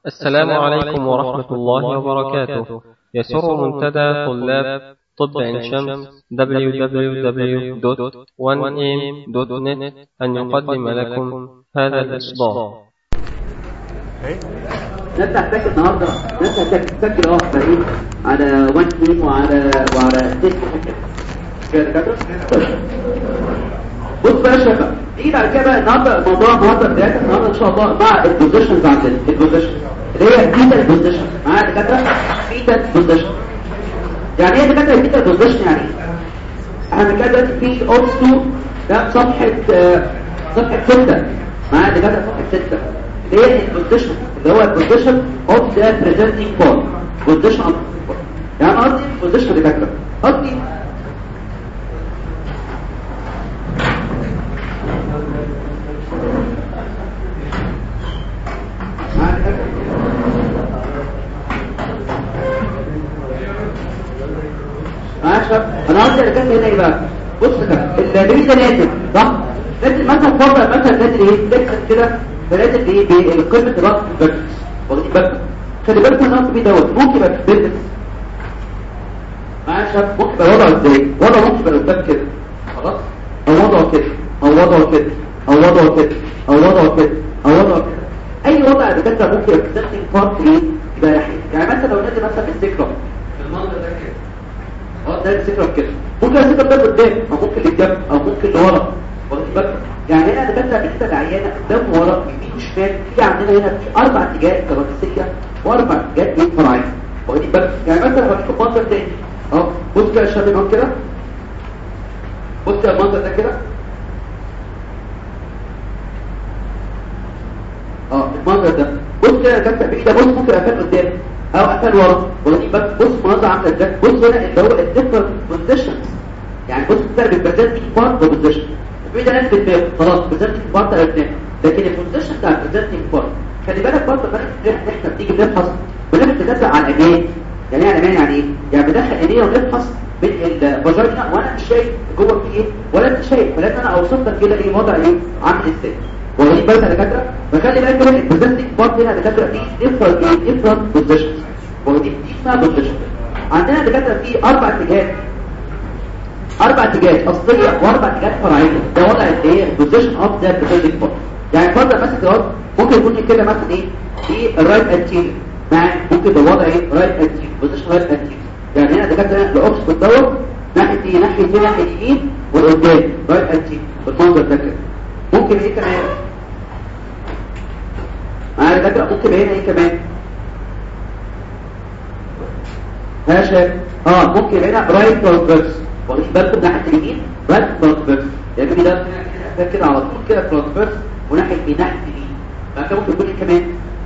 السلام عليكم ورحمة الله وبركاته يسر منتدى طلاب طب عين شمس www.1am.net أن يقدم لكم هذا الإصدار نبدأ تذاكر النهارده نبدأ تذاكر اه فريق على وان تيم وعلى وعلى ست كده دكاتره بص بقى يا شباب نيجي بعد كده بقى النهارده موضوع النهارده بدايه النهارده ان شاء الله مع البوزيشنز عندنا البوزيشن اللي هي فيتال بوزيشن معايا دكاتره فيتال بوزيشن يعني ايه دكاتره فيتال بوزيشن يعني احنا بنتكلم في اوتسو ده صفحه آه، صفحه 6 معايا دكاتره صفحه 6 اللي هي البوزيشن اللي هو البوزيشن اوف ذا بريزنتنج بول بوزيشن اوف يعني قصدي بوزيشن دكاتره قصدي معايا دكاتره ماشي انا عاوز الكلام هنا ايه بقى بص كده البيبي ده نازل صح نازل مثلا فرض مثلا نازل ايه تكسر كده فنازل ايه بقمه الراس الفيرتكس واخدين بالكم خلي بالكم الراس بيه دوت ممكن يبقى في الفيرتكس ماشي ممكن يبقى وضعه ازاي وضعه ممكن يبقى قدام كده خلاص او وضعه كده او وضعه كده او وضعه كده او وضعه كده او وضعه كده اي وضع دكاتره ممكن يبقى في بارت ايه يبقى ناحيه يعني مثلا لو نازل مثلا بالسكرم في المنظر ده كده اه ده السكرة كده ممكن السكرة ده قدام او ممكن للجنب او ممكن لورا واخد بالك يعني هنا دكاتره بالنسبه للعيانه قدام ورا يمين وشمال في عندنا هنا في اربع اتجاهات رئيسيه واربع اتجاهات ايه فرعيه واخدين بالك يعني مثلا هوريكم منظر تاني اهو بص كده يا شباب اهو كده بص كده المنظر ده كده اه المنظر ده بص كده يا دكاتره بايدي ده بص ممكن قفل قدام او قفل ورا واخدين بالك بص منظر عامله ازاي بص هنا اللي هو الديفرنت بوزيشنز يعني بص الفرق بين بريزنتنج بارت وبوزيشن في ده ناس في الدماغ خلاص بريزنتنج بارت عرفناه لكن البوزيشن بتاع البريزنتنج بارت خلي بالك برضه فرق احنا بتيجي بنفحص بنبدا على الامان يعني ايه الامان يعني ايه يعني بدخل عينيه ونفحص بين الفاجينا وانا مش شايف جوه في ايه ولا انت شايف فلازم انا اوصف لك كده ايه وضع ايه عامل ازاي واخدين بالك يا دكاتره فخلي بالك كده البريزنتنج بارت هنا يا دكاتره في ديفرنت ايه ديفرنت بوزيشنز ودي دي اسمها بوزيشن عندنا دكاتره في اربع اتجاهات اربع اتجاهات اصليه واربع اتجاهات فرعيه ده وضع الايه البوزيشن اوف ذا بريزنتنج بارت يعني فرضا مثلا كده ممكن يكون كده مثلا ايه في الرايت انتيريور مع ممكن يبقى وضع ايه رايت انتيريور بوزيشن رايت انتيريور يعني هنا دكاتره الاوبس دوت ناحيه ايه ناحيه ايه ناحيه اليمين والقدام رايت انتيريور بالمنظر ده كده ممكن ايه كمان معايا دكاتره ممكن هنا ايه كمان ماشي اه ممكن هنا رايت ترانسفيرس واخدين بالكم ناحيه اليمين رايت ترانسفيرس يعني ده كده كده على طول كده ترانسفيرس وناحيه اليمين ناحيه اليمين بعد كده ممكن يكون إيه كمان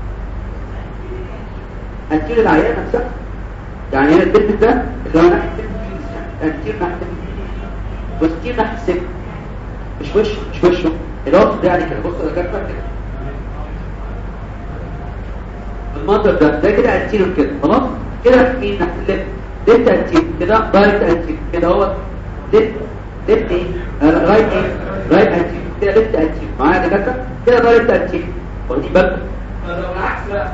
انتير العيان نفسها يعني هنا الدلت ده اللي هو ناحيه انتير ناحيه وستير ناحيه السجن مش وشه مش وشه الوقت ده يعني كده بص ده كده كده المنظر ده ده كده انتير كده خلاص كده في ناحيه الليفت ليفت انتير كده رايت انتير كده هو ليفت ليفت ايه رايت ايه رايت انتير كده ليفت انتير معايا دكاتره كده رايت انتير واخدين بالكم لو العكس بقى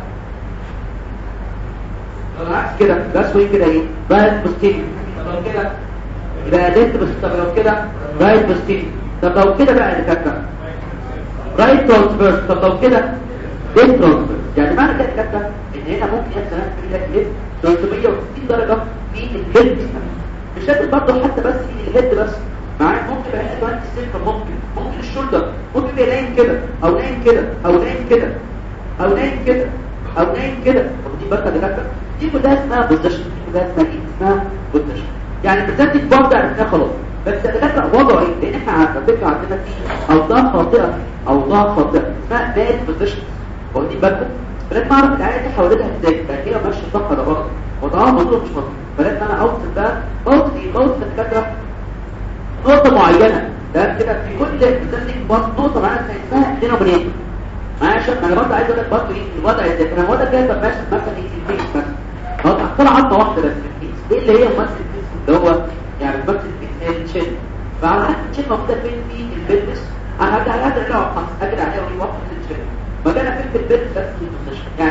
لو العكس كده ده سوي كده ايه رايت بوستيريور طب لو كده يبقى ليفت بس طب لو كده رايت بوستيريور طب لو كده بقى يا دكاتره رايت ترانسفيرس طب لو كده ليفت ترانسفيرس يعني معنى كده دكاتره ان هنا ممكن يحصل هنا في ليفت 360 درجة في الهيد مش لازم برضه حتى بس في الهيد بس معايا ممكن يبقى هنا كمان السيرفر ممكن ممكن الشولدر ممكن يبقى نايم كده او نايم كده او نايم كده او نايم كده او نايم كده ودي بركه دكاتره دي كلها اسمها بوزيشن دي كلها اسمها ايه اسمها بوزيشن يعني بالذات البعد عرفناه خلاص بس دكاتره وضعه ايه لان احنا على فكره عندنا في اوضاع خاطئه اوضاع خاطئه اسمها باد بوزيشن واخدين بالكم فلازم اعرف العيله دي حواليها ازاي ده هي ماشيه صح ولا غلط وضعها مظبوط مش مظبوط فلازم انا اوصف بقى اوصف ايه اوصف الدكاتره نقطه معينه ده كده في كل بتسلك بس نقطه معينه اسمها دينومينيتور معايا يا شباب انا برضه عايز اقول لك برضه ايه الوضع ازاي انا الوضع كده طب ماشي مثلا ايه الفيس مثلا هو طلع عضله واحده بس الفيس ايه اللي هي ممثل الفيس اللي هو يعني ممثل الفيس هي الشن فعلى حد الشن موجوده فين في البيزنس انا هرجع لها ارجع اجي عليها واحد في الشن مكانها فين في البيت بس في البوزيشن يعني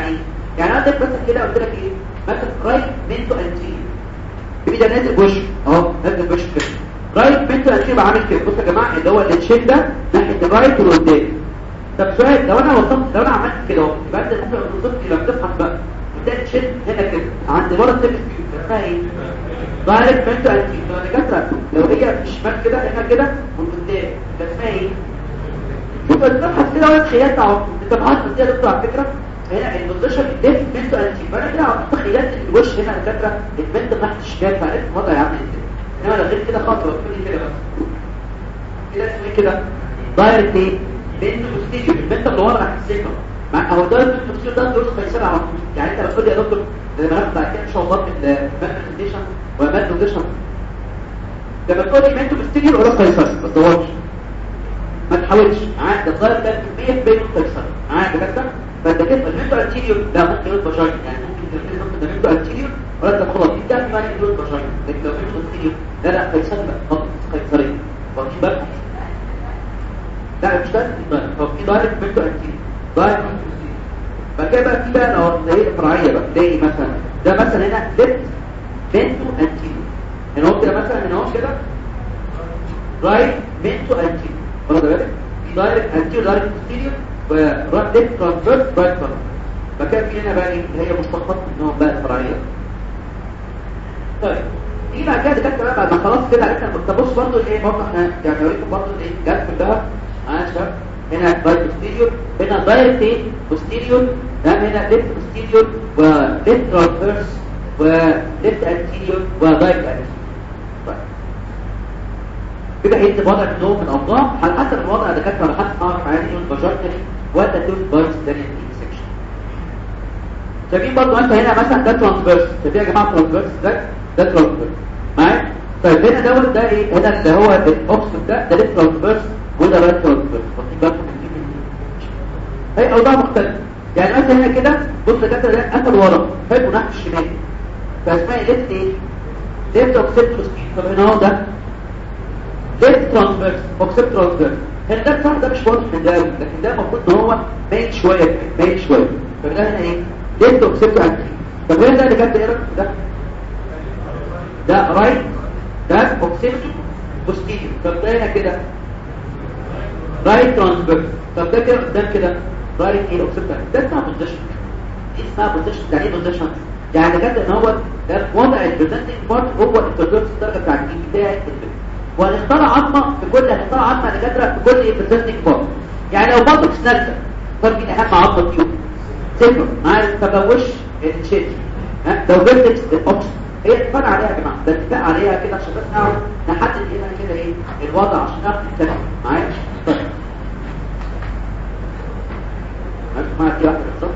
يعني عندك مثلا كده قلت لك ايه مثلا رايت منتو انتيريور في ده نازل بوش اهو نازل بوش كده رايت منتو انتيريور عامل كده بصوا يا جماعه اللي هو التشين ده ناحيه الرايت والقدام طب سؤال لو انا وصلت لو انا عملت كده اهو يبقى انت ممكن توصلت لما تفحص بقى وتلاقي التشين هنا كده عند ورا السيرفس اسمها ايه دايركت منتو انتيريور لو دكاتره لو هي في الشمال كده هنا كده من قدام ده اسمها ايه شوف الصفحه كده ولا تخيلت اهو انت بتحط دي دكتور على فكره هنا البوزيشن الديف بنت انتي فانا كده تخيلت ان الوش هنا الفكره البنت تحت الشمال فعرفت الوضع عامل ازاي انما لو غير كده خطوه تقولي كده بس كده اسمه كده دايركت ايه بنت بوستيريور البنت اللي ورا تحت السكه مع هو دايركت بوستيريور ده دروس قيصر على طول يعني انت بتقول لي يا دكتور لما ناخد بعد كده ان شاء الله في المانيفستيشن والمانيفستيشن لما تقول لي بنت بوستيريور ولا قيصر ما تدورش ما تحاولش عاد الظاهر ده 100% تكسر عاد كده فانت كده المنتو انتيريور ده ممكن يبقى بشاي يعني ممكن تركز ممكن ده منتو انتيريور ولا ده خلاص دي ده ما يبقى بشاي لكن لو منتو انتيريور لا لا قيصر لا خلاص قيصري واخد بالك لا مش ده هو في دايركت منتو انتيريور دايركت فكده بقى في بقى لو زي فرعيه بقى تلاقي مثلا ده مثلا هنا ليفت منتو انتيريور هنا هو كده مثلا هنا هو كده رايت منتو انتيريور واخد بالك دايركت انتيريور دايركت بوستيريور ورايت ليفت ترانسفيرس رايت ترانسفيرس فكان في هنا بقى ايه اللي هي مشتقات منهم بقى الفرعيه طيب نيجي بعد كده دكاتره بقى بعد ما خلاص كده عرفنا تبص برضه ايه برضه احنا يعني اوريكم برضه ايه جت كلها معانا شباب هنا دايركت بوستيريور هنا دايركت ايه بوستيريور ده هنا ليفت بوستيريور وليفت ترانسفيرس وليفت انتيريور ودايركت انتيريور طيب كده هيكتب وضع النوم من الأوضاع على حسب الوضع دكاتره على حسب أعرف عادي والبجارتري ولا تون بايس تاني سكشن شايفين برضو أنت هنا مثلا ده ترانسفيرس شايفين يا جماعة ترانسفيرس ده ده ترانسفيرس معايا طيب هنا دوت ده ايه هنا اللي هو الاوكسفورد ده ده ليفت ترانسفيرس وده رايت ترانسفيرس واخدين بالكم هي أوضاع مختلفة يعني مثلا هنا كده بص دكاتره ده قفل ورا حلو ناحية الشمال فاسمها ليفت ايه ليفت اوكسيبتوس طب هنا اهو ده ليفت ترانسفيرس اوكسيبت ترانسفيرس هنا ده بصراحه ده مش واضح من ده لكن ده المفروض ان هو باين شويه باين شويه فده هنا ايه ليفت اوكسيبت انتي طب هنا ده اللي كانت ايه ده ده رايت ده اوكسيبت بوستيريور طب ده هنا كده رايت ترانسفيرس طب ده كده قدام كده رايت ايه اوكسيبت ده اسمها بوزيشن دي اسمها بوزيشن يعني ايه بوزيشن يعني كده ان هو ده وضع البريزنتنج بارت هو الترانسفيرس الدرجه بتاعت بتاعت البريزنتنج وهنختار عظمه في كل هنختار عظمه دكاتره في كل بريزنتنج بارت يعني لو برضه سنالتا فرق مين اهم عظمه فيهم صفر معايا تبوش الشيت ها لو فيرتكس الاوكس هي اتفق عليها يا جماعه ده اتفق عليها كده عشان بس نعرف نحدد هنا كده ايه الوضع عشان نعرف نتفق معايا طيب معايا في واحده بالظبط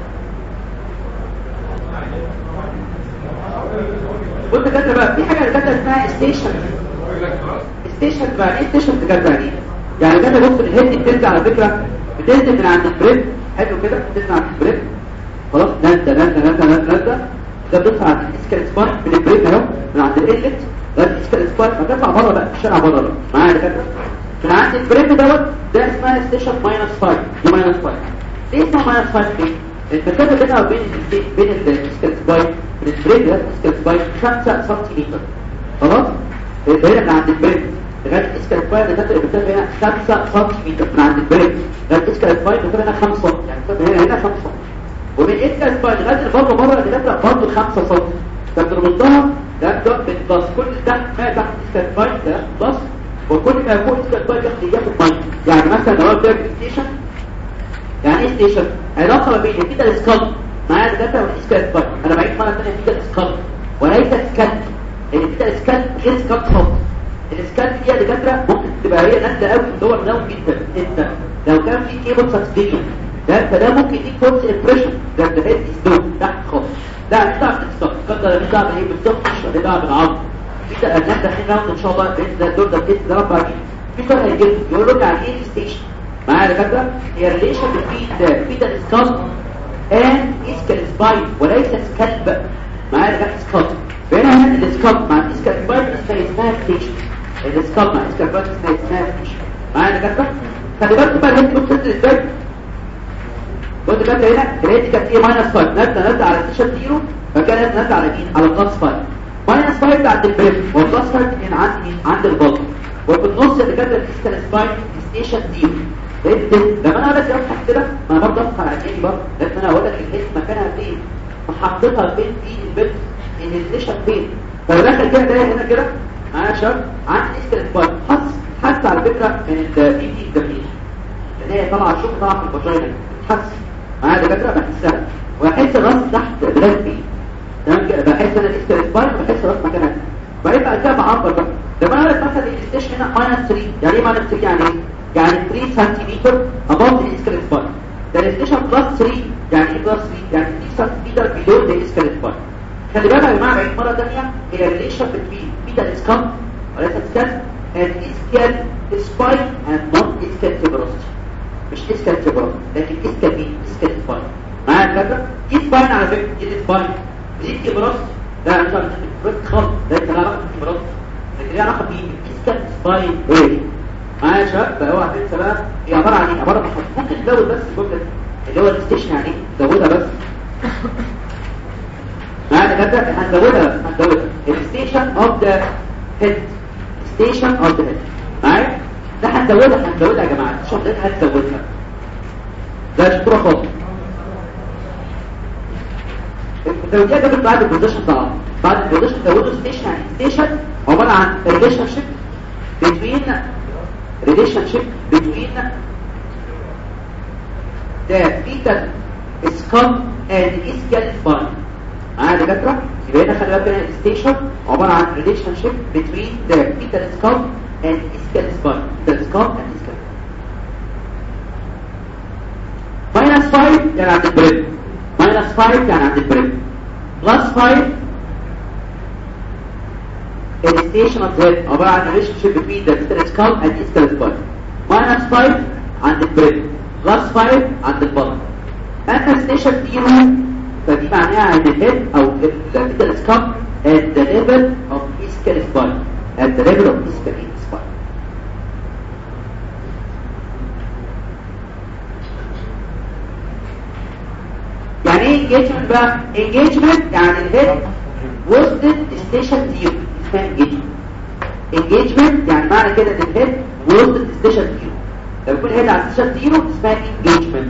بص كده بقى في حاجه كده اسمها ستيشن ستيشن بقى ايه ستيشن بجد يعني يعني كده بص الهيد بتنزل على فكره بتنزل من عند البريد حلو كده بتنزل عند البريد خلاص نزل نزل نزل نزل نزل ده بتطلع عند الاسكال سبايك من البريد اهو من عند الانلت لغايه الاسكال سبايك هتطلع بره بقى في الشارع بره بقى معايا كده من عند البريد دوت ده اسمها ستيشن ماينس 5 دي ماينس 5 ليه اسمها ماينس 5 ليه؟ المسافه بينها وبين بين الاسكال سبايك من البريد ده الاسكال سبايك 5 سنتيمتر خلاص هنا من عند البريد لغايه الاسكال سبايك ده المسافه هنا 5 سنتيمتر من عند البريد لغايه الاسكال سبايك المسافه هنا 5 يعني المسافه هنا هنا 5 ومن اسكال سبايك لغايه البره بره المسافه برضه 5 سم فبنردها ده ده بالبلس كل ده ما تحت اسكال سبايك ده بلس وكل ما فوق اسكال سبايك ياخد ياخد ميه يعني مثلا لو ده ستيشن يعني ايه ستيشن علاقه ما بين كده السكال معايا ده والاسكال سبايك انا بعيد مره ثانيه كده السكال وليس سكال اللي كده السكال غير سكال خالص السكال دي يا دكاتره ممكن تبقى هي نازله قوي دور ناوي جدا انت لو كان في كيبل سبستيشن ده فده ممكن يديك فورس امبريشن ده ده هيد ستون تحت خالص لا مش تعرف تسكال تقدر مش تعرف ايه بالظبط مش هتبقى بالعظم في ده الناس داخلين راوند ان شاء الله باذن الله الدور ده باذن الله ربع في فرق الجلد يقول لك على ايه ستيشن معايا يا دكاتره هي ريليشن بين بين السكال and اسكال سباين وليس سكالب معايا يا دكاتره سكال فهنا هنا السكال مع الاسكال سباين اسمها ستيشن السكال مع الاسكال سباين اسمها ستيشن معايا يا دكاتره خلي بالك بقى الهيد بوكس ازاي قلت دكاتره هنا الهيد كانت ايه ماينس 5 نازله نازله على ستيشن زيرو فكانت نازله على مين على بلس 5 ماينس 5 عند البريف والبلس 5 كان عند مين عند البلط وفي النص الدكاتره الفيسكال سباين ستيشن زيرو لقيت لما انا بدات ابحث كده ما انا برضه افكر على عيني برضه لازم انا اقول لك الهيد مكانها فين وحطيتها فين في البيت ان الستيشن فين فدخل كده ده هنا كده معايا يا شباب عندي اسكال سباين حس حس على فكره من البي دي الجميل لان هي طالعه شوف طالعه في الفاجينا حس معايا دكاتره بحسها واحس الراس تحت بلاد فيه تمام كده بحس انا الاسكال سباين وبحس الراس مكانها بعدين بعد كده بعبر بقى لما انا قلت مثلا الستيشن هنا ماينس 3 يعني ايه ماينس 3 يعني ايه يعني 3 سنتيمتر above the ischial spine ده الستيشن بلس 3 يعني ايه بلس 3 يعني 3 سنتيمتر below the ischial spine خلي بالك يا جماعه بعيد مره ثانيه هي ريليشن بين بيتا سكام وليس سكام and ischial spine and not ischial tuberosity مش ischial tuberosity لكن ischial مين ischial spine معايا الفكره دي سباين على فكره دي سباين دي tuberosity لا مش عارف tuberosity خالص ده لا علاقه بالtuberosity لكن ليه علاقه بالاسكال سباين ايه معايا يا شباب بقى اوعى تنسى بقى هي عباره عن ايه عباره عن ممكن تزود بس الجمله اللي هو الستيشن يعني ايه زودها بس معايا كده هنزودها بس هنزودها الستيشن اوف ذا هيد ستيشن اوف ذا هيد معايا ده هنزودها هنزودها يا جماعه الستيشن ده هنزودها ده شطوره خالص التوجيه ده بعد البوزيشن طبعا بعد البوزيشن زودوا ستيشن يعني ستيشن عباره عن ريليشن شيب between relationship between the fetal scum and ischial spine معايا دكاتره يبقى هنا خلي بالك هنا الستيشن عباره عن relationship between the fetal scum and ischial spine fetal scum and ischial minus 5 يعني عند البريد minus 5 يعني عند البريد plus 5 الستيشن اوف هيد عباره عن ريليشن بين ذا fetal skull and ischial spine minus 5 عند البريد plus 5 عند البطن اما ستيشن زيرو فدي معناها عند الهيد او الفيتال skull at the level of ischial spine at the level of ischial spine يعني ايه engagement بقى engagement يعني الهيد وصلت ستيشن زيرو اسمها engagement engagement يعني معنى كده ان الهيد وصلت ستيشن زيرو لو يكون الهيد على ستيشن زيرو اسمها engagement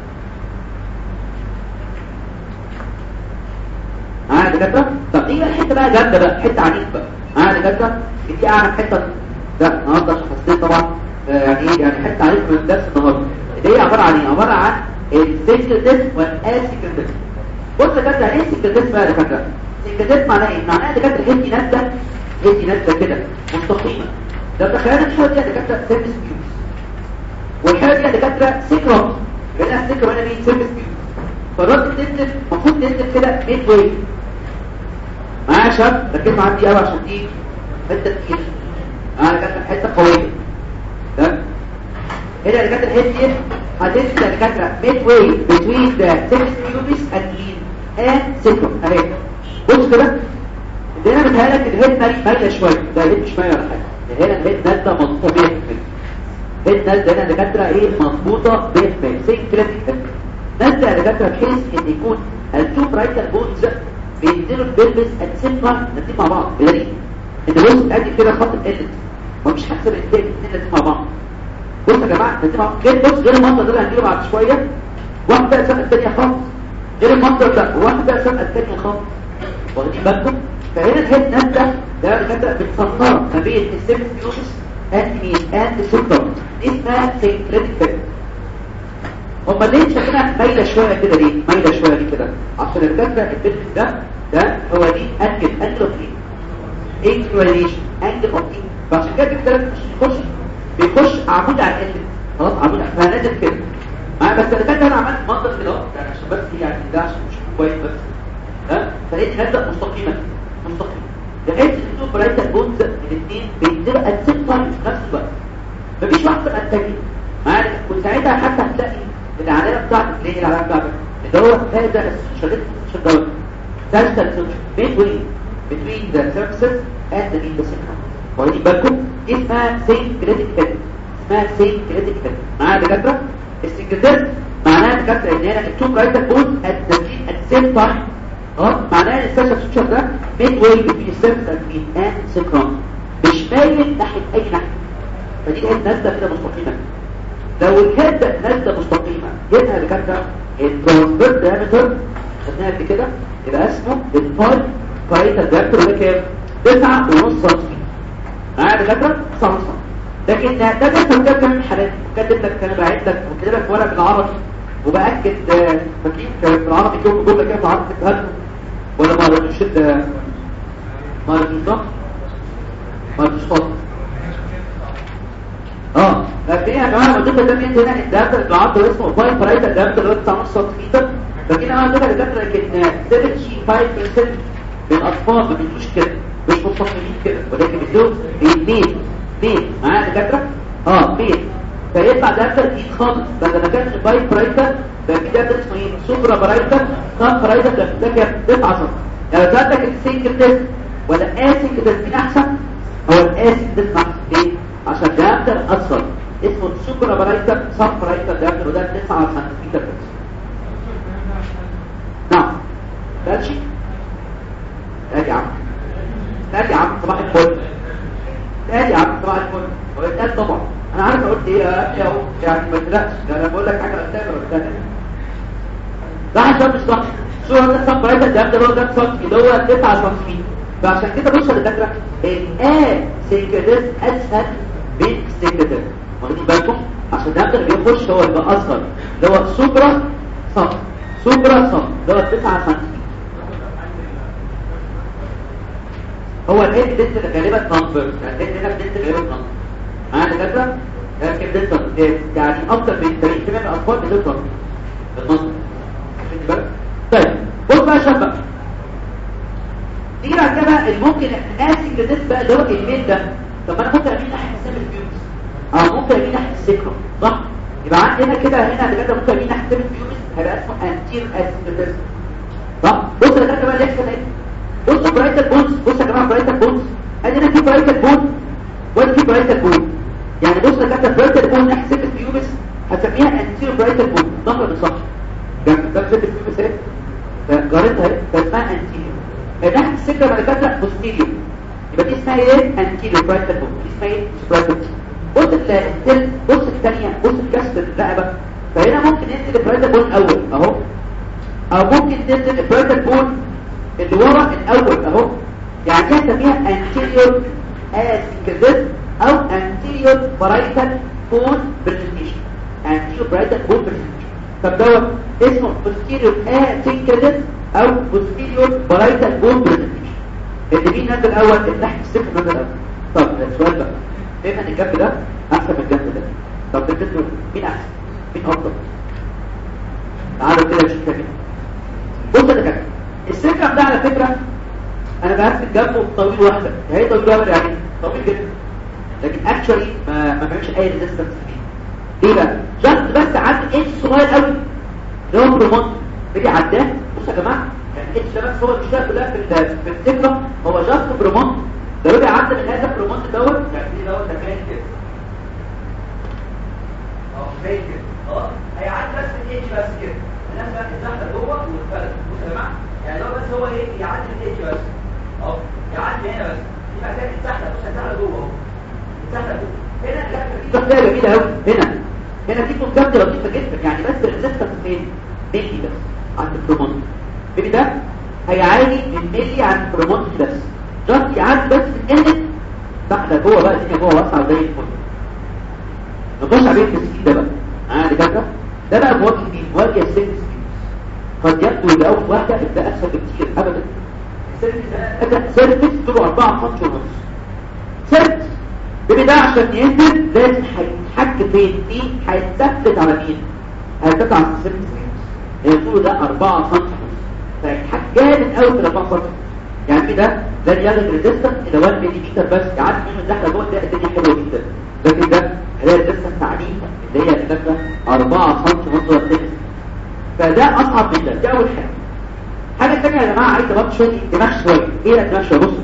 معايا يا دكاتره طب دي بقى الحته بقى جامده بقى حته عنيف بقى معايا يا دكاتره دي اعلى حته ده النهارده عشان حسيت طبعا آه يعني ايه يعني حته عنيف من الدرس النهارده اللي هي عباره عن ايه عباره عن السيكلتس والاسيكلتس بص يا دكاتره يعني ايه السيكلتس بقى يا دكاتره السيكلتس معناها ايه معناها يا دكاتره هدي نازله هدي نازله كده مستقيمه لو تخيلنا الحاله دي يا دكاتره سيرفيس بيوز والحاله دي يا دكاتره سيكروم هنا السيكروم هنا مين سيرفيس بيوز فالراجل تنزل المفروض تنزل كده ميد واي معايا يا شباب ركزوا معايا دي قوي عشان دي حته تقيله معايا كانت حته قويه تمام هنا اللي كانت الهيد دي هتنزل اللي كانت ميد واي بتوين ذا سيرفيس بيوبس اند لين اند سيكروم اهي بص كده هنا بتهيألك الهيد مايله شويه ده الهيد مش مايله ولا حاجه هنا الهيد نازله مظبوطه 100% الهيد نازله هنا الدكاتره ايه مظبوطه 100% سينكريتيك نازله يا دكاتره بحيث ان يكون التو برايتال بونز بينزلوا البلبس اتسمع نازلين مع بعض بدليل ان بص ادي كده خط الالت ومش هحسب الثاني الاثنين مع بعض بص يا جماعه نازلين مع بعض غير بص غير المنظر ده اللي هنجيله بعد شويه واحده سابقه الثانيه خالص غير المنظر ده واحده سابقه الثانيه خالص واخدين بالكم فهنا الهيد نازله ده دكاتره بتصنف ما بين السيرفس بيوتس اند مين اند سوبر دي اسمها سينكريتيك هما ليه شكلها مايلة شوية كده ليه مايلة شوية دي كده عشان الكترة البنت ده ده هو دي انجل انجل اوف ايه انكواليشن انجل اوف ايه فعشان كده الكترة مش بيخش بيخش عمود على الانجل خلاص عمود على فهنزل كده آه بس الكترة انا عملت منظر كده يعني عشان بس يعني ده عشان مش كويس بس ها فلقيت نازله مستقيمة مستقيمة لقيت التو برايتال بونز الاثنين بينزلوا اتسيم تايم في نفس الوقت مفيش واحد في التاني معاك وساعتها حتى هتلاقي العلامه بتاعتك اللي هي العلامه بتاعتك اللي هو هذا الشريط الشدوي ثالثه ميد وي between the surfaces and the mean center واخدين بالكم دي اسمها سين كريتيك هيد اسمها سين كريتيك هيد معايا يا دكاتره السكرتير معناها دكاتره ان هنا التو برايتال بون ات ذا سيم تايم اه معناها ان السيرفس ستراكشر ده ميد واي بين السيرفس اند اند سينكرون مش مايل ناحيه اي ناحيه فدي كانت نازله كده مستقيمه لو الهيد نازله مستقيمه جبنا دكاتره الترانسفير دايمتر خدناها قبل كده يبقى اسمه الباي بايتال دايمتر ده كام 9 ونص سم معايا دكاتره 9 ونص لكن ده ده كان من الحالات كاتب لك انا باعت لك وكاتب لك ورق بالعربي وباكد فاكرين كان في العربي كده جمله كده في العربي كتبها ولا ما قريتوش ما قريتوش صح ما قريتوش صح اه لكن يا جماعه الوظيفه ده مين هنا الداتا اللي عنده اسمه باي برايت الداتا اللي هو 9 سم لكن انا عندنا دكاتره لكن 75% من الاطفال ما بيجوش كده مش مستقيمين كده ولكن بيجوا مين مين معايا دكاتره اه مين فيطلع داتا جديد خالص بدل ما كان باي برايتر ده في داتا اسمه ايه سوبرا برايتر سب برايتر ده بتذاكر 9 سم يعني لو سالتك السنجل تيست ولا اسنج تيست مين احسن هو الاسنج تيست احسن ليه عشان داتا اصغر اسمه سوبرا برايتر سب برايتر داتا وده 9 سم نعم ماشي ادي يا عم ادي يا عم صباح الفل ادي يا عم صباح الفل هو يتقال طبعا انا عارف قلت ايه يا يعني ما تقلقش انا بقول لك حاجه قدام ولا قدام راح شرط صح شو هذا صف برايت ده ده هو ده صف اللي هو 9 سم فعشان كده بص يا دكاتره الان سيكريتس اسهل من سيكريتس واخدين بالكم عشان ده اللي بيخش هو يبقى اصغر اللي هو سوبرا صف سوبرا صف اللي هو 9 سم هو الهيد ديت غالبا نمبر يعني الهيد هنا ديت غالبا نمبر معايا دكاتره لكن ديت يعني اكتر من 30% من الاطفال بتضرب بالنص طيب بص بقى شوف بقى نيجي بعد كده الممكن اسنج ديت بقى اللي هو الميل ده طب انا ممكن اميل ناحيه السيمل فيوز او ممكن اميل ناحيه السكرم صح يبقى عندنا كده هنا دكاتره ممكن اميل ناحيه السيمل فيوز هيبقى اسمه انتير اسنج ديت صح بص يا دكاتره بقى اللي يحصل ايه بصوا برايتال بونز بصوا يا جماعه برايتال بونز ادي هنا في برايتال بون وادي في برايتال بون يعني بص يا كابتن برايتال بون ناحيه سكه فيوبس هتسميها انتير برايتال بون ظهر ولا صح جنب ده سكه فيوبس اهي فجارتها اهي فاسمها انتير ناحيه السكه بعد كده بوستيريور يبقى دي اسمها ايه انتير برايتال بون دي اسمها ايه برايتال بص الستيل بص الثانيه بص الكسر الرقبه فهنا ممكن ننزل البرايتال بون الاول اهو او ممكن تنزل البرايتال بون اللي ورا الاول اهو يعني دي هنسميها anterior asynchronous او anterior parietal bone presentation anterior parietal bone presentation طب دوت اسمه posterior asynchronous او posterior parietal bone presentation اللي مين نازل الاول اللي تحت السفر نازل الاول طب السؤال بقى فين ان الجنب ده احسن من الجنب ده طب بالنسبه مين احسن مين افضل تعالوا كده نشوف كده بص يا دكاتره السكر ده على فكرة انا بمسك جنبه طويل واحدة هي طويل واحدة يعني طويل جدا لكن اكشولي ما ما بيعملش اي ريزيستنس فيه ليه بقى جاست بس عدى اتش صغير قوي اللي هو برومونت بيجي عداه بصوا يا جماعه يعني اتش ده بس هو المشكله كلها في في السكر هو جاست برومونت لو رجع عدى من هذا البرومونت دوت يعني دي دوت ده باين كده اه باين كده اه هيعدي بس الاتش بس كده الناس بقى تتزحلق جوه وتتفرد بصوا يا جماعه يعني لو بس هو ايه يعدي الاتش بس اهو يعدي هنا بس يبقى كده السحله مش هتسحله جوه اهو السحله جوه هنا لا في ده جميله قوي هنا هنا في كونسبت لطيفه جدا يعني بس الريزستنس فين ملي بس عند البرومونت بيبي ده هيعاني من ملي عند البرومونت بس جاست يعدي بس من اند سحله جوه بقى الدنيا جوه واسعه زي الفل نخش عليه التسكين ده بقى عادي كده ده بقى مواجه مين مواجه السكس قد يبدو لأول واحدة إبداء أسهل بكتير أبدا سيرفس طوله 4 خط ونص سيرفس بيبي ده عشان ينزل لازم هيتحك فين فيه هيتثبت على مين هيتثبت على السيرفس يعني طوله ده 4 سم ونص فيتحك جامد قوي في 4 سم يعني كده ده رياضة ريزيستنس إلى 1 ملي متر بس يعدي منه الزحلة جوه ده الدنيا حلوة جدا لكن ده هي ريزيستنس عنيفة اللي هي الفكرة 4 سم ونص ولا فده اصعب جدا دي اول حاجه الحاجه الثانيه يا جماعه عايز ابطش شويه دماغ شويه ايه الدماغ شويه بص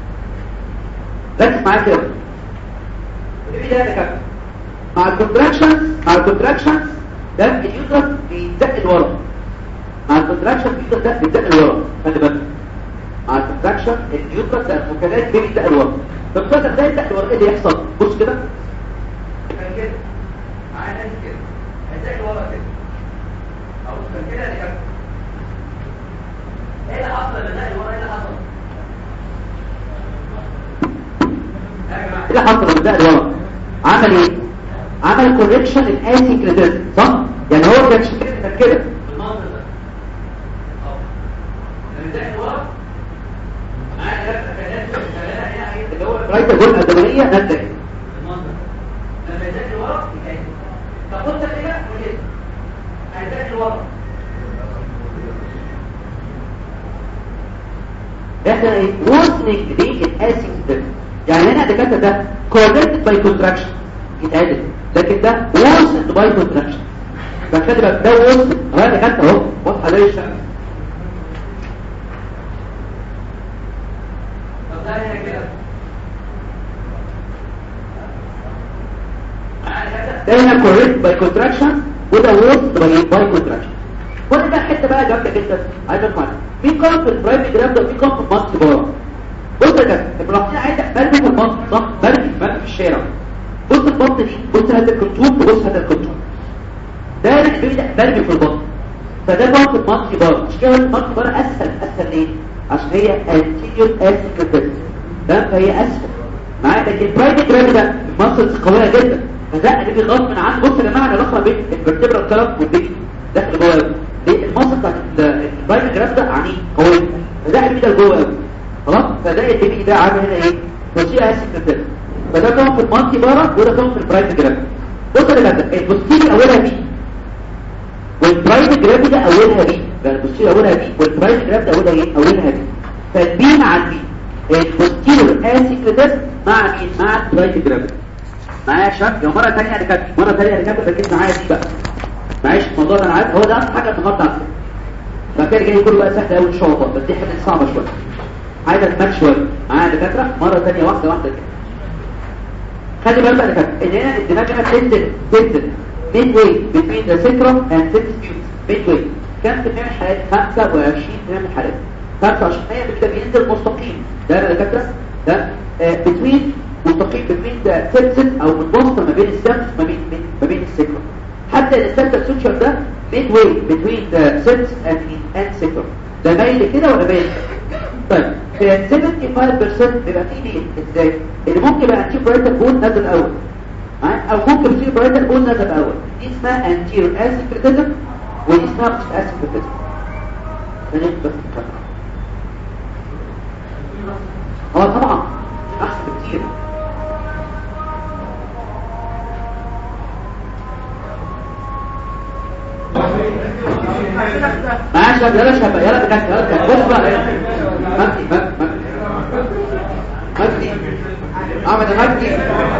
ركز معايا كده ايه ده يا كابتن مع الكونتراكشنز مع الكونتراكشنز ده اليوترس بيدق لورا مع الكونتراكشن اليوترس ده بيدق لورا خلي بالك مع الكونتراكشن اليوترس ده المكانات بيدق لورا فبتقدر ده يدق لورا ايه اللي يحصل بص كده كده معايا كده هيدق لورا كده او كده اللي كده ايه اللي حصل اللي دق لورا ايه اللي حصل ايه اللي حصل لما دق لورا عمل ايه عمل كوركشن الاسينكريتيزم صح يعني هو كان كده كده بالمنظر ده اه لما دق لورا اللي هو الرايت جول الدوريه نزل المنظر لما يدق لورا يتعدل طب بص كده وكده هيدق لورا احنا ايه وورسنج دي الاسينكريتيزم يعني هنا الدكاتره ده كوركتد باي كونتراكشن يتعدل لكن ده وورسنج باي كونتراكشن فكده بقى ده وورسنج هو دكاتره اهو واضحه زي الشمس طب ده هنا كده ده هنا كوركت باي كونتراكشن وده وورسنج باي باي كونتراكشن كل ده حته بقى جامده جدا عايز افهم في قام في البرايفت جرام ده في قام في الماسك بره بص يا جماعه الملاحظين عايز برمي في الماسك صح برمي برمي في الشارع بص البطن دي بص هذا الكنترول وبص هذا الكنترول ده انا بيبدا برمي في البطن فده قام في الماسك بره مش كده الماسك بره اسهل اسهل ليه عشان هي انتيريور اسيكلتس ده فهي اسهل معايا لكن البرايفت جرام ده الماسلز قويه جدا فده اللي بيغصب من عنده بص يا جماعه العلاقه بين الفرتبرال كلام والبيبي داخل جوه ليه المصل بتاع الباين جراف ده عنيف قوي فده اللي ده جوه قوي خلاص فده البيبي ده عامل هنا ايه توسيع اسيد فده كان في المالتي بارا وده كان في البرايم جراف بص يا جماعه البوستيري اولها بي والبرايم جراف ده اولها بي يعني البوستيري اولها بي والبرايم جراف ده اولها ايه اولها بي فالبي مع البي البوستيري اسيد مع مين مع البرايم جراف معايا يا شباب يا مره ثانيه انا كاتب مره ثانيه انا كاتب ركز معايا دي بقى معلش الموضوع ده انا عارف هو ده اكتر حاجه النهارده عارفها بعد كده جاي كله بقى سهل قوي ان شاء الله بس دي حاجه صعبه شويه عايز اتمل شويه معايا دكاتره مره ثانيه واحده واحده كده خلي بالك بقى دكاتره ان هنا الدماغ هنا تنزل تنزل ميد واي بين ذا سيكرم اند سيكس بيوت ميد واي كام في المية من الحالات 25 من الحالات 25 كده بينزل مستقيم ده يا دكاتره ده بتوين مستقيم بين ذا سيبسس او متوسط ما بين السيبس ما بين ما بين السيكرم حتى السنتر سوتشر ده ميد واي بين ذا سيبس اند اند سيكرم ده باين كده ولا باين طيب في 75% بيبقى فيه مين ازاي اللي ممكن يبقى انتي برايتال بون نازل اول او ممكن في برايتال بون نازل اول دي اسمها انتير اسيكريتيزم ودي اسمها بوست اسيكريتيزم بس هو طبعا احسن بكتير معاش يلا شباب يلا بجد يلا بص بقى مجدي مجدي احمد مجدي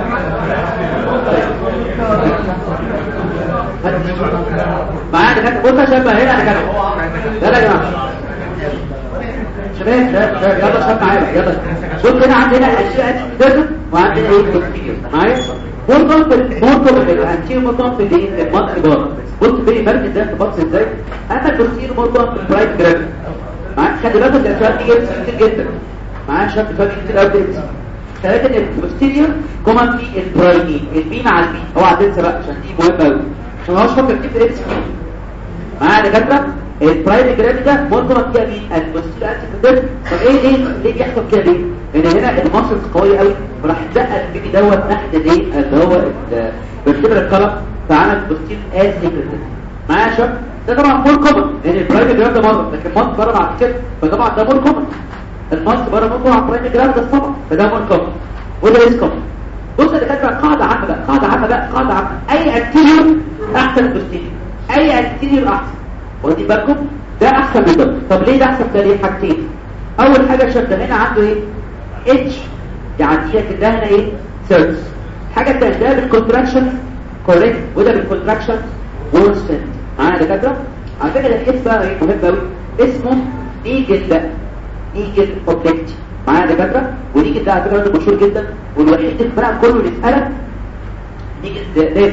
معانا كده بص يا شباب هنا انا كده يلا يا جماعه شباب شباب يلا شباب معايا يلا بص هنا عندنا اشياء كتير وعندنا ايه كتير معايا برضه برضه الانتير مطلب في الايه المنطقه بره بص بيني مركز ده تبص ازاي انا بصير برضه في البرايت جرافيك معاك خلي بالك الاشياء دي كتير جدا معايا شاب فاكر كتير قوي ثلاثه البوستيريور كومن في البرايمين البي مع البي اوعى تنسى بقى عشان دي مهمه قوي عشان هو فاكر كتير اكس معايا يا دكاتره البرايم جرافيك ده مرتبط فيها مين البوستيريور انتي طب ايه ليه ليه بيحصل كده ليه لان هنا المصل قوي قوي وراح دقق البيبي دوت تحت الايه اللي هو الفرتبرال الكلام فعمل بوستير اسيكريتيف معايا يا شباب ده طبعا مور كومن لان البرايم جرام ده مره لكن الماسك بره بعد كده فطبعا ده مور كومن الماسك بره ممكن على البرايم جرام ده طبعا فده مور كومن وده ريسك كومن بص يا دكاتره قاعده عامه بقى قاعده عامه بقى قاعده عامه اي اكتيريور احسن من البوستيريور اي اكتيريور احسن واخدين بالكم ده احسن من ده طب ليه ده احسن ده ليه حاجتين اول حاجه الشاب هنا عنده ايه اتش يعني هي كده هنا ايه سيرس حاجه الثانيه ده بالكونتراكشن كوريكت وده بالكونتراكشن وورسنت معايا يا دكاتره على فكره الاسم بقى ايه مهم قوي اسمه نيجل نيجل اوبجكت معايا يا دكاتره ونيجل ده على فكره مشهور جدا والوحيد اللي في الملعب كله اللي يسالك نيجل لازم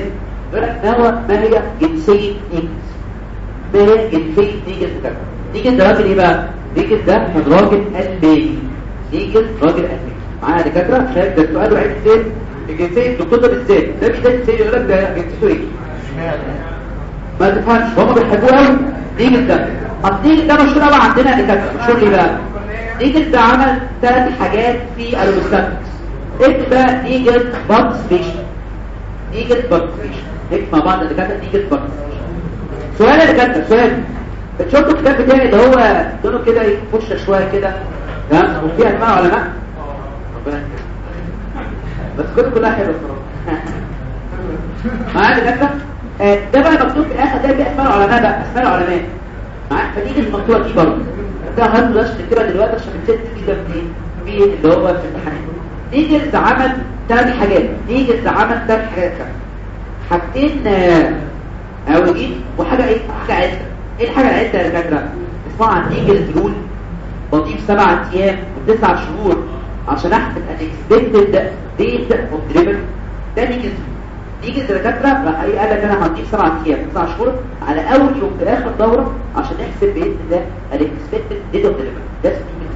يقول لك ما هو ما هي جنسيه نيجز ما هي جنسيه نيجز كده نيجز ده راجل ايه بقى نيجز ده كان راجل الماني نيجز راجل الماني معايا دكاتره شايف ده السؤال وعيد فين الجنسيه الدكتور ده بالذات ده مش ده جنسيه يقول لك ده جنسيته ايه ما تفهمش هم بيحبوه قوي نيجز ده اصل نيجز ده مشهور قوي عندنا دكاتره مشهور ليه بقى نيجز ده عمل ثلاث حاجات في الروستاتكس اكتب نيجز باد سبيشن نيجز باد سبيشن اكتب مع بعض الدكاتره نيجز باد سؤال يا دكاتره سؤال بتشوفوا الكتاب بتاعي اللي هو لونه كده يفش شويه كده تمام وفيها انواع علماء ربنا يكرمك. بس كله كلها حلوه الصراحه معايا دكاتره آه، ده بقى مكتوب في الاخر ده بقى اسماء العلماء بقى اسماء العلماء معاك فدي المكتوبه دي برضه ده هات بلاش نكتبها دلوقتي عشان الست دي ده منين في اللي هو في الامتحان نيجلز عمل ثلاث حاجات نيجلز عمل ثلاث حاجات كمان. حاجتين آه، عوجين وحاجه ايه حاجه عده ايه الحاجه العده يا دكاتره اسمها نيجلز رول بضيف سبع ايام وتسع شهور عشان احسب الاكسبكتد ديت اوف ديليفري ده نيجلز يجي الدكاتره راح ايه قال لك انا هديك سبع ايام تسع شهور على اول يوم في اخر دوره عشان نحسب باذن الله الاكسبكتد ديت اوف ديليفري ده اسمه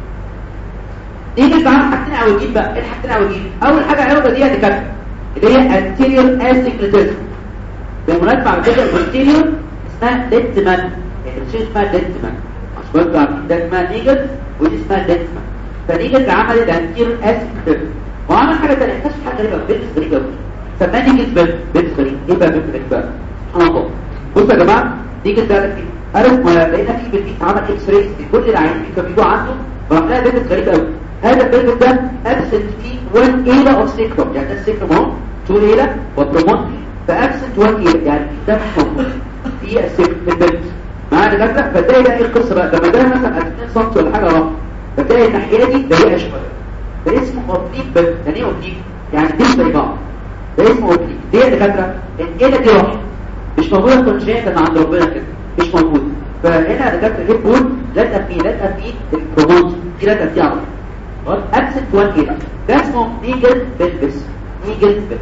نيجي بقى حاجتين عوجين بقى ايه الحاجتين عوجين اول حاجه عوجه دي يا دكاتره اللي هي anterior asynclitism بالمناسبه على فكره posterior اسمها ليتمان يعني مش اسمها ليتمان عشان برضه عارفين ده اسمها نيجل ودي اسمها ليتمان فنيجل عمل الانتيريور asynclitism وعمل حاجه ثانيه اكتشف حاجه غريبه بنت غريبه قوي سماه نيجل بنت بنت غريب ايه بقى بنت غريب بقى سبحان الله بصوا يا جماعه نيجل ده قال لك ايه عارف ما لقينا في بنت عمل اكس راي لكل العيانين اللي كانوا بيجوا عنده فراح لقى بنت غريبه قوي هذا البيلد ده ابسنت فيه 1 ايلا اوف سيكروم يعني ده السيكروم اهو 2 ايلا وبرومون فابسنت 1 ايلا يعني ده مش موجود في السيكروم في البيلد معايا دكاتره فتلاقي بقى ايه القصه بقى لما ده مثلا 2 سم ولا حاجه اهو فتلاقي الناحيه دي ضيقه شويه ده اسمه اوبليك بيلد يعني ايه اوبليك يعني دي زي بعض ده اسمه اوبليك دي يا دكاتره الايلا دي راحت مش موجوده كونجنتال عند ربنا كده مش موجود فهنا يا دكاتره هيب بول لازقه فيه لازقه فيه الكروموزوم دي لازقه فيه على طول ابسنت وان ايلا ده اسمه نيجل بلبس نيجل بلبس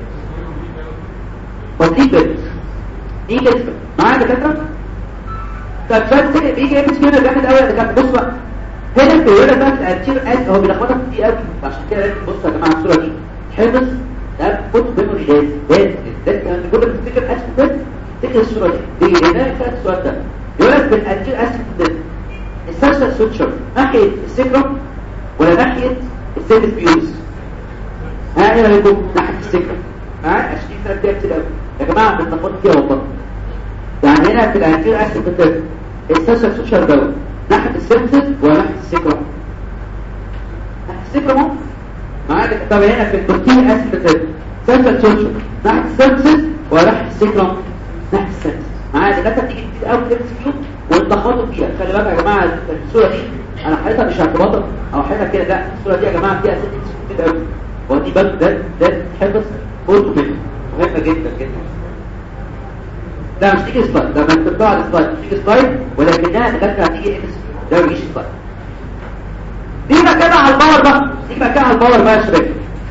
ودي بلبس نيجل بلبس معايا يا دكاتره طب شايف كده بيجي يلبس كده جامد قوي يا دكاتره بص بقى هنا بيقول لك بقى الارتير اس هو بيلخبطك كتير قوي عشان كده لازم بص يا جماعه الصوره دي حفظ ده فوتو ميموري لازم لازم لازم كل ما تفتكر اس ده تفتكر الصوره دي دي هنا كانت السؤال ده يقول لك بالارتير اس ده السلسل سوتشر ناحيه السكرم ولا ناحيه السيلز بيوز ها ايه رايكم ناحيه السكرم ها اشتي ثلاث دقايق كتير قوي يا جماعه بنتلخبط فيها والله يعني هنا في الانتير اسيد كده السلسل سوتشر دوت ناحيه السيلز ولا ناحيه السكرم ناحيه السكرم اهو معاك طب هنا في البروتين اسيد كده سلسل سوتشر ناحيه السيلز ولا ناحيه السكرم ناحيه السيلز معايا دكاتره بتيجي كتير قوي في السكيو واتلخبطوا فيها خلي بالك يا جماعه الصوره دي انا حالتها مش اعتباطا او حالتها كده لا الصوره دي يا جماعه فيها ست كتير قوي ودي بس ده ده حفظ فوتو منه مهمه جدا جدا لا مش تيجي سلايد ده ما تطلع السلايد مش تيجي سلايد ولكنها دكاتره هتيجي ام ده ما يجيش سلايد دي مكانها على الباور بقى دي مكانها على الباور بقى يا شباب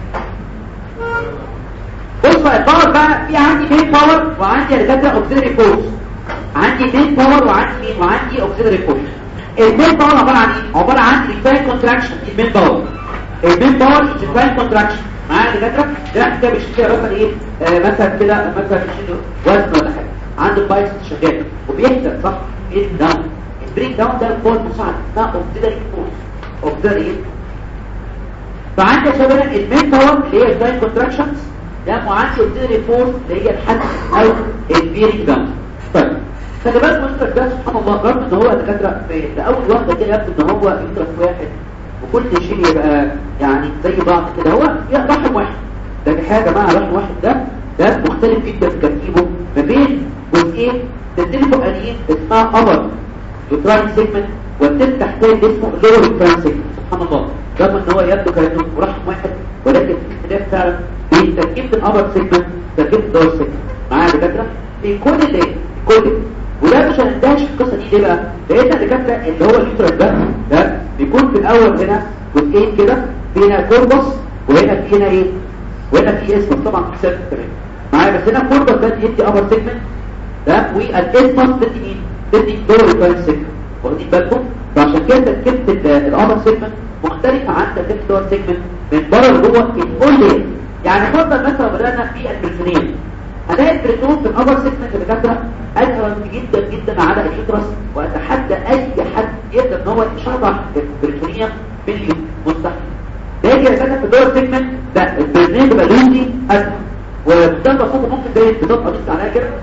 بص بقى الباور بقى في عندي مين باور وعندي يا دكاتره اوكسيلري فورس عندي مين باور وعندي مين وعندي اوكسيلري فورس المين باور عباره عن ايه عباره عن ريفاين كونتراكشن المين باور المين باور ريفاين كونتراكشن معايا دكاتره ده احنا كده بنشيل مثلا ايه آه مثلا كده مثلا بنشيل وزن ولا حاجه عنده بايس شغال وبيهدى صح بريك داون البريك داون ده فورس مساعد ده اوكسيلري فورس اوكسيلري فعندي يا شباب المين باور اللي هي ريفاين كونتراكشنز ده وعندي اوكسيلري فورس اللي هي الحد او البريك داون طيب خلي بالك مستر ده سبحان الله رغم ان هو دكاتره في اول واحده كده يبدو ان هو يضرب واحد وكل شيء يبقى يعني زي بعض كده هو رحم واحد ده حاجه يا جماعه رحم واحد ده ده مختلف جدا في تركيبه ما بين جزئين ترتيب فوقانيين اسمها ابر يوتراين سيجمنت والترتيب تحتاني اسمه لور يوتراين سيجمنت سبحان الله رغم ان هو يبدو كانه رحم واحد ولكن في اختلاف فعلا بين تركيبه الابر سيجمنت وتركيبه الدور سيجمنت معايا دكاتره في كل اللي كل وده مش هندهش في القصه دي ليه بقى لان الدكاتره اللي هو اليوترس ده ده بيكون في الاول هنا جزئين كده في هنا كوربس وهنا في هنا ايه وهنا في اسم طبعا حساب كمان معايا بس هنا فوربر ده يدي ابر سيجمنت ده والاسباس تدي مين تدي لور ريفرنس سيجمنت واخدين بالكم فعشان كده تركيبه الابر سيجمنت مختلفه عن تركيبه اللور سيجمنت من بره لجوه الكل يعني فرضا مثلا بدانا في البريتونيال هلاقي البريتون في الابر سيجمنت اللي كاتبه اجرى جدا جدا على اليوترس واتحدى اي حد يقدر ان هو يشرح البريتونيا باليوم مستحيل باجي اتكلم في اللور سيجمنت لا البريتونيا بيبقى لوزي اسهل وده ببساطه ممكن ده بتبقى بس عليها كده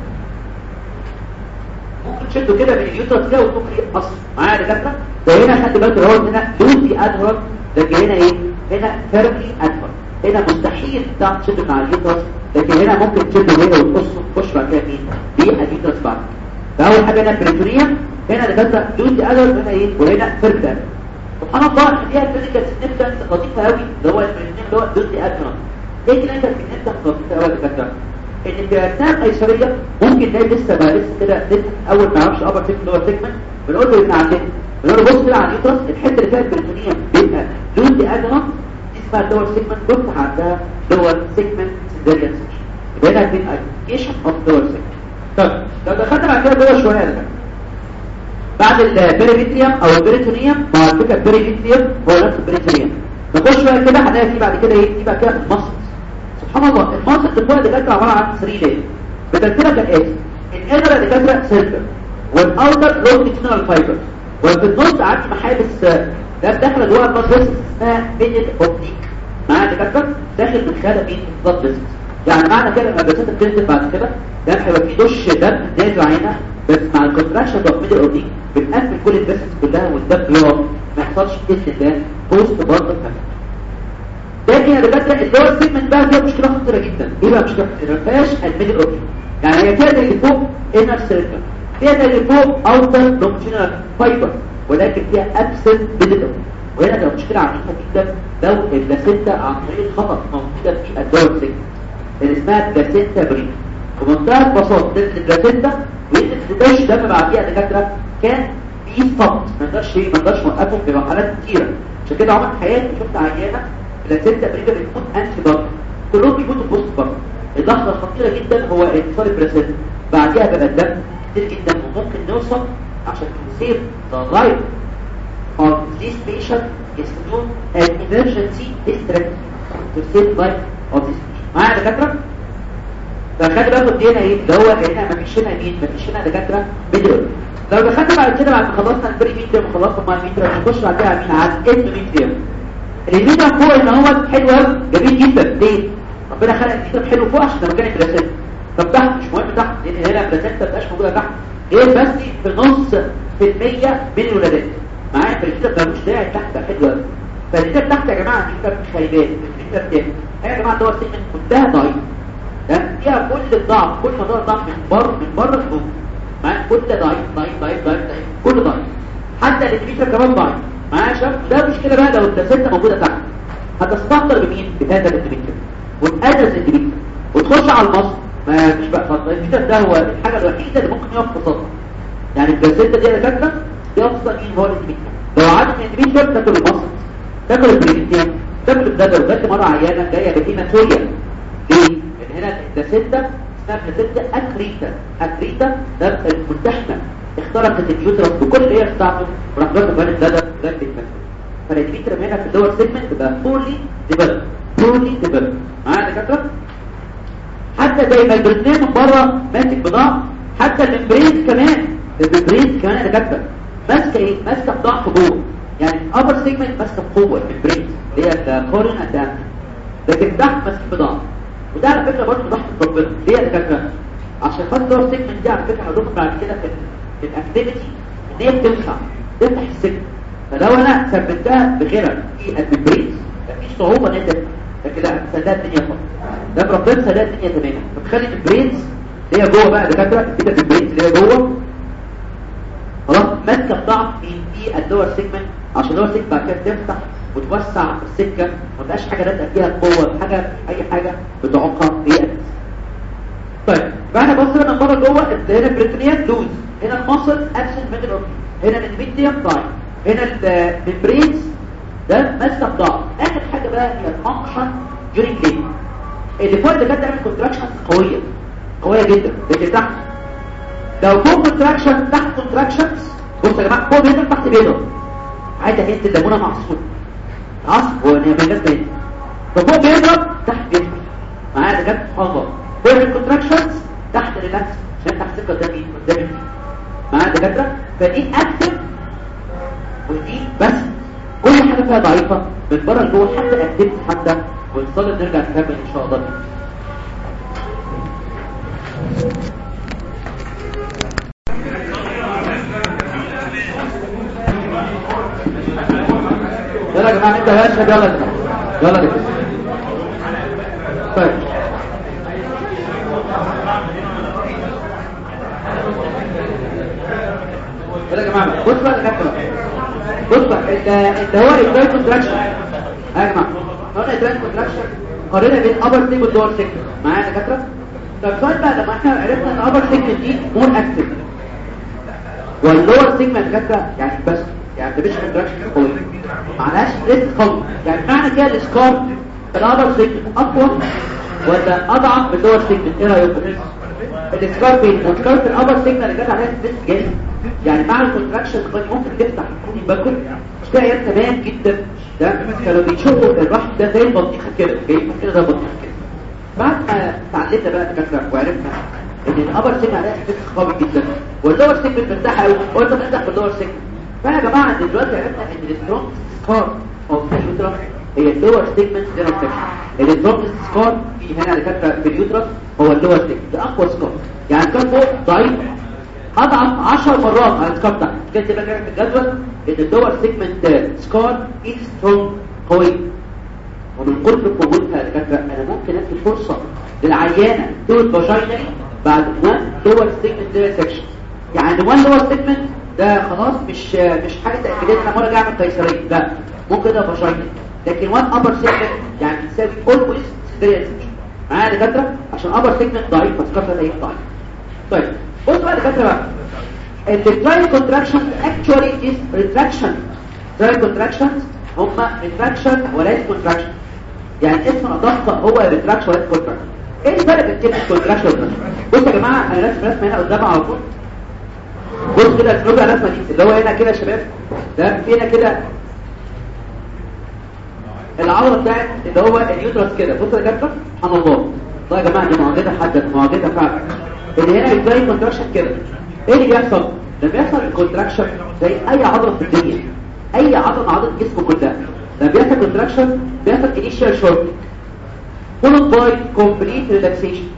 ممكن تشده كده من اليوترس كده وتمكن يقص معايا دكاتره ده هنا خلي بالك هو هنا لوزي ادهر لكن هنا ايه هنا فيرملي ادهر هنا مستحيل تعرف تشد مع اليوترس لكن هنا ممكن تشده هنا وتقصه تخش بعد كده مين دي اليوترس بعد فاول حاجه هنا بريتوريا هنا دكاتره لوزي ادهر هنا ايه وهنا فيرملي سبحان الله دي الفيزيكال سيجنفكانس لطيفه قوي اللي هو البريتوريا اللي هو لوزي ادهر ايه كده انت بتنسى لطيفه قوي دكاتره ان في اثناء القيصريه ممكن تلاقي لسه ما لسه كده لسه اول ما يعرفش ابر سيجمنت لور سيجمنت بنقول له ابن عندنا بنقول له بص كده على اليوترس الحته اللي فيها البريتونيوم بيبقى لوزي ادرا دي اسمها لور سيجمنت بص عندها لور سيجمنت سيزيريان سيكشن يبقى هنا في ايديشن اوف لور سيجمنت طب لو دخلنا بعد كده جوه شويه ده بعد البريمتريوم او البريتونيوم مع فكره البريمتريوم هو نفس البريتونيوم نخش شويه كده هنلاقي في بعد كده ايه في بعد كده المصل سبحان الله المنطق اللي فوق اللي كانت عباره عن 3 لير بترتيبها كالاتي الانر اللي كانت سيركل والاوتر لونجيتودينال فايبر وفي النص عندي محابس ده داخله جوه البلاد فيسل اسمها ميدل اوبتيك معايا دكاتره داخل من خلال مين البلاد فيسل يعني معنى كده لما الجسد بتنزل بعد كده ده هيبقى في دش دم نازل عينها بس مع الكونتراكشن اوف ميدل اوبتيك بنقفل كل الفيسلز كلها والدم يقف ما يحصلش باذن الله بوست برضه لكن يا دكاتره اللور سيجمنت بقى فيها مشكله خطيره جدا ايه بقى مشكله ما فيهاش الميدل اوبتيك يعني هي فيها اللي فوق انر سيركل فيها اللي فوق اوتر لونجيتودينال فايبر ولكن فيها ابسنت ميدل اوبتيك وهنا ده مشكله عنيفه جدا لو البلاسينتا عن طريق الخطا موجوده في اللور سيجمنت اللي اسمها بلاسينتا بريك بمنتهى البساطه تنزل البلاسينتا وينزل دم دم بعديها دكاتره كان في صمت ما نقدرش ما نقدرش نوقفهم في مرحلات كتيره عشان كده عمري في حياتي شفت عيانه بلاسينتا بريكا بتموت انتي ضغط كلهم بيموتوا بوست بره اللحظه الخطيره جدا هو انتصار البلاسينتا بعدها بقى الدم كتير جدا وممكن نوصل عشان نسيب the life of this patient is known as emergency hysterectomy to save life of this patient معايا دكاتره فخلي بالكم دي هنا ايه اللي هو هنا مفيش هنا مين مفيش هنا دكاتره ميدل لو دخلنا بعد كده بعد ما خلصنا البري ميتريم وخلصنا مع الميتريم نخش بعد كده على مين على الانتوميتريم الميتريم فوق ان هو حلو قوي جميل جدا ليه ربنا خلق الميتريم حلو فوق عشان ده مكان البلاسينتا طب تحت مش مهم تحت لان هنا البلاسينتا ما بتبقاش موجوده تحت غير بس في نص في المية من الولادات معايا في الميتريم ملوش داعي تحت حلو قوي فالميتريم تحت يا جماعه الميتريم خلي بالك الميتريم تاني يا جماعه ده هو سيجمنت منتهى ضعيف ده فيها كل الضعف كل ما ضعف من بره من بره لجوه معايا كل ضعيف ضعيف ضعيف ضعيف ضعيف كل ضعيف حتى الانتريشن كمان ضعيف معايا شاف ده مشكله بقى لو البلاسينتا موجوده تحت هتستهتر بمين بهذا الانتريشن وتقدس الانتريشن وتخش على المصل ما مش بقى فضل الانتريشن ده هو الحاجه الوحيده اللي ممكن يقف في صدر يعني البلاسينتا دي انا فاكره دي افضل مين هو الانتريشن لو عادت الانتريشن تاكل المصل تاكل البريمتين تاكل البلادر وجات مره عيانه جايه بهيماتوريا ليه؟ لان هنا البلاسينتا اسمها بلاسينتا اكريتا اكريتا ده الملتحمه اخترقت اليوترس بكل اللي هي بتاعته وراح جاب كمان البلادر وجاب البلاسينتا فالانتريترم هنا في اللور سيجمنت بقى فولي ديفلوب فولي ديفلوب معايا دكاتره حتى زي ما البريتين من بره ماسك بضعف حتى الممبرين كمان الممبرين كمان يا دكاتره ماسكه ايه ماسكه بضعف جوه يعني الابر سيجمنت ماسكه بقوه الممبرين اللي هي الكورن اند لكن تحت ماسك بضعف وده على فكره برضه ضغط ربنا ليه يا دكاتره عشان خاطر اللور سيجمنت دي على فكره هقول لكم بعد كده في في الاكتيفيتي ان هي بتنفع تفتح السجن فلو انا ثبتها بغيرها في الممبرين مفيش صعوبه ان انت لكن لا سداد الدنيا خالص ده ربنا سداد الدنيا تماما فتخلي البرينز اللي هي جوه بقى دكاتره كده في البرينز اللي هي جوه خلاص ماسكه بضعف في في اللور سيجمنت عشان اللور سيجمنت بعد كده تفتح وتوسع السكه ما تبقاش حاجه لازقه فيها قوه حاجه اي حاجه بتعوقها هي الأساس. طيب بعد بص هنا بره جوه هنا البريتونيات لوز هنا المصل ابسنت ميدل اوف هنا الميديم ضعيف هنا الممبرينز ده ماسكه بضعف اخر حاجه بقى هي الفانكشن during labor اللي فوق ده كانت تعمل كونتراكشن قويه قويه جدا اللي تحت لو فوق كونتراكشن تحت كونتراكشنز بصوا يا جماعه فوق بيضرب تحت بيضرب عايزه هيت الليمونه معصفور عصف هو نيابيجات تاني ففوق بيضرب تحت بيضرب معايا ده كانت سبحان الله فوق الكونتراكشنز تحت ريلاكس عشان تحت سكه قدامي قدامي معايا دكاتره فدي اكتف ودي بس كل حاجه فيها ضعيفه من بره لجوه حتى اكتف حتى ونصلي نرجع نكمل ان شاء الله يلا يا جماعه انت يا شباب يلا يا جماعه يلا يا جماعه طيب يلا يا جماعه بص بقى يا بص بقى انت انت هو التراي كونتراكشن يا جماعه قلنا التراي كونتراكشن قارنها بين ابر سيجمنت واللور سيجمنت معايا يا دكاتره طب سؤال بقى لما احنا عرفنا ان ابر سيجمنت دي مور اكتف واللور سيجمنت يا دكاتره يعني بس يعني ده مش كونتراكشن قوي معناش ريسك قوي يعني معنى كده السكار الابر سيجمنت اقوى ولا اضعف من اللور سيجمنت ايه رايكم السكار فين السكار في الابر سيجمنت اللي جت عليها ستريس جامد يعني مع الكونتراكشن ممكن تفتح تكون باكل مش كده تمام جدا ده كانوا بيشوفوا الرحم ده زي البطيخه كده جاي كده زي البطيخه كده بعد ما اتعلمنا بقى الدكاتره وعرفنا ان الابر سيجمنت عليها ستريس قوي جدا واللور سيجمنت مرتاحه قوي قلنا نفتح باللور سيجمنت فانا يا جماعه دلوقتي عرفنا ان السترونج سكار او اليوترس هي اللور سيجمنت زيرو سيكشن السترونج سكار في هنا اللي كانت في اليوترس هو اللور سيجمنت ده اقوى سكار يعني كان فوق ضعيف اضعف 10 مرات على السكار ده كده تبقى كده في الجدول ان اللور سيجمنت سكار از سترونج قوي ومن قرب وجودها يا دكاتره انا ممكن ادي فرصه للعيانه تولد فاجينالي بعد ما لور سيجمنت زيرو سيكشن يعني وان لور سيجمنت ده خلاص مش مش حاجه تاكيديه انا مره جاي اعمل قيصريه لا ممكن ده فاجينا لكن وان ابر سيجمنت يعني تساوي اولويز سيريس معايا يا دكاتره عشان ابر سيجمنت ضعيف فسكرتها ده ضعيف طيب بص بقى يا دكاتره بقى التراي كونتراكشن اكشوالي از ريتراكشن تراي كونتراكشنز هم ريتراكشن وليس كونتراكشن يعني اسم ادق هو ريتراكشن وليس كونتراكشن ايه الفرق بين كلمه كونتراكشن والريتراكشن بصوا يا جماعه انا راسم رسمه هنا قدام على طول بص كده الربع الرسمه دي اللي هو هنا كده يا شباب ده في هنا كده العوره بتاعت اللي هو اليوترس كده بص يا كابتن سبحان الله والله يا جماعه دي معجزه حد معجزه فعلا اللي هنا بتلاقي كونتراكشن كده ايه اللي بيحصل لما بيحصل الكونتراكشن زي اي عضله في الدنيا اي عضله عضله جسمه كلها لما بيحصل كونتراكشن بيحصل انيشال شورتنج followed by complete relaxation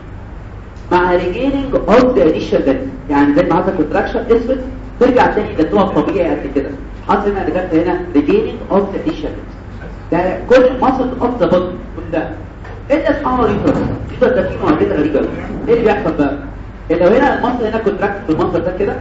مع regaining of the initial depth يعني زي ما حصل كونتراكشن اسود ترجع تاني للنوع الطبيعي قد كده حصل هنا اللي جت هنا regaining of the initial depth ده كل مصل اوف ذا بودي كلها ايه ده سبحان الله يوتر يوتر ده فيه معجزه غريبه ايه اللي بيحصل بقى لو هنا المصل هنا كونتراكت بالمنظر ده كده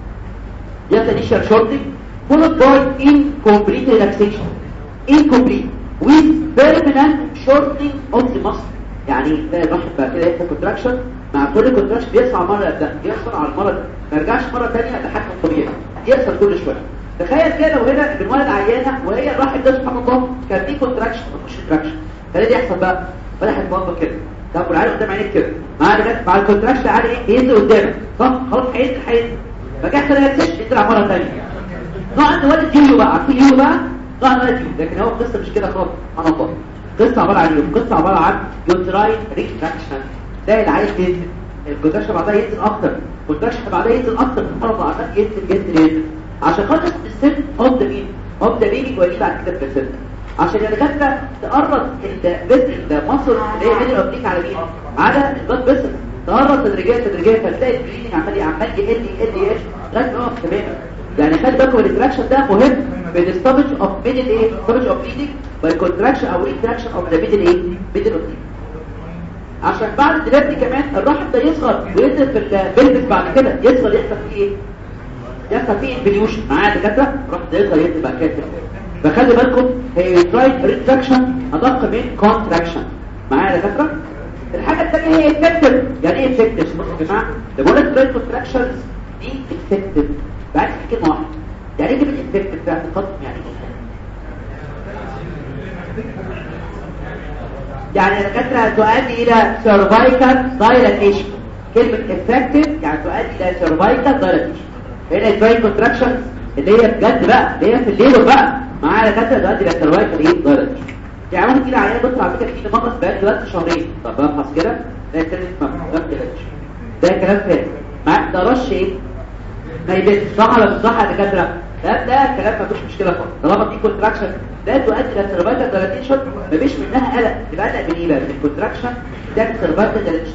يحصل انيشال شورتنج followed by incomplete relaxation incomplete with permanent shortening of the muscle يعني تلاقي الواحد بقى كده يحصل كونتراكشن مع كل كونتراكشن بيسعى مره ده بيحصل على المره ده ما يرجعش مره ثانيه لحجمه الطبيعي يحصل كل شويه تخيل كده لو هنا بنولد عيانه وهي الواحد ده سبحان الله كان دي كونتراكشن مش كونتراكشن فايه اللي يحصل بقى فتحت بطنك كده طب والعيال قدام عينيك كده مع ده مع الكونتراكشن عادي ايه ينزل قدامك صح خلاص هينزل هينزل فجاه كده يكتشف يطلع مره ثانيه نوع انت ولد يو بقى عارفين يو بقى نوع ولد يو لكن هو القصه مش كده خالص سبحان الله قصه عباره عن ايه قصه عباره عن يوتراين ريتراكشن ده العيل ينزل الكونتراكشن بعدها ينزل اكتر الكونتراكشن بعدها ينزل اكتر سبحان الله عشان ينزل ينزل ينزل عشان خاطر السن اوف ذا مين اوف ذا بيبي ويجي بعد كده في السن عشان الدكاتره تقرب الجزء المصل اللي هي ميدل اوبليك على مين على البلاد فيسل تقرب تدريجيا تدريجيا فتلاقي البريدنج عمال عمال يقل يقل يقل لغايه ما يقف تماما يعني خلي بالكم الريتراكشن ده مهم بين الستوبج اوف ميدل ايه ستوبج اوف بليدنج والكونتراكشن او ريتراكشن اوف ذا ميدل ايه ميدل اوبليك عشان بعد الدلوقتي كمان الرحم ده يصغر وينزل في البلبس بعد كده يصغر يحصل فيه ايه يحصل فيه انفليوشن معايا دكاتره راح ده يصغر ينزل بعد كده فخلي بالكم هي ترايد ريتراكشن ادق من كونتراكشن معايا دكاتره الحاجه الثانيه هي افكتيف يعني ايه افكتيف بصوا يا جماعه لما قلت ترايد كونتراكشنز دي افكتيف بعد كلمه واحده يعني ايه كلمه افكتيف بتاعت القطب يعني ايه يعني الدكاتره تؤدي الى سيرفايكال دايلاتيشن كلمه افكتيف يعني تؤدي الى سيرفايكال دايلاتيشن هنا الجوين كونتراكشن اللي هي بجد بقى اللي هي في الليل بقى معايا دكاتره تؤدي الى سيرفايكال ايه دايلاتيشن يعني ممكن كده عليها بص على فكره في مقص بقى دلوقتي شهرين طب بفحص كده ده كلمه مفهوم ده كلام فارغ مع ده رش ايه ما يبقى صح ولا مش صح يا دكاتره لا ده كلام مفيش مشكله خالص طالما في كونتراكشن لا تؤدي الى سيرفايكال دايلاتيشن مفيش منها قلق يبقى قلق من ايه بقى من الكونتراكشن ده سيرفايكال دايلاتيشن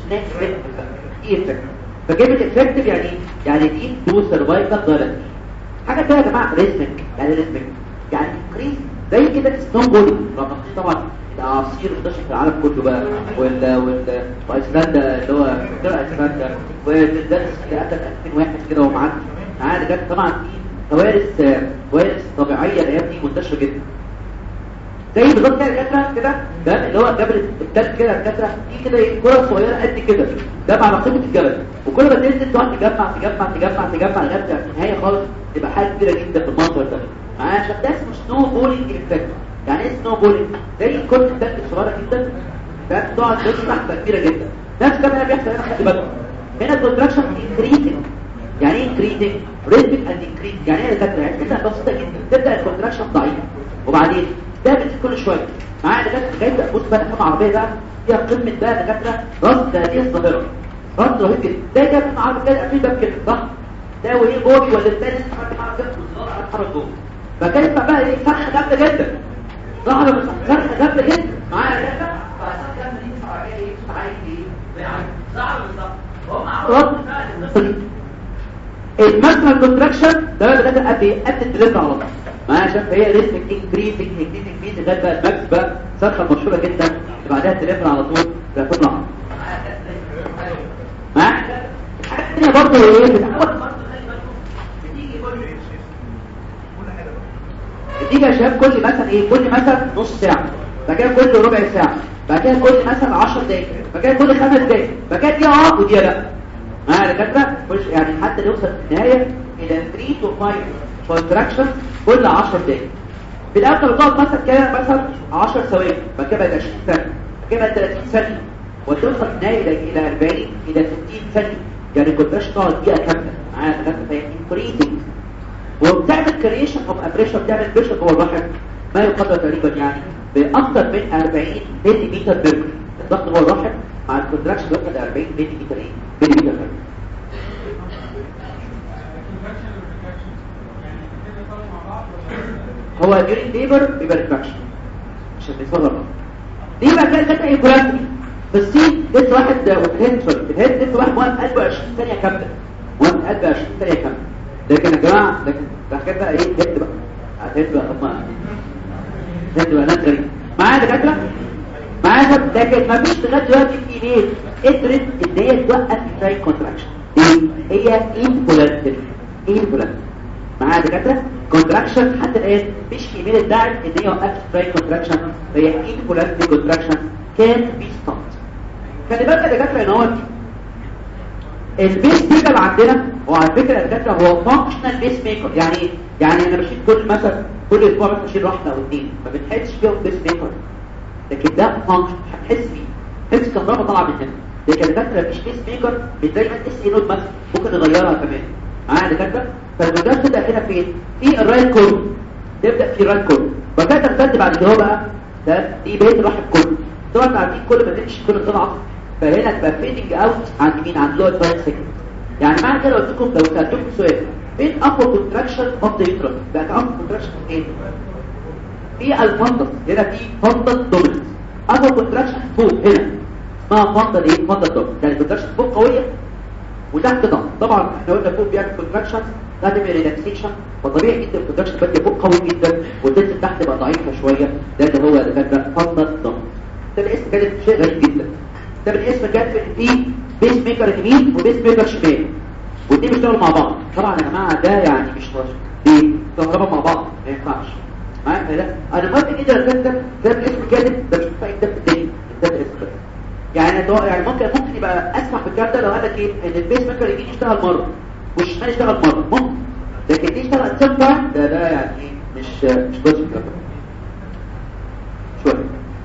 ايه افكت فكلمه افكتيف يعني ايه؟ يعني دي تو سيرفايكال دايلاتيشن حاجه تانية يا جماعه ريزمك يعني ريزمك يعني انكريز زي كده السنون بولي طبعا العصير منتشر في العالم كله بقى وال وال وايسلندا اللي هو فرق ايسلندا والدرس اللي قتل 2001 كده ومعدي معانا جت طبعا في كوارث كوارث طبيعيه الايام دي منتشره جدا زي بالظبط كده الكتره كده ده اللي هو جبل التلج كده الكتره في كده ايه كره صغيره قد كده ده على قمه الجبل وكل ما تنزل تقعد تجمع تجمع تجمع تجمع لغايه النهايه خالص تبقى حاجه كبيره جدا في المنظر ده عشان ده اسمه سنو بولينج افكت يعني ايه سنو بولينج زي كره التلج الصغيره جدا ده بتقعد تشرح كبيره جدا نفس الكلام بيحصل هنا خلي بالك هنا الكونتراكشن انكريزنج يعني ايه انكريزنج ريتم اند انكريز يعني ايه دكاتره يعني كده بسيطه جدا تبدا الكونتراكشن ضعيف وبعدين ده بتزيد كل شويه معايا دكاتره جاي بص بقى كام عربيه بقى فيها قمه بقى دكاتره رصد هذه الظاهره رصد رهيب جدا ده جاب من عربيه كده في باب كده صح ده وايه بودي ولا الثاني حركه حركه جوه فكانت بقى ايه فرخه جامده جدا ظهر فرخه جامده جدا معايا دكاتره فعشان كده دي عربيه ايه عايز ايه ظهر بالظبط هم الماكسيمال كونتراكشن ده بقى ده قد ايه قد التلاتة على طول معايا شايف هي ريسك انكريزنج انكريزنج انكريزنج لغايه بقى الماكس بقى صرخه مشهوره جدا اللي بعدها التلاتة على طول ده كله معايا حاجه ثانيه برضه ايه بتعود بتيجي يا شباب كل مثلا ايه كل مثلا نص ساعه بعد كده كل ربع ساعه بعد كده كل مثلا 10 دقايق بعد كده كل 5 دقايق بعد كده دي اه ودي لا معايا دكاتره مش يعني حتى نوصل في النهايه الى 3 تو 5 كونتراكشن كل 10 دقايق في الاخر بتقعد مثلا كده مثلا 10 ثواني بعد كده بقت 20 ثانيه بعد كده بقت 30 ثانيه وتوصل في النهايه الى الى 40 الى 60 ثانيه يعني الكونتراكشن تقعد دقيقه كامله معايا دكاتره فهي انكريزنج وبتعمل كريشن اوف ابريشن بتعمل بريشر جوه الرحم ما يقدر تقريبا يعني باكثر من 40 ملي متر ميركوري الضغط جوه الرحم مع الكونتراكشن بيوصل ل 40 ملي متر ايه ملي متر ميركوري هو during labor بيبقى ريتراكشن عشان بيصغر دي بقى كده كده ايكولاتري في السين لسه واحد وفي سوري في الهيد لسه واحد موقف قلبه 20 ثانيه كامله موقف قلبه 20 ثانيه كامله لكن يا جماعه لكن ده حاجات بقى ايه هيد بقى هيد بقى هم هيد بقى ناس غريبه معايا دكاتره معايا لكن ما فيش لغايه دلوقتي في ايميل قدرت ان هي توقف الفراي كونتراكشن هي انفولنتري انفولنتري معايا دكاتره كونتراكشن حتى الان مش في ايميل الداعم ان هي وقفت الفراي كونتراكشن هي انفولنتري كونتراكشن كان بي ستوب خلي بالك يا دكاتره ان هو البيس ميكر عندنا هو على فكره يا دكاتره هو فانكشنال بيس ميكر يعني ايه يعني انا بشيل كل مثلا كل اسبوع مثلا بشيل واحده او اثنين ما بنحسش فيهم بيس ميكر لكن ده فانكشن هتحس فيه حس كهرباء طالعه من هنا لكن الدكاتره مش بيس ميكر مش زي اس اي نود مثلا ممكن نغيرها كمان معايا دكاتره فالمجال تبدا هنا فين في الرايت كود تبدا في الرايت كود وكده ترتد بعد كده بقى ده دي بقيه الواحد كله طبعا عارفين كل ما تمشي كل تضعف فهنا تبقى فيدنج اوت عند مين عند لود باين سيجنال يعني معنى كده قلت لكم لو سالتكم سؤال فين اقوى كونتراكشن اوف ذا يوترس بقت اقوى كونتراكشن ايه في الفندس هنا في فندس دوميننس اقوى كونتراكشن فوق هنا اسمها فندس ايه فندس دوميننس يعني كونتراكشن فوق قويه وتحت ضغط طبعا احنا قلنا فوق بيعمل كونتراكشن ده بيبقى ريلاكسيشن فطبيعي جدا الكونتراكشن بدأ فوق قوي جدا والتنس تحت بقى ضعيفه شويه ده اللي هو ده كان فندس دوميننس ده الاسم كان شيء غريب جدا ده بالاسم كاتب ان في بيس ميكر يمين وبيس ميكر شمال والاثنين بيشتغلوا مع بعض طبعا يا جماعه ده يعني مش طاش ليه كهرباء مع بعض ما ينفعش معايا لا انا ممكن جدا ده ده ده بالاسم كاتب ده مش فاهم ده في الدنيا ده بالاسم بس يعني ده يعني ممكن ممكن يبقى اسمح بالكلام ده لو قال لك ايه ان البيس ميكر يمين يشتغل مره والشمال يشتغل مره ممكن لكن دي يشتغل سيم تايم ده ده يعني مش مش كويس الكلام ده شويه معايا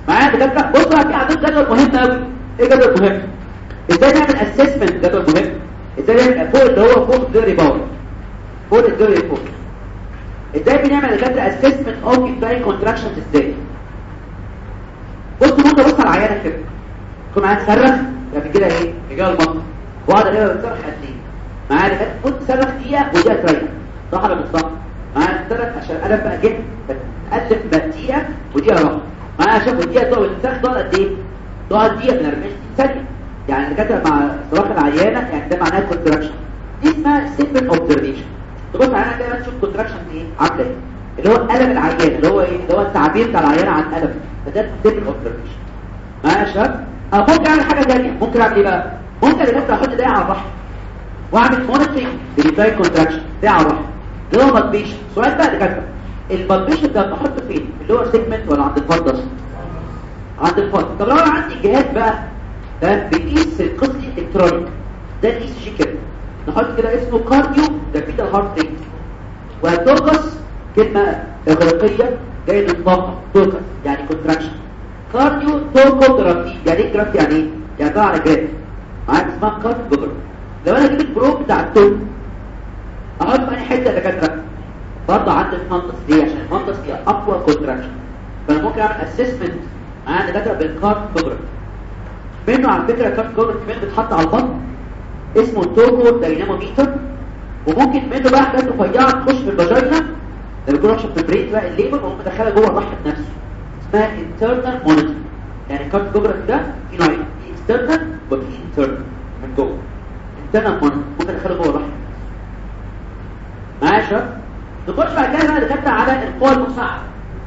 دكاتره بصوا في عندنا جدول مهم قوي ايه جدول مهم ازاي نعمل اسسمنت جدول مهم ازاي نعمل فوق اللي هو فوق الدوري باور فوق الدوري فوق ازاي بنعمل دكاتره اسسمنت اوف البراين كونتراكشنز ازاي بصوا ممكن بص على العيانه كده تكون معايا تصرخ يعني كده ايه رجال المنطق واقعد الاقيها بتصرخ قد ايه معايا دكاتره كنت تصرخ دقيقه ودقيقه تريح صح ولا مش صح معايا تصرخ عشان انا بقى جيت اتقلب بقى دقيقه ودقيقه راحه معايا شوف الدقيقه تقعد التصرخ تقعد قد ايه تقعد دقيقه من 40 ثانيه يعني الدكاتره مع صراخ العيانه يعني ده معناه كونتراكشن دي اسمها سيمبل اوبزرفيشن تبص على كده تشوف كونتراكشن ايه عامله ايه اللي هو الم العيان اللي هو ايه اللي هو التعبير بتاع العيان عن الالم فده سيمبل اوبزرفيشن معايا يا شباب أو ممكن اعمل حاجه ثانيه ممكن اعمل ايه بقى ممكن الدكاتره احط ده على الرحم واعمل مونيتورنج للبراين كونتراكشن ده على الرحم اللي هو مالبيشن سؤال بقى دكاتره المالبيشن ده بحطه فين اللي هو سيجمنت ولا عند الفضل عند الفضل طب لو انا عندي جهاز بقى ده بيقيس القسط الالكترونيك ده الاي سي جي كده نحط كده اسمه كارديو ده كده هارت ريت وتوكس كلمه اغريقيه جايه من الطاقه توكس يعني كونتراكشن كارديو توكوجرافي يعني ايه جرافي يعني ايه يعني ده على جراف معاك اسمها كارديو لو انا جبت بروب بتاع التوب احط في انهي حته دكاتره برضه عند المنطقه دي عشان المنطقه دي اقوى كونتراكشن فانا ممكن اعمل اسسمنت معايا دكاتره بالكارديو منه على فكرة كارت كورت كمان بتحط على البطن اسمه توكو دايناموميتر وممكن منه بقى حاجات رفيعة تخش في الفاجينا لما يكون رشف في البريد بقى الليبر وهم مدخلها جوه الرحم نفسه اسمها internal monitor يعني كارت كورت ده في نوعين في external وفي internal من جوه internal monitor ممكن ادخله جوه الرحم معايا يا شباب نخش بعد كده بقى دخلت على القوى المساعدة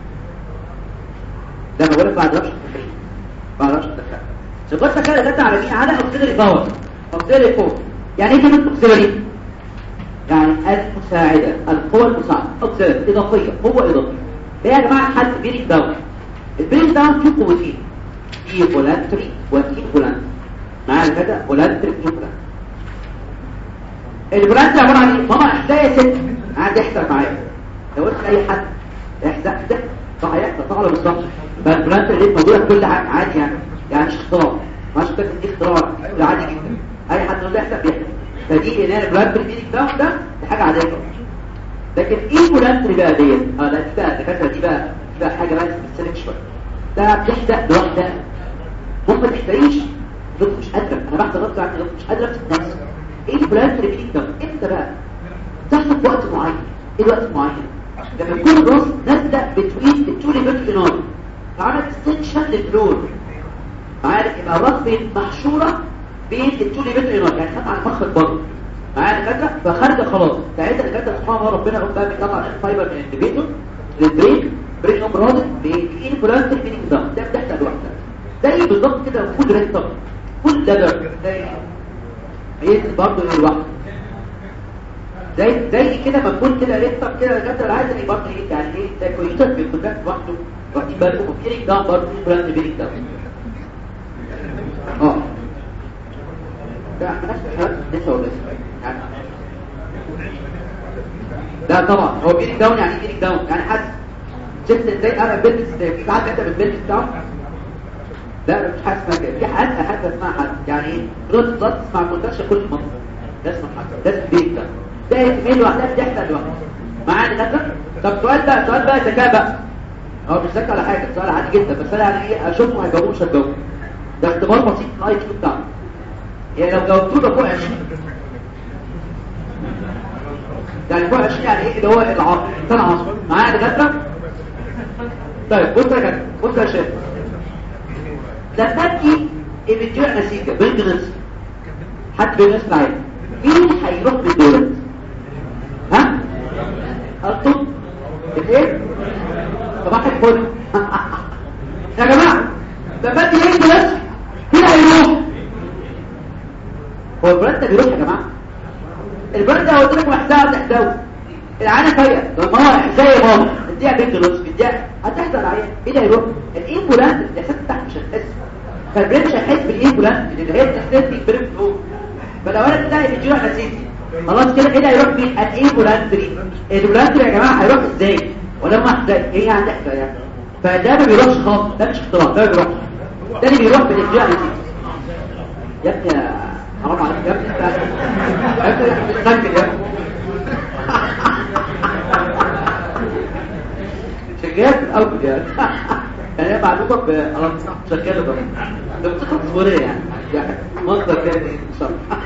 لما بقول لك بعد رشف في البريد بعد رشف الدخل شغلت كده داتا على مين على اوكسيلري باور اوكسيلري فور يعني ايه كلمه اوكسيلري يعني المساعده القوه المساعده اوكسيلري اضافيه قوه اضافيه هي يا جماعه حد بيريك داون البيريك داون فيه قوتين في فولانتري وفي فولانتري معايا كده فولانتري وفي فولانتري الفولانتري عباره عن ايه ماما احزاء يا ست عادي احزق معايا لو قلت لاي حد احزق ده صح هيحصل صح ولا مش صح فالفولانتري دي موجوده في كل حاجه عادي يعني يعني مش اختراع مش بس دي اختراع ده عادي جدا اي حد يقول يحسب بيحسب فدي ان انا بلاد بريدنج داون ده دي حاجه عاديه لكن ايه بولانتري بقى ديت اه لا دي بقى الدكاتره دي بقى دي بقى حاجه بقى سبيسيفيك شويه ده بتحدق لوحدها ممكن تحتاجيش لو مش قادره انا بحث غلط عني لو مش قادره امسك نفسي ايه البولانتري بريدنج داون امتى بقى تحصل في وقت معين ايه الوقت المعين لما يكون الراس نازله بتوين التو ليفل فينول فعمل اكستنشن للفلور عارف يبقى الراس بين محشورة بين التولي متر ينار يعني خد على المخرج برضه معايا الفكرة فخارجة خلاص ساعتها الفكرة سبحان الله ربنا قلت بقى بيطلع الفايبر من الانتبيتور للبريك بريك نوم رادت بإين فلانتر بين النظام ده بتحصل لوحدها زي بالظبط كده فود ريد طب فود ليدر زي هي برضه لوحده زي زي كده ما تكون كده ريد طب كده الجدر عايز ان برضه ايه يعني ايه ده كويتر بيكون لوحده واخدين بالكم وفي ده برضه فلانتر بين ده اه ده نفس الحالات لسه ولا لسه لا طبعا هو بيريك داون يعني بيريك داون يعني حد شفت ازاي انا بلبس في حد انت بتلبس داون لا مش حاجه اسمها كده في حد حاجه اسمها حد يعني ايه بلوت بلوت اسمع كونتاكشن كل منطقه ده اسمه حد ده اسمه بيريك داون ده احتمال لوحدها بتحصل لوحدها معانا نفسك طب سؤال بقى سؤال بقى ذكاء بقى هو مش ذكاء على حاجه سؤال عادي جدا بس انا يعني ايه اشوفهم هيجاوبوا مش هيجاوبوا ده اختبار بسيط الاي كيو بتاعه يعني لو جاوبتوه ده فوق 20 يعني فوق 20 يعني ايه اللي هو العصر سنه عصر معايا دكاتره طيب بص يا كابتن بص يا شباب لما تجي ايميجير نسيجه بيلدنس حد بيلدنس معايا مين هيروح بالدولت ها انتم الايه صباح الفل يا جماعه لما تجي ايميجير مين هيروح هو البراند ده بيروح يا جماعه البراند ده قلت لكم احزاء تحزاوا العانه فايقه لما هو احزاء يا ماما اديها بنت نص اديها هتحزق العيان ايه ده يروح الانبولانت الاحساس بتاعك مش هتحس فالبرين مش هيحس بالانبولانت اللي هي بتحسس دي البرين فوق فلو انا بتاعي بيجيله نسيتي خلاص كده ايه ده هيروح مين الانبولانتري الانبولانتري يا جماعه هيروح ازاي ولا ما احزاء ايه يعني احزاء يعني فده ما بيروحش خالص ده مش اختراع ده ما بيروحش ده اللي بيروح بالارجاع للجنس يا ابني يا حرام عليك يا ابني انت انت بتتخنجل يا ابني شغال في الاول يعني يعني انا معلومه ب انا شغال بقى ده بتخلص تصويريه يعني يعني مصدر تاني ان شاء الله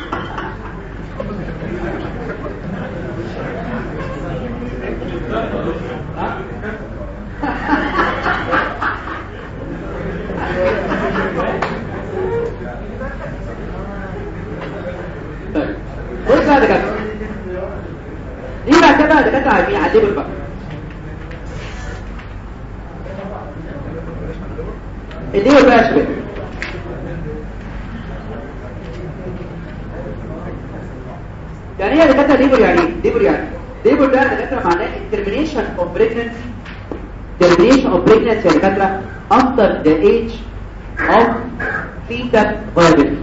طيب بص بقى يا دكاتره دي بقى كده يا دكاتره عايزين يعلموا بقى اللي هو بقى يا شباب يعني ايه يا دكاتره ليبر يعني ايه ليبر يعني ليبر ده يا دكاتره معناه termination of pregnancy termination of pregnancy يا دكاتره after the age of fetal viability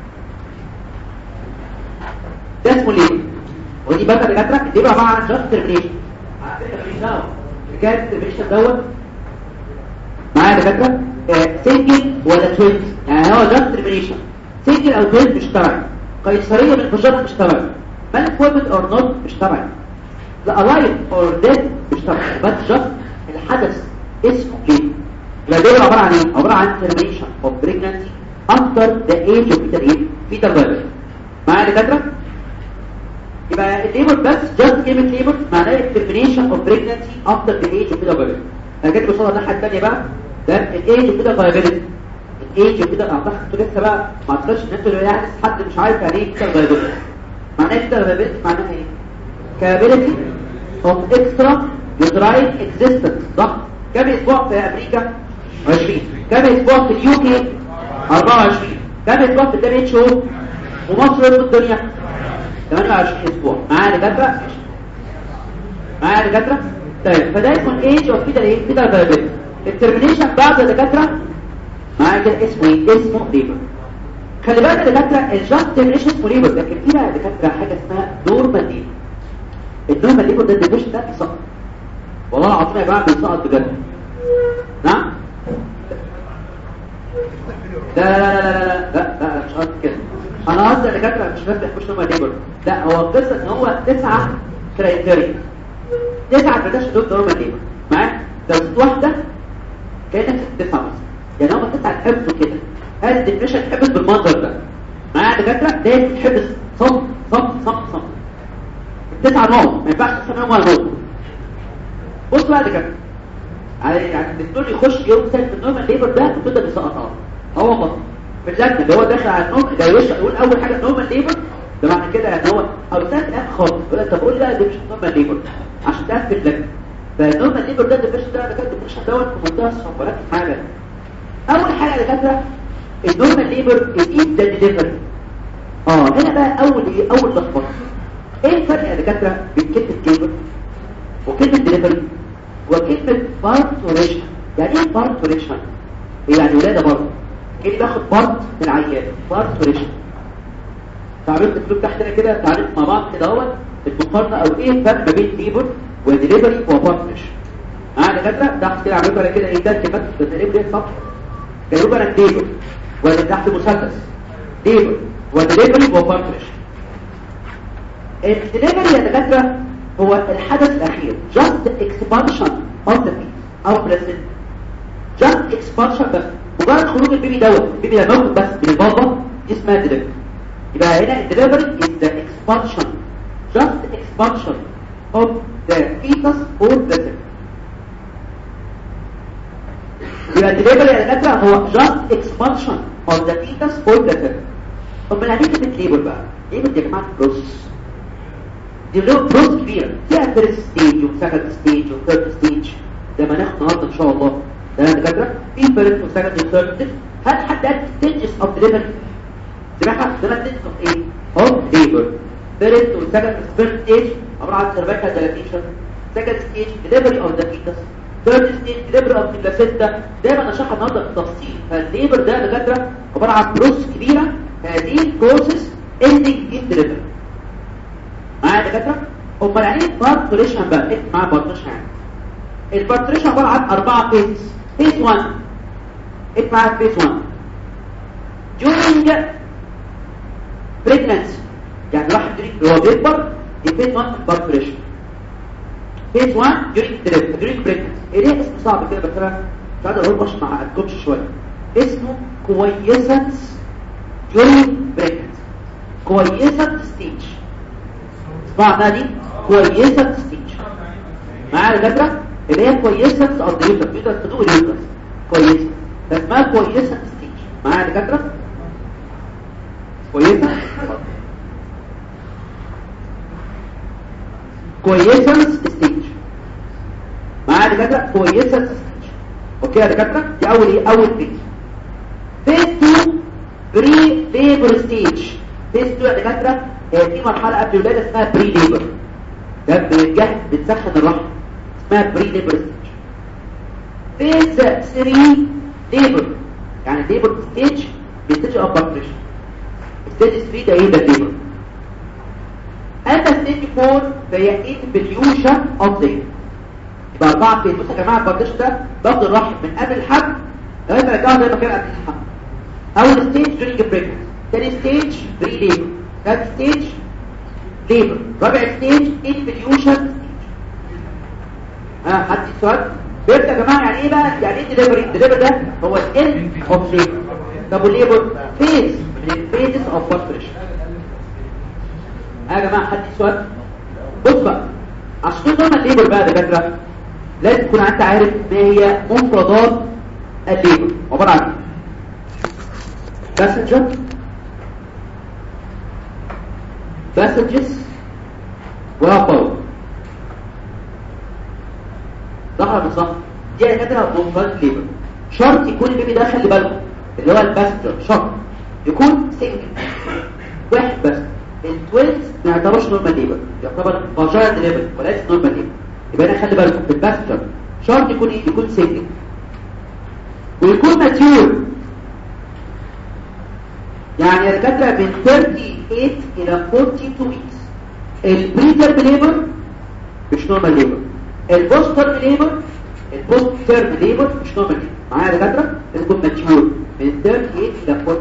ده اسمه ليه ودي بقى يا دكاتره دي بقى عباره عن just termination على فكره ماليش دعوه حكايه الترمينيشن دوت معايا يا دكاتره سنجل ولا توينز يعني هو جاست ترمينيشن سنجل او توينز مش تبعي قيصريه من الفجار مش تبعي مالفورمد اور نوت مش تبعي لا الايف اور ديد مش تبعي بس جاست الحدث اسمه ليه لا دول عباره عن ايه عباره عن ترمينيشن اوف بريجنسي افتر ذا ايج اوف فيتال ايه فيتال فيروس معايا يا دكاتره يبقى الليبر بس جاست كلمه ليبر معناها termination of pregnancy after the age of fetal viability انا جيت بصوره الناحيه الثانيه بقى ده الايج اوف fetal viability الايج اوف fetal اعتقد انتوا لسه بقى ما اعتقدش ان انتوا يعني حد مش عارف يعني ايه fetal viability معناها fetal viability معناها ايه capability of extra uterine existence صح كم اسبوع في امريكا 20 كم اسبوع في اليو كي 24 كم اسبوع في الدبليو اتش او ومصر في الدنيا 28 اسبوع معايا دكاتره معايا دكاتره طيب فده اسمه ايج اوف كده ايه كده فايبل الترمينيشن بعد الدكاتره معايا كده اسمه ايه اسمه ليبر خلي بالك يا دكاتره الجاست ترمينيشن اسمه ليبر لكن في بقى دكاتره حاجه اسمها نورمال ليبر النورمال ليبر ده الديفيشن ده بيسقط والله العظيم يا جماعه بيسقط بجد نعم لا لا لا لا لا لا لا مش قصدي كده انا قصدي الدكاتره مش بس مش نورمال ليبر لا هو القصه ان هو تسعه كرايتيريا تسعه كرايتيريا دول نورمال ليبر معايا لو ست واحده كانت تسعه بس يعني هم تسعه تحبسوا كده هذه الديفينيشن تحبس بالمنظر ده معايا دكاتره ده تحبس صمت صمت صمت صمت التسعه نوم ما ينفعش تسميهم ولا نوم بص بقى يا دكاتره يعني الدكتور يخش يوم سنه النورمال ليبر ده وتبدا تسقطها هو بطل في اللجنه اللي هو داخل على النوم ده يوش يقول اول حاجه نورمال ليبر ده معنى كده ان هو او سنه الاخر خالص يقول لك طب قول لي بقى ده مش نورمال ليبر عشان تعرف في اللجنه فالنورمال ليبر ده الديفيشن ده ده مش دوت في منتهى الصعوبه ركز معايا اول حاجه يا دكاتره النورمال ليبر الايد ده ديليفري اه هنا بقى اول ايه اول لخبطه ايه الفرق يا دكاتره بين كلمه ليبر وكلمه ديليفري وكلمه بارتوريشن يعني ايه بارتوريشن يعني ولاده برضه اللي باخد بارت من العيان بارتوريشن تعريف الاسلوب تحتنا كده تعريف مع بعض كده اهوت المقارنه او ايه الفرق ما بين ليبر وديليفري وبارتوريشن معايا دكاتره تحت كده عامل كده ايه ده كده ده ديليفري سطح كانوا بقى ليبر ولا تحت مثلث ليبر وديليفري وبارتوريشن الديليفري يا دكاتره هو الحدث الاخير just expansion of the fetus او placenta just expansion بس مجرد خروج البيبي دوت البيبي ده موجود بس من البابا دي اسمها ديليفري يبقى هنا الدليفري is the expansion just expansion of the fetus or placenta يبقى الدليفري يا دكاتره هو just expansion of the fetus or placenta طب من هذه كلمه ليبر بقى ليبر دي يا جماعه بروسس دي بروسس كبيره فيها فيرست ستيج وسكند ستيج وثيرد ستيج زي ما ناخد النهارده ان شاء الله ده يا دكاتره في فيرست وسكند وثيرد هل حد قال ستيجز اوف دليفري سمعها ده ستيجز اوف ايه اوف ليبر فيرست وسكند فيرست ستيج عباره عن سيرفيكال ديلاتيشن سكند ستيج دليفري اوف ذا فيتس ثيرد ستيج دليفري اوف البلاسينتا دايما اشرحها النهارده بالتفصيل فالليبر ده يا دكاتره عباره عن بروس كبيره هذه البروسيس اندنج ان دليفري معايا يا دكاتره امال يعني ايه بارتوريشن بقى اكتب معايا بارتوريشن يعني البارتريشن عباره عن اربعه فيز فيز 1 اسمها فيز 1 during pregnancy يعني واحد during هو بيكبر دي فيز 1 بارتريشن فيز 1 during delivery during pregnancy ايه ليه اسم صعب كده بس انا مش عايز اقول مش مع الكوتش شويه اسمه كويسنس during pregnancy كويسة ستيج اسمعنا دي كويسة ستيج معايا الفكرة اللي هي كويسة او ديوتر تقدر تدوق اليوترس كويسة اسمها كويسة ستيج معايا الفكرة كويسة كويسة ستيج معايا الفكرة كويسة ستيج اوكي يا دكاترة دي اول ايه اول فيز فيز 2 بري ليبر ستيج فيز 2 يا دكاتره هي دي مرحله قبل الولاده اسمها بري ليبر ده بتجهز بتسخن الرحم اسمها بري ليبر ستيج فيز 3 ليبر يعني ليبر ستيج بستيج اوف بارتريشن ستيج 3 ده ايه ده ليبر اما ستيج 4 فهي انفليوشن اوف ليبر يبقى اربعه فيز بصوا يا جماعه البارتريشن ده ضغط الرحم من قبل الحمل لغايه ما يرجعوا زي ما كان قبل الحمل اول ستيج during pregnancy ثاني ستيج بري ليبر ثالث ستيج ليبر رابع ستيج انفليوشن ها حد سؤال بيبدا يا جماعه يعني ايه بقى يعني ايه ديليفري الديليفري ده هو الاند اوف ليبر طب والليبر فيز من الفيزز اوف بارتريشن ها يا جماعه حد سؤال بص بقى عشان تفهم الليبر بقى يا دكاتره لازم تكون انت عارف ما هي مفردات الليبر عباره عن passenger passages وباور صح ولا صح دي انا كاتبها مفرد ليبر شرط يكون البيبي ده خلي بالكم اللي هو الباسنجر شرط يكون سنجل واحد بس التوينز ما يعتبرش نورمال ليبر يعتبر فاجايل ليبر وليس نورمال ليبر يبقى انا خلي بالكم الباسنجر شرط يكون ايه يكون سنجل ويكون ماتيور يعني الدكاتره من 38 الى 42 ويكس البريتر ليبر مش نورمال ليبر البوست تيرم ليبر البوست تيرم ليبر مش نورمال ليبر معايا يا دكاتره لازم يكون ماتيور من 38 الى 42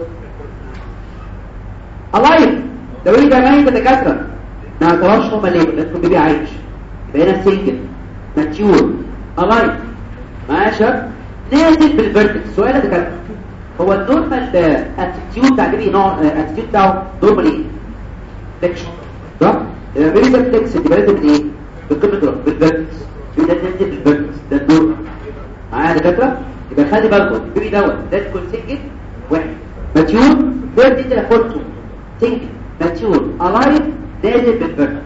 الايف لو انت ميت دكاتره ما اعتبرش نورمال ليبر لازم يكون بيبي عايش يبقى هنا سنجل ماتيور الايف معايا يا شباب نازل بالفيرتكس سؤال يا دكاتره هو النورمال اتيتيود بتاع البيبي نوع اتيتيود بتاعه نورمال ايه فليكشن صح البيبي ده فليكس يبقى لازم ايه بالقمه بالفيرتكس يبقى ده نازل بالفيرتكس ده النورمال معايا يا دكاتره يبقى خلي بالكم البيبي دوت لازم يكون سنجل واحد ماتيور فيرتي ده فورتو سنجل ماتيور الايف نازل بالفيرتكس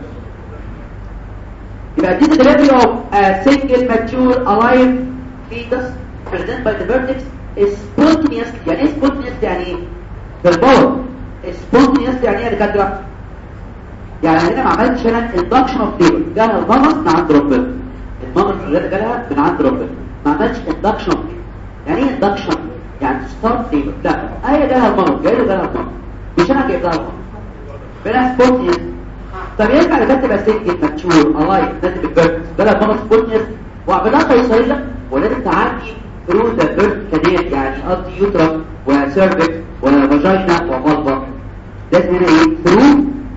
يبقى دي delivery of a single mature alive fetus presented by the vertex spontaneous يعني ايه spontaneous يعني ايه في الباور spontaneous يعني ايه يا دكاتره يعني هنا ما عملتش انا induction of labor جالها المرض من عند ربنا المرض اللي جالها من عند ربنا ما عملتش induction of labor يعني ايه induction يعني start labor لا هي جالها المرض جاي له جالها المرض مش انا جايب لها المرض فانا spontaneous طب ينفع لك تبقى سنجل ماتشور الايف لازم البيرث ده المرض spontaneous وعملها قيصريه ولازم تعدي through the birth canal يعني قصدي يوترس وسيرفكس وفاجينا وفالفا لازم هنا ايه through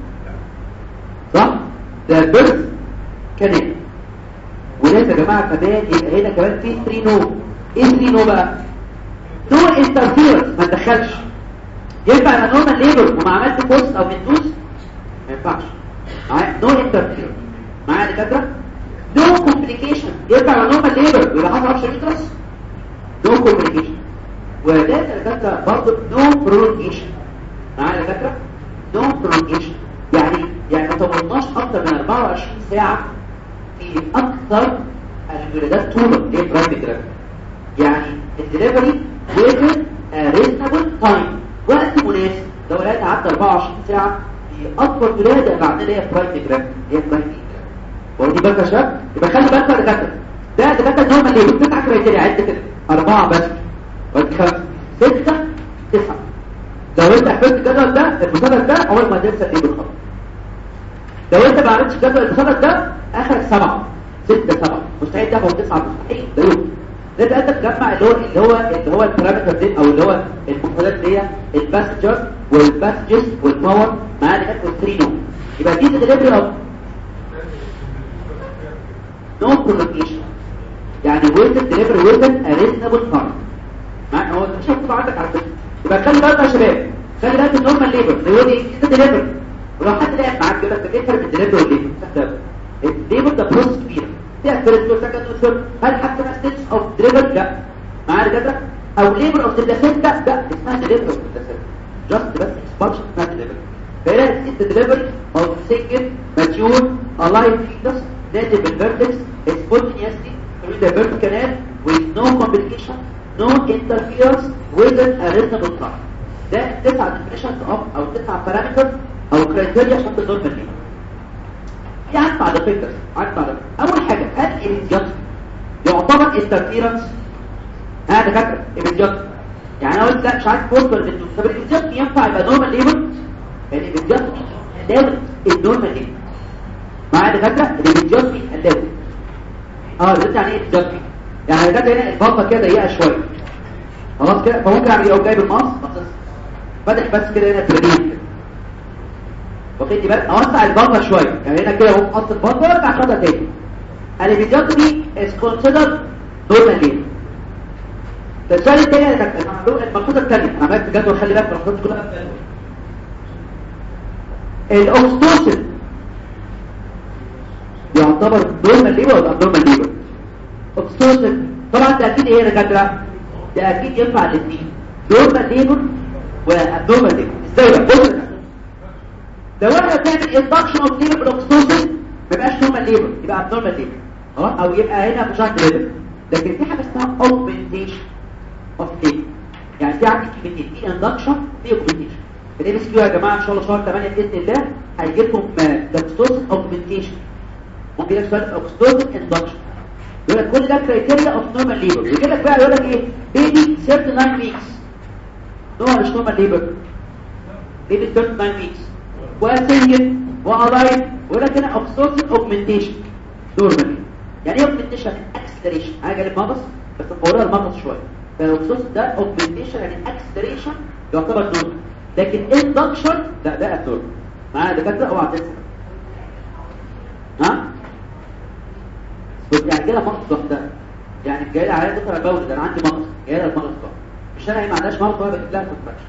صح the birth canal ولازم يا جماعه كمان يبقى هنا كمان في 3 نو ايه 3 نو بقى نو انترفيرنس ما تدخلش ينفع انا نورمال ليبر وما عملت بوست او مندوس ما ينفعش معايا نو انترفيرنس معايا دكاتره نو كومبليكيشن ينفع نورمال ليبر يبقى حصل اوبشن يوترس نو كومبليكيشن وده دكاتره برضه نو برولونجيشن معايا دكاتره نو برولونجيشن يعني يعني ما طولناش اكتر من 24 ساعه في اكثر الولادات طولا اللي هي برايمري جرافيتي يعني الدليفري ويزن ريزنبل تايم وقت مناسب لو ولاده عدى 24 ساعه في اكبر ولاده بعد اللي هي برايمري جرافيتي اللي هي برايمري ودي بالك يا شباب يبقى خلي بالك يا دكاتره ده دكاتره نورمال ليه تسعه كرايتيريا عد كده اربعه بس ودي خمسه سته تسعه لو انت حفظت الجدول ده المثلث ده اول ما تنسى ايه بالخط لو انت ما عرفتش جدول المثلث ده اخرك سبعه 6 7 مستحيل ده هو 9 مستحيل ده يوم لازم انت تجمع اللي هو اللي هو اللي هو البارامتر دي او اللي هو المفردات دي الباسنجر والباسجز والباور مع اللي كانت 3 نوم يبقى دي ديليفري اوف نو برولوكيشن يعني ويزن ديليفري ويزن اريزنبل تايم مع هو مش هتطلع عندك على فكره يبقى خلي بالك يا شباب خلي بالك النورمال ليبر بيقول ايه ده ديليفري ولو حد لعب معاك يقول لك ايه الفرق بين الديليفري والليبر الليبر ده بروسس كبيره فيها فيرست وسكند وثيرد هل حتى ستيتس اوف ديليفر لا معايا كده او ليبر اوف ديليفر لا اسمها ديليفر اوف ديليفر جاست بس اكسبانشن اسمها ديليفر فهنا it's the delivery of single mature alive fetus native in vertex spontaneously through the birth canal with no complication no interference with a reasonable time ده تسعة definitions of او تسعة parameters او criteria عشان تدور بالليل في عن بعض فكرة عن بعض اول حاجة هل الانزياطي يعتبر interference انا دكاتره الانزياطي يعني انا قلت لا مش عارف بوستر بنتو طب الانزياطي ينفع يبقى نورمال ليبل يعني الانزياطي لازم النورمال ليبل معايا دكاتره الانزياطي لازم اه ده يعني ايه الانزياطي يعني دكاتره هنا البطه كده ضيقه شويه خلاص كده فممكن اعمل ايه جايب المقص فاتح بس كده هنا تربيه كده واخد بالك اوسع البطه شويه يعني هنا كده اهو قص البطه وارجع اخدها تاني الفيديوجرافي از كونسيدرد نورمال ليبل السؤال الثاني اللي كانت الملحوظه الثانيه انا عملت جدول خلي بالك الملحوظات كلها في الجدول الاوكستوسن يعتبر نورمال ليبل ولا ابنورمال ليبل اوكستوسن طبعا ده اكيد ايه يا دكاتره ده اكيد ينفع الاثنين نورمال ليبل وابنورمال ليبل ازاي بقى بص لو احنا بنعمل اندكشن اوف ليبل بالاوكستوسن ما يبقاش نورمال ليبل يبقى ابنورمال ليبل خلاص او يبقى هنا مش عارف ليبل لكن في حاجه اسمها اوجمنتيشن اوف ليبل يعني في عندي كلمتين في اندكشن في اوجمنتيشن الام اس كيو يا جماعه ان شاء الله شهر 8 باذن الله هيجي لكم دكتوس اوجمنتيشن ممكن يجي سؤال اوكستوس اندكشن يقول لك كل ده كرايتيريا اوف نورمال ليبر يجي لك بقى يقول لك ايه بيبي 39 ويكس نوع مش نورمال ليبر بيبي 39 ويكس وسنجل والايف ويقول لك هنا اوكستوس اوجمنتيشن نورمال يعني ايه اوجمنتيشن اكسلريشن انا جايب مغص بس بوريها المغص شويه فالاوكستوس ده اوجمنتيشن يعني اكسلريشن يعتبر نورمال لكن اندكشن لا ده ابنورمال معايا دكاتره اوعى تنسى ها كنت يعني كده مغص واحده يعني جاي لي عليا دكتور البول ده انا عندي مغص جاي لي المغص ده مش انا ما عندهاش مغص ولا بجيب لها كونتراكشن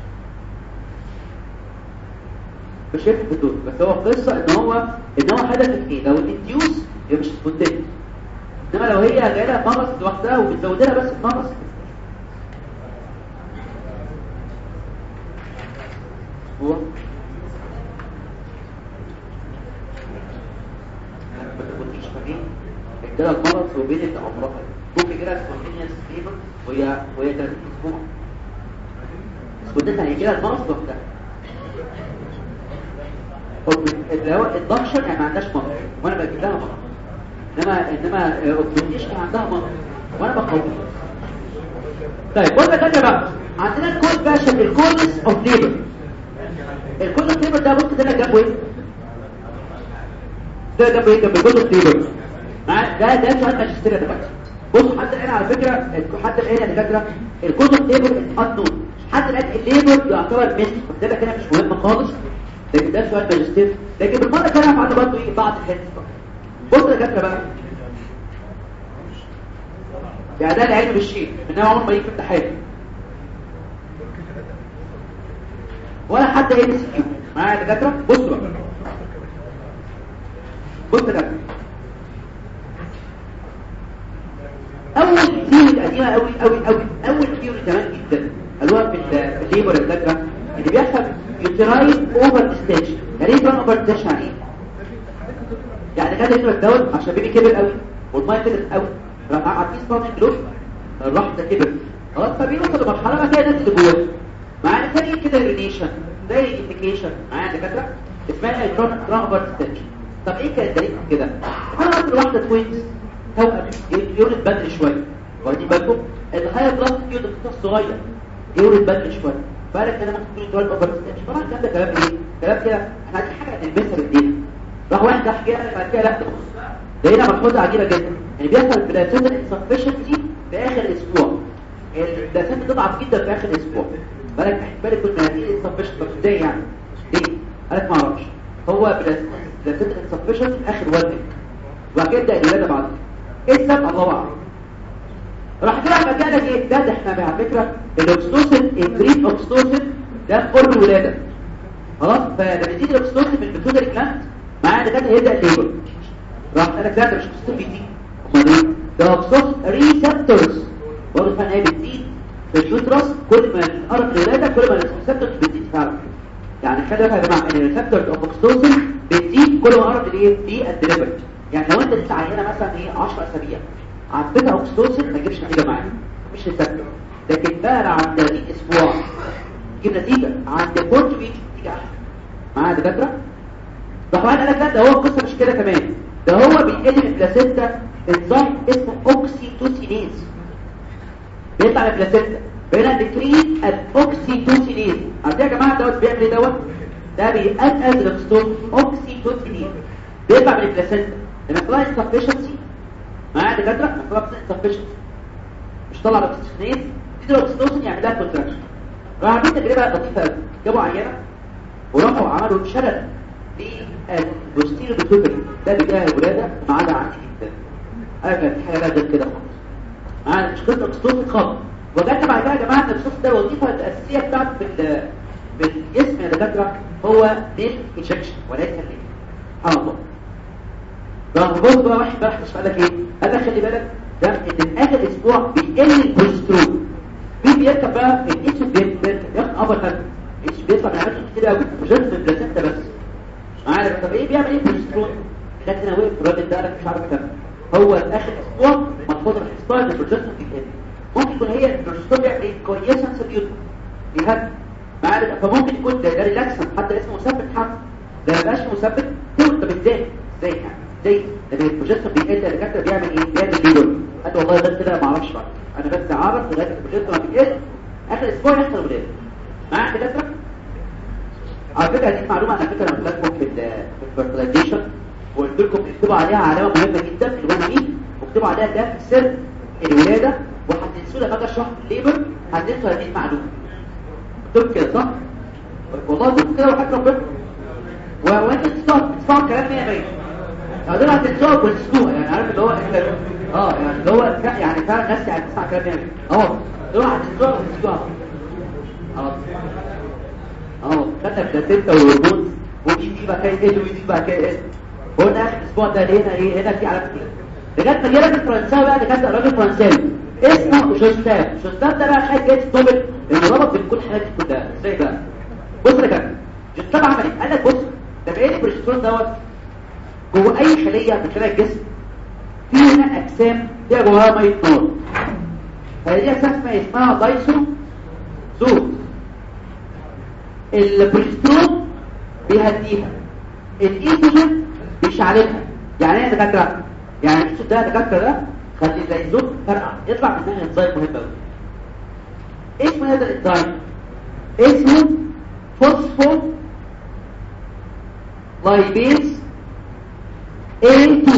مش هيفرق في الدور بس هو القصه ان هو ان هو هدفك ايه لو الانديوس هي مش سبونتينيوس انما لو هي جايه لها مغص لوحدها وبتزود لها بس المغص هو كده المرض وبين الامراض ممكن كده سبونتينيوس فيبر وهي وهي 30 اسبوع سبونتينيوس يعني كده المرض لوحدها اللي هو الدكشن يعني ما عندهاش مرض وانا بجيب لها مرض انما انما اوبتيشن عندها مرض وانا بقوي طيب بص يا بقى عندنا الكود بقى شكل الكودس اوف ليبر الكود اوف ليبر ده بص ده جنبه ايه ده جنبه ايه جنب الكود اوف ليبر ده ده سؤال ماجستير يا دكاتره بص حتى الان على فكره حتى الان يا دكاتره الكود اوف ليبر انون حتى الان الليبر يعتبر ميست ده كده مش مهم خالص لكن ده سؤال ماجستير لكن بالمره كده هنعرف برضه ايه بعض الحاجات بص يا دكاتره بقى يعني ده العلم بالشيء انما عمر ما يجي في امتحان ولا حتى ايه سي كيو معايا يا دكاتره بصوا بقى بص يا دكاتره اول ثيوري قديمه قوي قوي قوي اول ثيوري زمان جدا اللي هو في الليبر الدكاتره اللي بيحصل يوتراين اوفر ستيشن يعني ايه اوفر ستيشن يعني ايه يعني كان يشرب الدواء عشان بيبي كبر قوي والميه كبرت قوي راح عارفين صنع جلوس الراح ده كبر خلاص فبيوصل لمرحله ما فيها ناس اللي جواه معانا ثاني كده ريليشن زي انديكيشن معايا دكاتره اسمها ترانفر ستيشن طب ايه كان الدليل كده انا مثلا واحده توينز توأم يولد بدري شويه واخدين بالكم الهاي بلاد يولد صغير يولد بدري شويه بالك انا ممكن يكون 12 اوفر ستيشن طبعا الكلام ده كلام ايه كلام كده احنا عايزين حاجه نلبسها بايدينا راح واحد راح جاي بعد كده لا ده هنا ملحوظه عجيبه جدا يعني بيحصل بلاسيتا انسفشنسي في اخر اسبوع البلاسيتا بتضعف جدا في اخر اسبوع بالك احتمال يكون مناديل انسفشنسي طب ازاي يعني ليه قالك ما اعرفش هو بلاسيتا انسفشنسي في اخر وزن وبعد كده يبدا الولاده بعد ايه السبب الله اعلم راح كده بقى لك ايه ده ده احنا على فكره الاكستوسن الجريد اوكستوسن ده قرب الولاده خلاص فلما تيجي الاكستوسن من البيتوتري جلاند معاه ده هيبدا الليبر راح قال لك لا ده مش اكستوسن بيزيد امال ايه ده اوكستوسن ريسبتورز برضه فعلا هي بتزيد في اليوترس كل ما تقرب الولاده كل ما الريسبتورز بتزيد فعلا يعني خلي بالك يا جماعه ان الريسبتورز اوف اوكستوسن بتزيد كل ما قرب الايه دي الدليفري يعني لو انت لسه عينه مثلا ايه 10 اسابيع عدتها اوكستوسن ما تجيبش نتيجه معاك مش ريسبتور لكن بقى عند 30 اسبوع تجيب نتيجه عند 40 ويك نتيجه احسن معايا دكاتره طبعا قال لك لا ده هو القصه مش كده كمان ده هو بيقل من البلاسينتا انزيم اسمه اوكسيتوسينيز بيطلع من البلاسينتا بينا ديكريت الاوكسيتوسينيز عارفين يا جماعه دوت بيعمل ايه دوت ده بيقلل الاكستون اوكسيتوسينيز بيطلع من البلاسينتا لما يطلع انسفشنسي معايا دكاتره لما يطلع انسفشنسي مش طلع الاكسيتوسينيز دي الاكسيتوسين يعمل لها كونتراكشن راح عاملين تجربه لطيفه قوي جابوا عينه وراحوا عملوا شلل في البوستيريو بيتوتري ده بدايه الولاده ما عدا عندي جدا انا كانت حاجه بقى غير كده خالص معايا مش قصه اكسيتوسين خالص وجدنا بعد كده يا جماعه ان الاكسيتوسين ده الوظيفه الاساسيه بتاعته في بالجسم يا دكاتره هو ميل انجكشن وليس الليل سبحان الله راح بص بقى واحد بقى مش قال لك ايه قال لك خلي بالك ده ان اخر اسبوع بيقل البروسترون مين بيركب بقى الاتش بيركب ياخد ابر هاند الاتش بيطلع من عمليات كتير قوي مش من البلاسينتا بس معايا طب ايه بيعمل ايه البروسترون لكن انا واقف الراجل ده انا مش عارف كام هو اخر اسبوع ملحوظه الحصان ان البروسترون بيقل ممكن يكون هي البروسترون بيعمل ايه كوريشن سبيوت بيهد معايا فممكن يكون ده, ده ريلاكسن حتى اسمه مثبت حمل ده ما بقاش مثبت طب ازاي ازاي يعني ازاي ده البروجسترون بيقل الدكاتره بيعمل ايه بيعمل ليبر قال والله بس كده ما اعرفش بقى انا بس اعرف لغايه البروجسترون ما بيقل اخر اسبوع يحصل ولاده معايا دكاتره على فكره دي معلومه انا فكره انا لكم في الفيرتلايزيشن وقلت لكم اكتبوا عليها علامه مهمه جدا اللي هو مين واكتبوا عليها ده سر الولاده وهتنسوا لما اجي اشرح الليبر هتنسوا هذه المعلومه قلت كده صح والله قلت كده وحاجه ربنا وانت تستوعب تسمع كلام 100 100 دول هتتسوق وتسمعوها يعني عارف اللي هو اه يعني اللي هو يعني فعلا الناس يعني تسمع كلام يعني اه دول هتتسوق وتسمعوها اه اه خدنا بلاسينتا والهرمون ودي دي بقى كده ايه ودي بقى كده ايه قلنا اخر الاسبوع ده هنا ايه هنا في علامه ايه لغايه ما جه راجل فرنساوي بقى ده كان راجل فرنساوي اسمه جوستاف جوستاف ده بقى خد جايزه نوبل انه ربط بين كل الحاجات دي كلها ازاي بقى بص يا كابتن جوستاف عمل ايه قال لك بص ده بقى البروجسترون دوت جوه اي خليه من خلايا الجسم في هنا اجسام فيها جواها ميه نار فدي اجسام اسمها اسمها دايسو زوت البروجسترون بيهديها الايستروجين بيشعللها يعني ايه دكاتره يعني الاسود ده دكاتره ده خلي زي زوت فرقع يطلع منها انزيم مهم قوي اسمه هذا الانزيم اسمه فوسفو لايبيز A2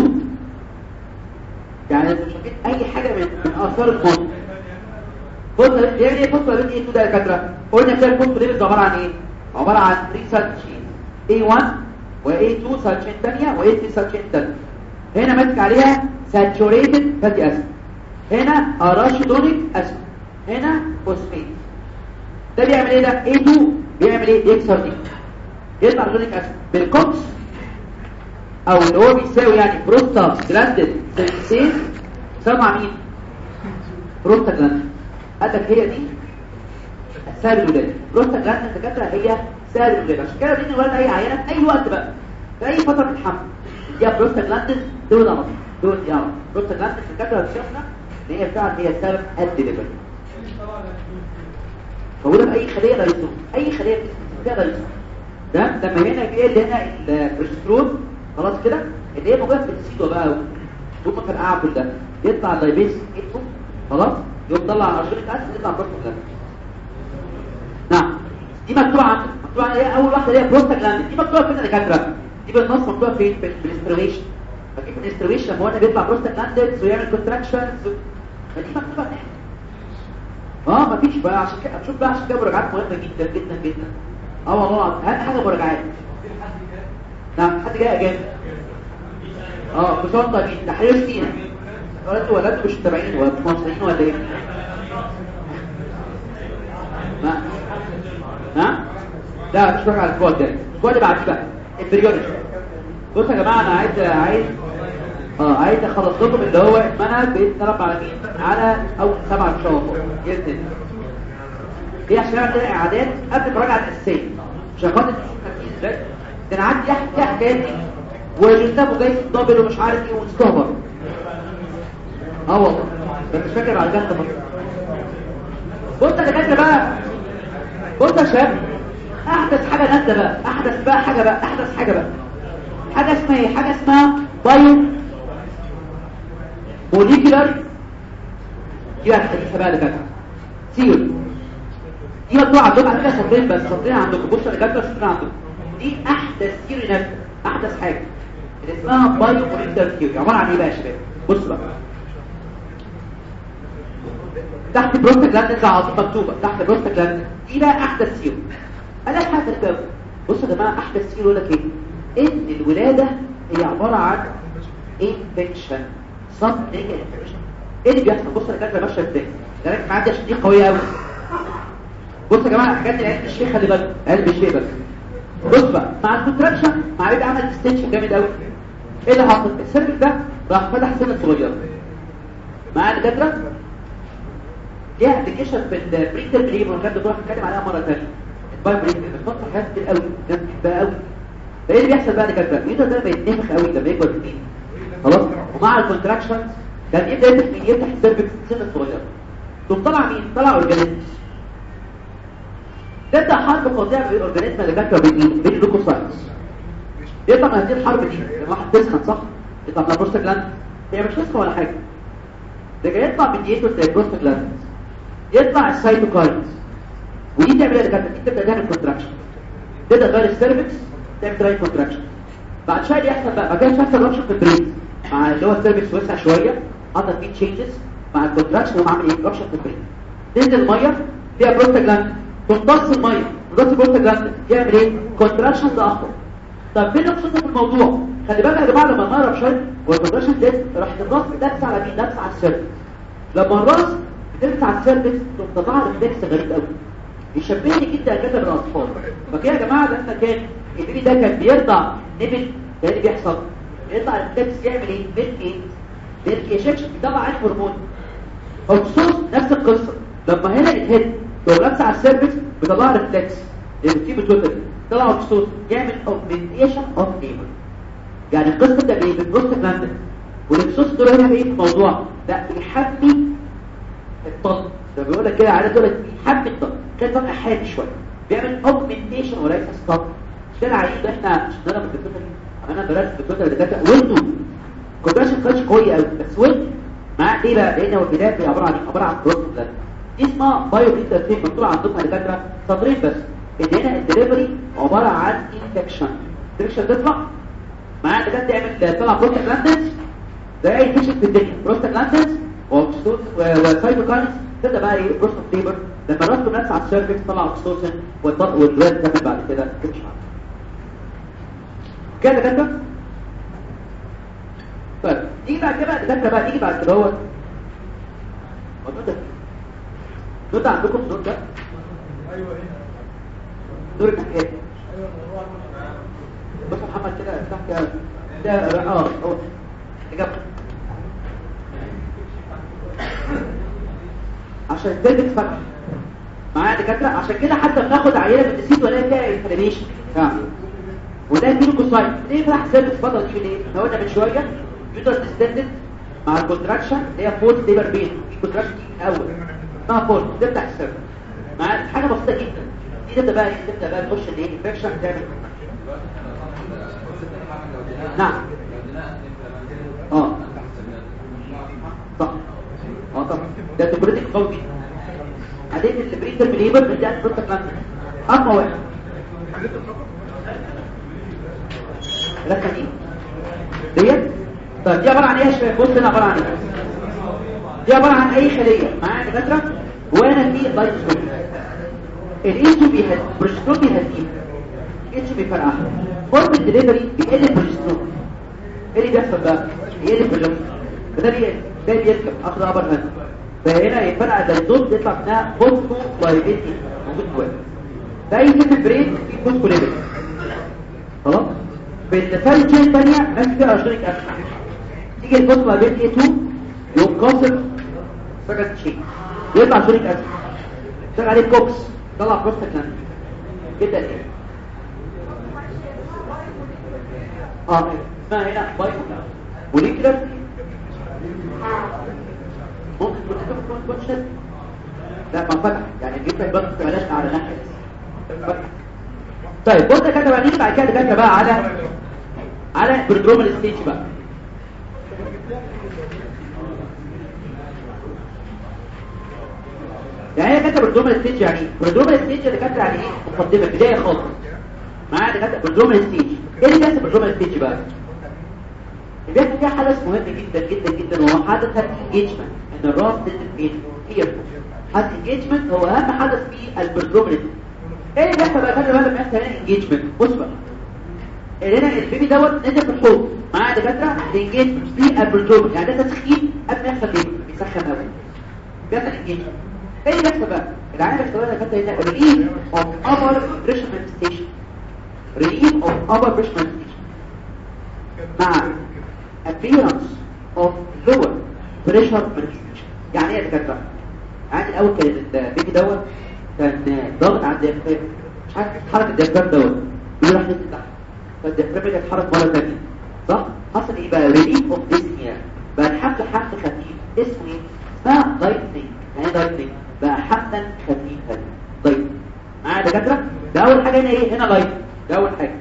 يعني انتوا شايفين اي حاجه من من اثار الموت قلنا يعني ايه فوسفو لايبيز A2 ده يا دكاتره قلنا كده الفوسفو لايبيز عباره عن ايه عباره عن 3 سالتشين A1 و A2 سالتشين ثانيه و A3 سالتشين ثانيه هنا ماسك عليها ساتوريتد فاتي اسيد هنا اراشيدونيك اسيد هنا فوسفيت ده بيعمل ايه ده A2 بيعمل ايه يكسر دي يطلع اراشيدونيك اسيد بالكوكس او اللي هو بيساوي يعني بروستا جلاندد سينسين سمع مين بروستا جلاندد قالك هي دي سبب الولاده بروستا جلاندد دكاتره هي سبب الولاده عشان كده بنيجي نولد اي عينه في اي وقت بقى في اي فتره من الحمل دي بروستا جلاندد دول امر دول دي امر بروستا جلاندد دكاتره شفنا ان هي فعلا هي سبب الدليفري موجوده في اي خليه رئيسيه اي خليه فيها رئيسيه ده لما هنا بيقل هنا البروسترون خلاص كده اللي هي موجوده في السيدو بقى ثم فرقعه كلها يطلع الدايبيس اسمه خلاص يقوم طلع الارجينيك اسيد يطلع بروستاجلاند نعم دي مكتوبه عندك مكتوبه ايه اول واحده اللي هي بروستاجلاند دي مكتوبه فين يا دكاتره دي بالنص مكتوبه فين في الانسبيريشن اجيب الاسترويشن هو انا بيطلع بروستاجلاندز ويعمل كونتراكشنز فدي مكتوبه اه مفيش بقى عشان كده شوف بقى عشان كده مراجعات مهمه جدا جدا جدا اه والله اهم حاجه مراجعات نعم حد جاي اجازه اه كسوان طيبين تحرير سينا ولا انتوا ولا انتوا مش متابعين ولا مش مصريين ولا ايه ما ها لا مش بقى على الاسبوع الجاي الاسبوع اللي بعديه بقى البريودك بصوا يا جماعه انا عايز عايز اه عايز اخلص لكم اللي هو المنهج باذن الله رب العالمين على اول سبعة ان شاء الله باذن الله دي عشان اعمل كده اعادات قبل المراجعه الاساسيه عشان خاطر تشوف تركيز ازاي ده انا عندي احكي حكايات دي وجوزتابو جاي دبل ومش عارف ايه ومستهبر اه والله بس مش فاكر على جنب بص يا دكاتره بقى بص يا شباب احدث حاجه نازله بقى احدث بقى حاجه بقى احدث حاجه بقى حاجه اسمها ايه حاجه اسمها بايو موليكولار دي بقى الحديثه بقى اللي سيول دي مكتوبه عندكم على فكره سطرين بس سطرين عندكم بصوا يا دكاتره سطرين عندكم دي احدث ثيوري نازله احدث حاجه اللي اسمها بايو موليكولار ثيوري عباره عن ايه بقى يا شباب بصوا بقى تحت بروستاجلاندز عظيم مكتوبه تحت بروستاجلاندز دي بقى احدث ثيوري انا حاجه كده بصوا يا جماعه احدث ثيوري يقول لك ايه ان الولاده هي عباره عن انفكشن صب نيجا انفكشن ايه اللي بيحصل بصوا يا جماعه ماشيه ازاي لذلك معدي عشان دي قويه قوي بصوا يا جماعه حاجات العلم الشيخ خلي بالك علم الشيخ بس بص بقى مع الكونتراكشن مع ايه عمل ديستنشن جامد قوي ايه اللي حصل السيرفس ده راح فتح سنه صغيره مع الدكاتره ليها ابلكيشن في البريتر بريم والكلام ده كله هنتكلم عليها مره ثانيه الباي بريتر بتحط حاجات كتير قوي ناس بتحبها قوي فايه اللي بيحصل بقى دكاتره اليوتر ده بيتنفخ قوي لما يكبر في الدين خلاص ومع الكونتراكشنز كان يبدا يفتح يفتح السيرفكس سنه صغيره ثم طلع مين طلع اورجانيزم تبدا حرب فظيعه بين الاورجانيزم اللي دكاتره بين بين اللوكوسايتس يطلع من هذه الحرب دي لما واحد تسخن صح يطلع من البروستاجلاند هي مش تسخن ولا حاجه ده جاي يطلع من ديتو زي البروستاجلاند يطلع السيتوكاينز ودي تعمل ايه دكاتره دي تبدا تعمل كونتراكشن تبدا تغير السيرفكس تعمل تراي كونتراكشن بعد شويه يحصل بقى ما كانش يحصل رابشن في البرين مع اللي هو السيرفكس وسع شويه حصل فيه تشينجز مع الكونتراكشن ومع عامل ايه رابشن في البرين تنزل الميه فيها بروستاجلاند تمتص الميه تمتص البروستاجلاند يعمل ايه كونتراكشن ده اخطر طب فين القصه في الموضوع خلي بالك يا جماعه لما الميه رابشن والكونتراكشن ده راح تضغط دبس على مين دبس على السيرفكس لما الراس بتدبس على السيرفكس تقوم تطلع ريفلكس غريب قوي يشبهني جدا كده بالاطفال فكده يا جماعه ده كان البيبي ده كان بيرضع نبل ده اللي بيحصل يطلع الريفلكس يعمل ايه ميلك ايه ميلك ايجكشن بيطلع عين هرمون خصوص نفس القصه لما هنا اتهد لو لابس على السيرفكس بيطلع ريفلكس اللي بتجيب التوتر طلع خصوص يعمل اوجمنتيشن اوف ليبر يعني القصه ده ايه بالبروست جلاند والاكسوس دول هنا ايه في الموضوع لا بيحمي الطلق ده بيقول لك كده عايز اقول لك بيحمي الطلق كان طلق حاد شويه بيعمل اوجمنتيشن وليس ستوب مش ده العيب ده احنا مش نقدر بالدكتور عملنا دراسه بالدكتور اللي كانت وانتوا كوبريشن كانش قوي قوي بس وانت مع ايه بقى لان هو البدايه عباره عن عباره عن بروست جلاند دي اسمها بايو انترفير مكتوب عندكم يا دكاتره سطرين بس ان هنا الدليفري عباره عن انفكشن انفكشن تطلع معايا ده تعمل طلع بروستاجلاندز ده اي فيشن في الدنيا بروستاجلاندز واكسوس وسايتوكاينز تبدا بقى ايه بروست ليبر لما الراس بنفس على السيرفكس طلع اكسوسن والولاد كمل بعد كده تمشي كده كده طيب نيجي بعد كده ده بقى نيجي بعد كده هو موجود ده عندكم الدور ده ايوه ايه دور الحكايه بص محمد كده افتح كده ده اه هو اجابه عشان الجلد اتفتح معايا دكاتره عشان كده حتى بناخد عينه من النسيت ولا فيها انفلاميشن فاهم وده الجلوكوسايد ليه فتح سيرفس الفتره دي ليه احنا قلنا من شويه يوتر ديستندد مع الكونتراكشن اللي هي فورت ليبر بين الكونتراكشن دي الاول اسمها فورت تفتح السيرفس معايا حاجه بسيطه جدا دي تبدا بقى تبدا بقى تخش الايه انفكشن تعمل نعم اه صح اه طبعا ده تبريتك قوي جدا بعدين البريتر بليبر بتاع البروتوكلان اقوى واحد ركه دي ديت طيب دي عباره عن ايه يا شباب بص هنا عباره عن ايه دي عباره عن اي خليه معايا دكاتره وانا في لايتوسكوب الانتو بيهدي البروجسترون بيهديه الانتو بيفرقعها فورم الدليفري بيقل البروجسترون ايه اللي بيحصل بقى يقل البروجسترون فده بيقل ده بيركب اخد ابر هاند فهنا يفرقع الدايزوت يطلع منها فوسفو لايبيتي موجود جواه ده يتم البرين في فوسفو ليبل خلاص في التسال تشين الثانيه ماشي فيها ارشينيك اسيد تيجي الفوسفو لايبيتي 2 يقوم قاصر سكت تشين يطلع ارشينيك اسيد اشتغل عليه كوكس طلع بروستاجلاند كده ايه اه اسمها هنا بايكو موليكولر ممكن تكون تكون شد لا ما فتح يعني الجيب بس بلاش على ناحيه طيب بص كده بقى نيجي بعد كده كده بقى على على بروجرامال ستيج بقى يعني هي كده بروجرامال ستيج يعني بروجرامال ستيج اللي كانت يعني ايه مقدمه بدايه خالص معايا كده بروجرامال ستيج ايه اللي كانت بروجرامال ستيج بقى بيحصل فيها حدث مهم جدا جدا جدا وهو حدث الانجيجمنت ان الراس تنزل هي حدث الانجيجمنت هو اهم حدث في البروجرامال ايه اللي بيحصل بقى خلي بالك بيحصل هنا انجيجمنت بص بقى هنا البيبي دوت نزل في الحوض معاه دكاتره الانجيجمنت في البروجرامال يعني ده تسخين قبل ما يحصل ايه بيسخن قوي بيحصل انجيجمنت ايه اللي بيحصل بقى العيال بيشتغل دكاتره هنا ريليف اوف ابر بريشر ستيشن ريليف اوف ابر بريشر ستيشن مع appearance of lower pressure manifestation يعني ايه يا دكاتره عادي الاول كان البيبي دوت كان ضاغط على الديافرام مش عارف يتحرك الديافرام دوت بيروح نزل تحت فالديافرام يتحرك مره ثانيه صح حصل ايه بقى ريليف اوف ديسنيا بقى الحمل حمل خفيف اسمه ايه اسمها لايتنينج يعني لايتنينج بقى حملا خفيفا لايتنينج معايا يا دكاتره ده اول حاجه هنا ايه هنا لايت ده اول حاجه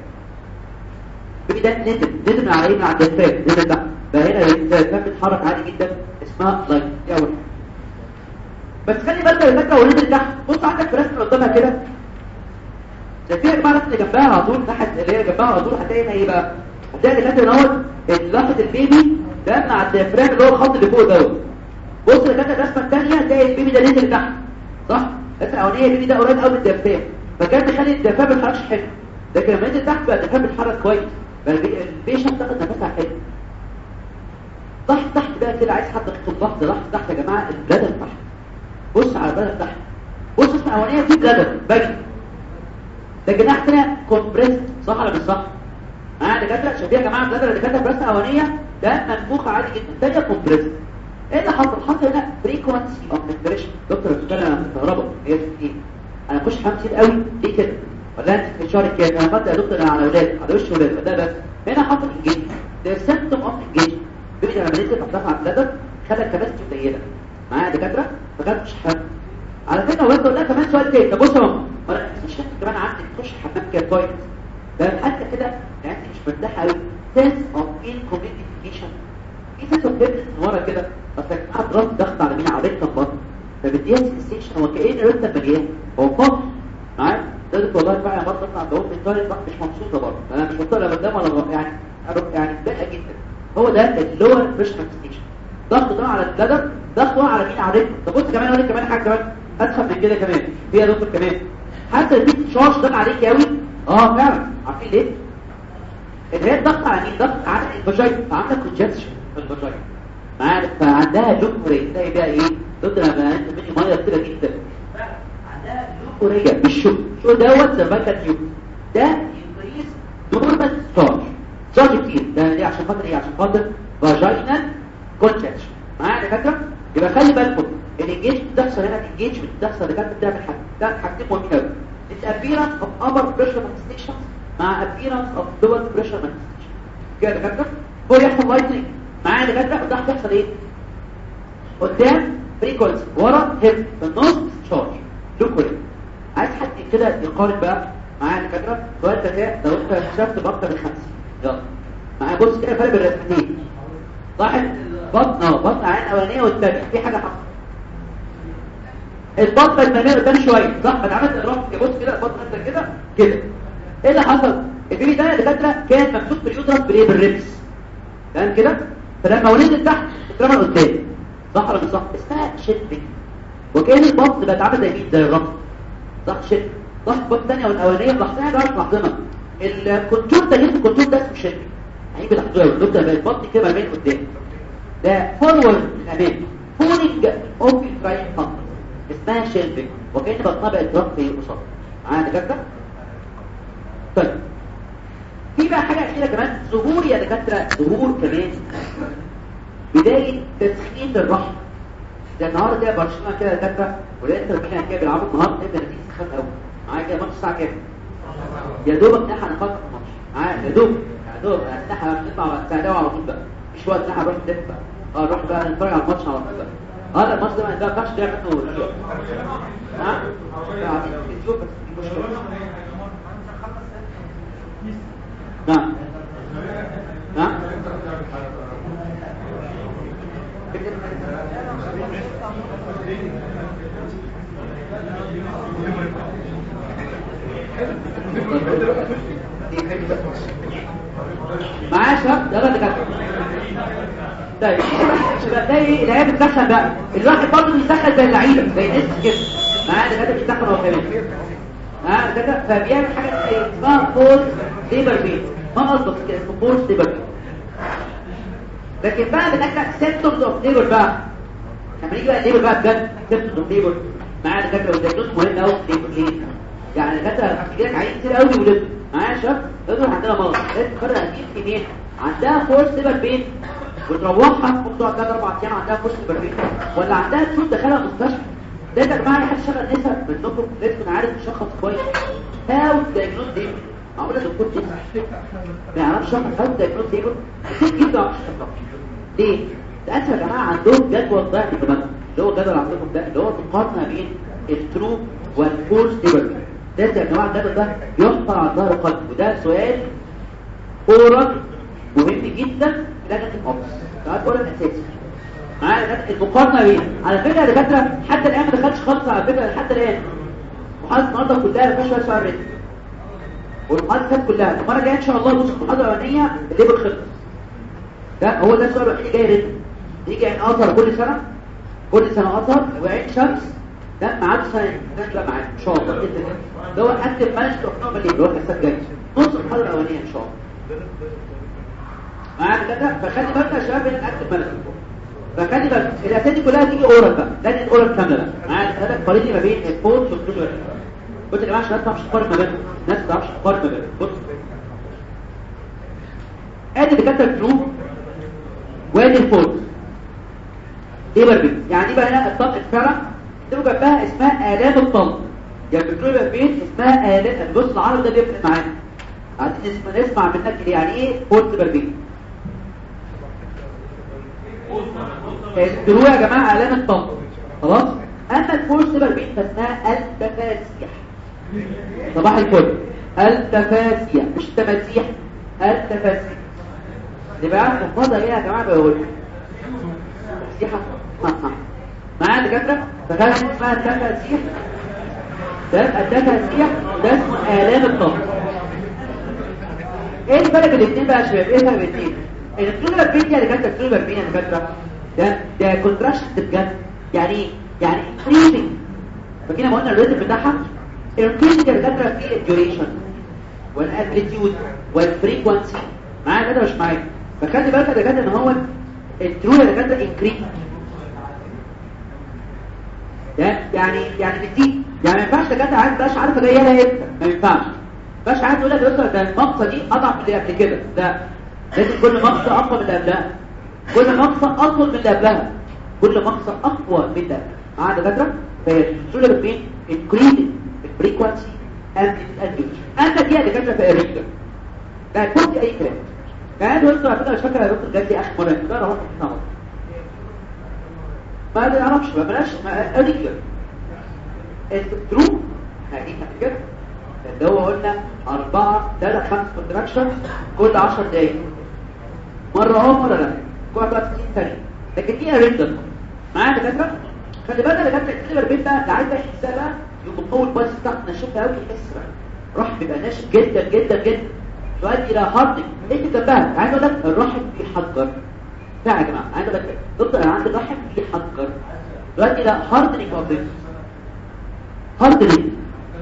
ده نزل نزل من على ايه من على الدفاف نزل تحت فهنا الدفاف بيتحرك عادي جدا اسمها لايت دي اول بس خلي بالك يا فكره ونزل تحت بص عندك في رسمه قدامها كده ده في المعرض اللي جنبها على طول تحت اللي هي جنبها على طول هتلاقي هنا ايه بقى هتلاقي اللي كاتب دوت لحظه البيبي ده مع الديافرام اللي هو الخط اللي فوق دوت بص اللي كاتب الرسمه الثانيه هتلاقي البيبي ده نزل تحت صح الرسمه الاولانيه البيبي ده قريب قوي من الديافرام فكان بيخلي الديافرام ما يتحركش حلو لكن لما ينزل تحت بقى الديافرام بيتحرك كويس البيشنت تاخد نفسها حلو تحت تحت بقى كده عايز حد يكتب لحظه لحظه تحت يا جماعه البلدر تحت بص على البلدر تحت بص اسمع الاولانيه في بلدر باجي لكن تحتنا كومبريس صح ولا مش صح معايا دكاتره شايفين يا جماعه البلدر اللي كاتب رسمه اولانيه ده منفوخ عادي جدا ثانيه كومبريس ايه اللي حصل حصل هنا فريكوانسي اوف انفريشن دكتور بتتكلم عن الكهرباء هي ايه انا اخش حمام كتير قوي ليه كده ولا انت في شهر كام انا فاضي يا دكتور على اولاد على وش اولاد ده بس هنا حصل انجيج ده سيمبتوم اوف انجيج بيبي لما نزل فتح على البلدر خلى الكباسيتي قليله معايا دكاتره فكانت مش حمام على فكره وانت قلنا كمان سؤال تاني طب بص اهو مش كمان عندك تخش حمام كده كويس ده حتى كده يعني انت مش مرتاحه قوي سنس اوف انكوميونيكيشن في سنس اوف بيرنس من ورا كده بس يا جماعه ضغط ضغط على مين على ريكتم بطن فبديها سنسيشن هو كأن ريكتم مليان هو فاضي معايا ده والله بقى يا مرة اطلع بقوم من الطالب بقى مش مبسوطه برضه انا مش مبسوطه لا قدام ولا يعني يعني متضايقه جدا هو ده اللور بريشر ستيشن ضغط ده على البلدر ضغط على مين على الريكتم طب بص كمان اقول لك كمان حاجه كمان ادخل من كده كمان في يا دكتور كمان حتى البيت شاش ده عليك قوي اه فعلا عارفين ليه اللي هي الضغط على مين ضغط على الفاجينا عندك كونجكشن في الفاجينا معاك فعندها لوكوري تلاقي بقى ايه ضد لما انت مني ميه كتيره جدا عندها لوكوريه بالشوك شو دوت سيرفايكال تيوب ده ينكريز نورمال ستارج ستارج كتير ده دي عشان خاطر ايه عشان خاطر فاجينال كونجكشن معايا يا دكاتره يبقى خلي بالكم الانجيجمنت بتحصل هنا الانجيجمنت بتحصل ده كانت بتعمل حاجه ده حاجتين مهمين قوي الابيرنس اوف ابر بريشر مانيفستيشن مع appearance of lower pressure manifestation كده يا دكاتره هو يحصل لايتنج معايا يا دكاتره قدام بيحصل ايه قدام فريكونسي ورا هيب في النص تشارج لوكوري عايز حد كده يقارن بقى معايا يا دكاتره سؤال ذكاء لو انت اكتشفت باكتر من 50 يلا معايا بص كده فرق بين الرسمتين واحد بطن اه بطن عين الاولانيه والثانيه في حاجه حصلت البطن المنيه قدام شويه صح انا عملت اضراب بص كده البطن انت كده كده ايه اللي حصل البيبي ده يا دكاتره كان ممسوك في اليوترس بالايه بالريبس تمام كده فلما ولدت تحت اترمى قدام صح ولا مش صح اسمها شيبنج وكان البطن بقت عامله زي مين زي الرقم صح شيب صح البطن الثانيه والاولانيه لاحظها بقى لاحظنا الكونتور ده ليه الكونتور ده اسمه شيبنج هيجي لحظه الدكتور بقى البطن كده مرمي قدام ده فورورد الامام فولنج اوف الفراين فانكشن اسمها شيلبنج وكأن بطنها بقت رق في قصاد معايا دكاتره طيب في بقى حاجه اخيره كمان ظهور يا دكاتره ظهور كمان بدايه تسخين الرحم ده النهارده كده برشلونه كده دكاتره والانتر ميلان كده بيلعبوا النهارده تبدا نتيجه سخان قوي معايا كده ماتش الساعه كام يا دوبك نحن نخلص الماتش معايا يا دوب يا دوب نحن نطلع على الساعه ده على طول بقى مش وقت نحن نروح ندفع اه نروح بقى نتفرج على الماتش على طول بقى هذا الماتش ده ما ينفعش تعمل منه ها نعم نعم معايا شباب يلا نكمل طيب شباب ده ايه العيال بتسخن بقى الواحد برضه بيسخن زي اللعيبه زي الناس كده معايا ده كده بيسخن هو كمان ها كده فبيعمل حاجه اسمها فورس ليبر بين ما قصدك كده اسمه فورس ليبر بين لكن بقى بنرجع سيمبتومز اوف ليبر بقى لما نيجي بقى ليبر بقى بجد سيمبتومز اوف ليبر معايا ده كده والدايجنوز مهم قوي في ليبر ليه يعني كده هتجي لك عيل كتير قوي ولد معايا يا شباب يقول عندنا مرض لازم تقرر هتجيب كمين عندها فورس ليبر بين وتروحها ممكن تقعد 3 4 ايام عندها فورس ليبر بين ولا عندها تشوف دخلها مستشفى ده يا جماعه حد شغل نسا منكم لازم يكون عارف يشخص كويس هاو دايجنوز دي معقول الدكتور دي ما يعرفش يشخص هاو دايجنوز دي كتير جدا ما يعرفش ليه؟ ده انت يا جماعه عندهم جدول ضعف في دماغهم اللي هو الجدول عندكم ده اللي هو مقارنه بين الترو والفورس ليبر ده يا جماعه الجدول ده يحصل على ظهر القلب وده سؤال اورال مهم جدا لجنه الاوبس سؤال اورال اساسي معايا المقارنه بين على فكره يا دكاتره حتى الان ما دخلتش خالص على فكره حتى الان محاضره النهارده كلها ما فيهاش ولا سؤال ريتم والمحاضره كانت كلها المره الجايه ان شاء الله بص المحاضره الاولانيه اللي بالخلص ده هو ده السؤال الوحيد جاي ريتم يجي عين اثر كل سنه كل سنه اثر وعين شمس ده معاد سنه ده بقى معاك ان شاء الله جدا ده هو اكتب مانج اوف اللي هو الحصه الجايه نص المحاضره الاولانيه ان شاء الله معاك كده فخلي بالك يا شباب ان اكتب مانج فخلي بالك الاسئله دي كلها تيجي اورال بقى لازم اورال كامله بقى معايا هذا قارني ما بين الفوت والكلور بص يا جماعه عشان ما تعرفش تقارن ما بينهم الناس ما تعرفش تقارن ما بينهم بص ادي دكاتره الفلو وادي الفوت ايه بقى يعني دي بقى هنا الطلق فعلا تبقى جنبها اسمها آلام الطلق يعني الفلو بين اسمها آلام بص العرض ده بيفرق معانا عايزين نسمع نسمع منك يعني ايه فوت بربين الدروع يا جماعة علامة الطلق خلاص اما الفورس بربين فاسمها التفاسيح صباح الفل التفاسيح مش تماسيح التفاسيح يبقى محفظة ايه يا جماعة بقول تفسيحة معايا دكاترة فكانت اسمها التفاسيح ده التفاسيح ده اسمه آلام الطلق ايه الفرق بين الاثنين بقى يا شباب ايه الفرق بين الاثنين الكلوبر بين يا دكاتره الكلوبر بين يا دكاتره ده ده كونتراست بجد يعني ايه يعني انكريزنج فكده ما قلنا الريتم بتاعها انكريزنج يا دكاتره في الديوريشن والامبليتيود والفريكوانسي معايا كده مش معايا فخلي بالك يا دكاتره ان هو الترو يا دكاتره انكريز ده يعني يعني بتزيد يعني ما ينفعش دكاتره عارف بقاش عارفه جايه لها امتى ما ينفعش باش عايز تقول لك يا دكتور ده المقصه دي اضعف من اللي قبل كده ده لازم كل مقصه اقوى من اللي قبلها كل مقصه اطول من اللي قبلها كل مقصه اقوى من اللي قبلها معايا دكاتره فهي السولر بين انكريزنج الفريكوانسي اند الانديوش انت دي يا دكاتره في الريجر ده كل اي كلام يعني دكتور على فكره مش فاكر يا دكتور جات لي اخر مره ده انا رحت ما نعرفش ما بلاش الريجر الترو هديها كده اللي هو قلنا أربعة ثلاثة خمس كونتراكشن كل عشر دقايق مرة اه مرة لا كل واحد 60 ثانية لكن دي اريندر معايا دكاترة خلي بالك يا دكاترة الكليبر بين بقى اللي عايز بقى يحسها بقى يقوم قوي البايس بتاعته ناشفها قوي يحس بقى راح بيبقى ناشف جدا جدا جدا تؤدي الى هاردنج انت جنبها عايز اقول لك الرحم بيحجر بتاع يا جماعه عايز اقول لك دكتور انا عندي الرحم فيه حجر دلوقتي ده هاردنينج اوف هاردنينج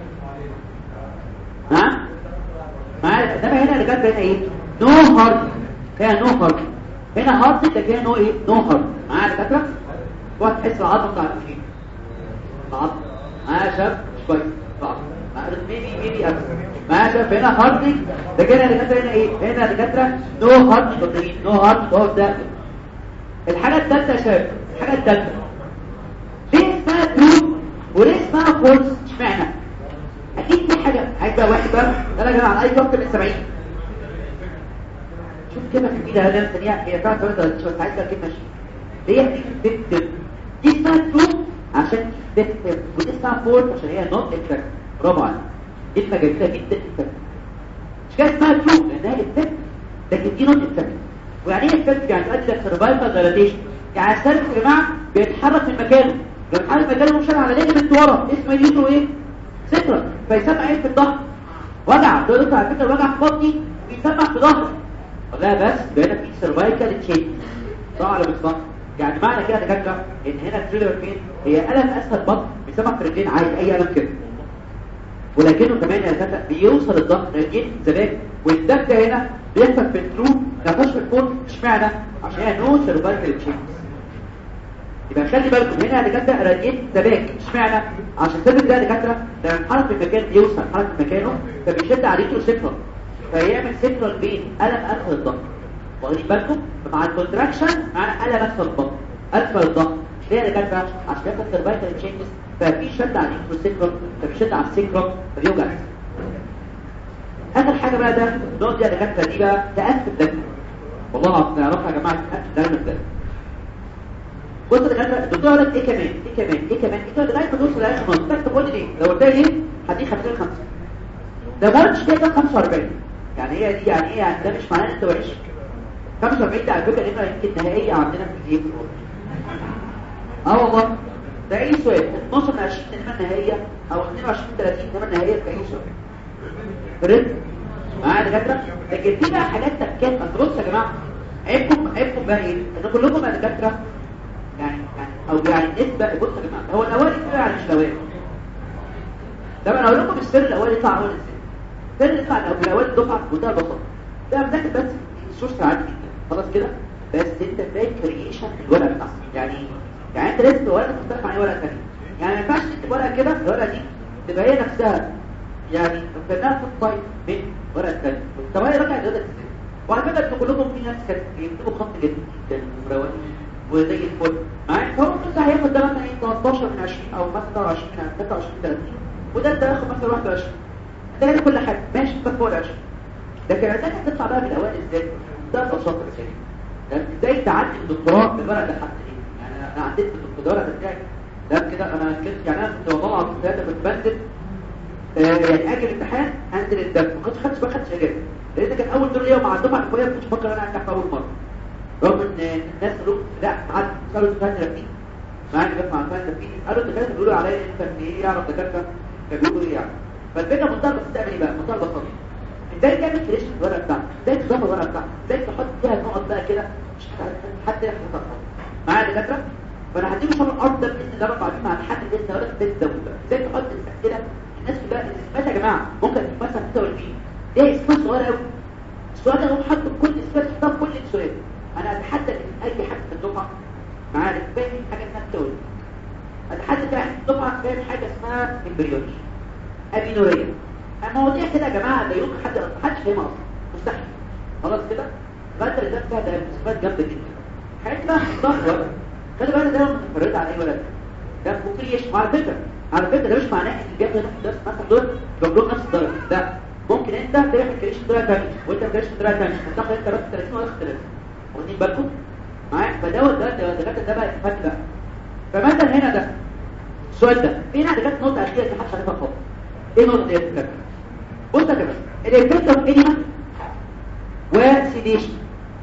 ها معايا ده هنا اللي جت هنا ايه نو هارد فيها نو هارد هنا هارد ده فيها نو ايه نو هارد معايا دكاتره واحد تحس العظم بتاع الفيل العظم معايا شاب مش كويس العظم ميبي ميبي ابس معايا شاب هنا هارد ده كده اللي جت هنا ايه هنا دكاتره نو هارد بروتين نو هارد هو ده الحاجه الثالثه يا شباب الحاجه الثالثه ليه اسمها ترو وليه اسمها فولس اشمعنى اكيد في حاجه عايز بقى واحد بقى يلا يا جماعه الاي كوكب من 70 شوف كده في ايدها هنا ثانيه هي فعلا ثلاثه شويه عايز كلمه ماشي هي دي تكتب دي اسمها ترو عشان تكتب ودي اسمها فولس عشان هي نوت افكت برافو عليك كلمه جميله جدا افكت مش كده اسمها ترو لانها افكت لكن دي نوت افكت ويعني ايه افكت يعني تؤدي لسرفايفل دايلاتيشن يعني السيرف يا جماعه بيتحرك من مكانه بيتحرك من مكانه مش على ليجمنت ورا اسمه اليوترو ايه سكرة فيسمع ايه في الظهر وجع تقول على فكره الوجع في بطني بيسمع في ظهري لا بس بقينا في سيرفايكال تشينج صح ولا مش صح يعني معنى كده يا دكاتره ان هنا التريلر فين هي الم اسفل بطن بيسمع في الرجلين عادي اي الم كده ولكنه كمان يا دكاتره بيوصل الضغط رجلين زمان والدم هنا بيحصل في الترو نفش في الفون اشمعنى عشان هي نو سيرفايكال تشينج يبقى خلي بالكم هنا دكاتره راديت ثبات اشمعنى عشان الثبات ده دكاتره لما يتحرك في المكان بيوصل حركه في مكانه فبيشد على ريترو سيكرال فيعمل سيكرال بين الم اسفل الضغط واخدين بالكم مع الكونتراكشن مع الم اسفل الضغط اسفل الضغط ليه يا دكاتره عشان يحصل سيرفايكال تشينجز ففي شد على ريترو سيكرال فبيشد على السيكرال فبيوجع اخر حاجه بقى ده النقطه دي يا دكاتره دي بقى تاكد لك والله العظيم تعرفها يا جماعه تاكد ده بص يا دكاتره الدكتور قال لك ايه كمان ايه كمان ايه كمان ايه كمان لغايه ما توصل لاخر نقطه انت تقول لي ليه لو قلت لي ليه هديك 50 5 ده ماتش كده 45 يعني هي دي يعني ايه يعني ده مش معناه ان انت وحش 45 ده على فكره نمره يمكن نهائيه عندنا في الجيم اه والله ده اي سؤال 12 من 20 نمره نهائيه او 22 30 نمره نهائيه في اي سؤال فرد معايا دكاتره لكن في بقى حاجات تكات اصل بصوا يا جماعه عيبكم عيبكم بقى ايه ان كلكم يا دكاتره يعني يعني او يعني نسبه بص يا جماعه هو الاولي كده يعني مش الاولي طب انا اقول لكم السر الاولي يطلع اول ازاي السر يطلع لو الاولي دفعه بمنتهى البساطه ده مذاكر بس السورس عادي جدا خلاص كده بس انت تلاقي كرييشن في الورقه بتاعتك يعني يعني انت لازم ورقه تختلف عن اي ورقه ثانيه يعني ما ينفعش تكتب ورقه كده الورقه دي تبقى هي نفسها يعني كانها في الطيب من ورقه ثانيه طب هي رجعت ازاي وعلى فكره انتوا كلكم في ناس كانت بيكتبوا خط جدا جدا مروقين وزي الفل معايا فهو مثلا هياخد ده مثلا ايه 13 من 20 او مثلا 20 من 23 30 وده انت هياخد مثلا 21 ده هنا كل حاجه ماشي بس فوق ال 20 لكن عندك هتطلع بقى بالاوائل ازاي ده ببساطه كده ازاي تعدي الدكتوراه بالورق ده حتى ايه يعني انا عديت بالدكتوراه بتاعي ده كده انا كنت يعني انا كنت والله العظيم ثلاثه كنت بنزل آه يعني اجي الامتحان انزل الدم ما كنتش خدتش ما خدتش اجازه لان كان اول دور ليا مع الدفعه الكويه ما كنتش بفكر انا انجح في اول مره رغم ان الناس قالوا لا عاد قالوا الدكاتره فيه معايا جت مع الدكاتره فيه قالوا الدكاتره بيقولوا عليا انت في ايه يعرف دكاتره كانوا بيقولوا ايه يعني فالفكره منتهى بس تعمل ايه بقى منتهى البساطه ازاي تعمل كريش في الورقه بتاعتك ازاي تظبط الورقه بتاعتك ازاي تحط فيها النقط بقى كده مش حد يحط معايا دكاتره فانا هديكم شغل الارض ده باذن الله رب العالمين مع الحد باذن الله في بيت الدوله ازاي تحط الاسئله الناس كلها الاسمات يا جماعه ممكن مثلا 46 ده اسمها صغيره قوي السؤال ده هو حط كل اسمات تحطها كل سؤال انا اتحدى ان اي حد في الدفعه معانا فاهم حاجه اسمها التولد اتحدى في الدفعه فاهم حاجه اسمها امبريولوجي امينوريه المواضيع كده يا جماعه لا يمكن حد ما حدش فاهمها اصلا مستحيل خلاص كده الفتره ده فيها ده صفات جامده جدا حاجات بقى ظهر خلي بالك ده متفرد على اي ولد ده ممكن يشمع على فكره على فكره ده مش معناه ان الجاب ده نفس مثلا دول جاب لهم نفس الدرجه لا ممكن انت تعمل كريش بطريقه ثانيه وانت كريش بطريقه ثانيه هتاخد انت بس 30 ولا 30 واخدين بالكم معايا فدوت ده ده ده بقى اتفاق بقى فمثلا هنا ده السؤال ده في هنا جت نقطه اخيره في حد عارفها خالص ايه النقطه دي يا بص يا جماعه الافكت اوف انيما وسيديشن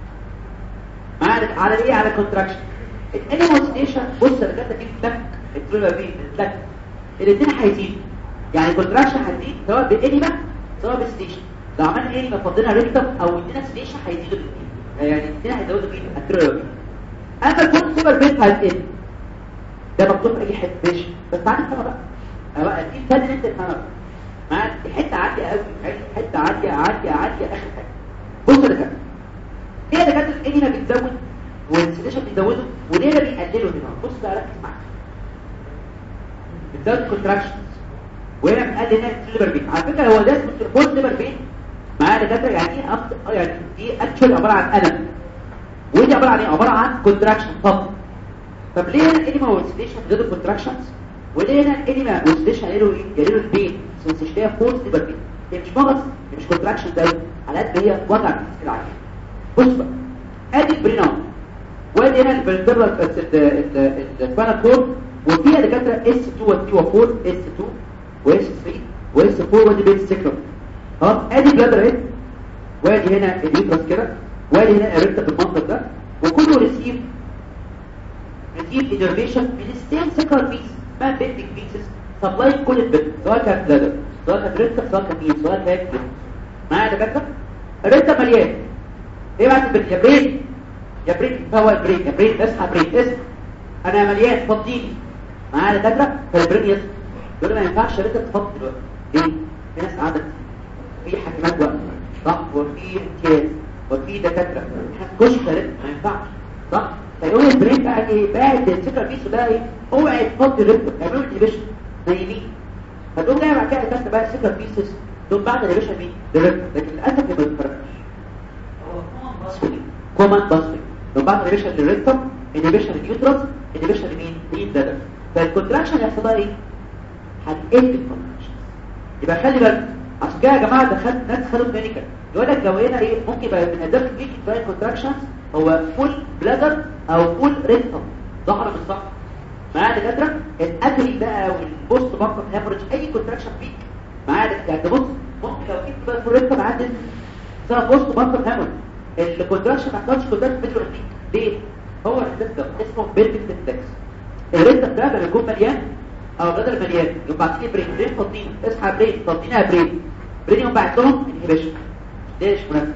معانا على ايه على كونتراكشن الانيما سيديشن بص انا كاتب دي تك الكلمه دي تك الاثنين هيزيدوا يعني الكونتراكشن هتزيد سواء بالانيما سواء بالسيديشن لو عملنا انيما فضلنا ريكتم او ادينا سيديشن هيزيدوا الاثنين يعني الاثنين هيزودوا فيه التريلوجي اما البوست سيبر بيت هتقل ده مكتوب في اي حته ماشي بس تعالى نفهمها بقى أه بقى دي كان انت تفهمها مع حته عاليه قوي حته عاليه عاليه عاليه اخر حاجه بص يا دكاتره ايه يا دكاتره ايه هنا بتزود والسيشن بيزوده وليه ده بيقلله هنا بص بقى ركز معايا بتزود كونتراكشنز وهنا بنقلل هنا الليبر بين على فكره هو ده اسمه البوست ليبر بين معايا دكاتره يعني ايه أبط... يعني دي اكشن عباره عن الم ودي عباره عن ايه عباره عن كونتراكشن فقط طب ليه هنا الانيما والسيشن غير الكونتراكشنز وليه هنا الانيما والسيشن قالوا ايه قالوا البين سنسيشنيه فورس ليبر بين هي مش مغص هي مش كونتراكشن ده على قد هي وجع في العين بص بقى ادي البرينوم وادي هنا الفيرتبرال السباينال كورد وفيها دكاتره اس 2 و 3 و 4 اس 2 واس 3 واس 4 وادي بيت سكرم خلاص ادي بلادر اهي وادي هنا اليوترس كده وادي هنا الريكتا بالمنظر ده وكله ريسيف ريسيف انرفيشن من السيم سكر بيس ما بيتك بيسز سبلاي كل البيت سواء كانت بلادر سواء كانت ريكتا سواء كانت بيس سواء كانت معايا دكاتره الريكتا مليان ايه بعد البيت يا برين يا برين هو البرين يا برين اصحى برين اصحى انا مليان فضيني معايا دكاتره فالبرين يصحى يقول ما ينفعش ريكتا تفضي دلوقتي ليه في ناس قعدت في حكمات وقت صح وفي امتياز وفي دكاتره هتخش فرق ما ينفعش صح فيقول البرين بقى ايه بعد السكر بيس ده ايه اوعي تفضي ريكتا اعملوا انيبيشن زي مين فتقوم جاي بعد كده دكاتره بقى السكر بيسز تقوم بعد الانيبيشن مين الريكتا لكن للاسف ما بيتفرقش كومان باسفي لو بعد انيبيشن للريكتم انيبيشن لليوترس انيبيشن لمين لين ده فالكونتراكشن هيحصل بقى ايه هتقل الكونتراكشن يبقى خلي بالك عشان كده يا جماعه دخلت ناس خدوا كلينيكال يقول لك لو هنا ايه ممكن يبقى من اهداف الكلينيك فاين كونتراكشنز هو فول بلادر او فول ريكتم صح ولا مش صح معايا دكاتره الاتري بقى والبوست بطن هيموريج اي كونتراكشن فيك معايا يعني بص ممكن لو جبت بقى فول ريكتم عندك سواء بوست بطن هيموريج الكونتراكشن ما يحصلش كونتراكشن فيديو فيك ليه هو الاساس ده اسمه بيرفكت سنتكس الريكتم ده لما يكون مليان او بدل مليان يبقى بعد كده برين برين فاضيين اصحى برين فاضيينها برين برين يوم بعد لهم انهبيشن ليش مناسب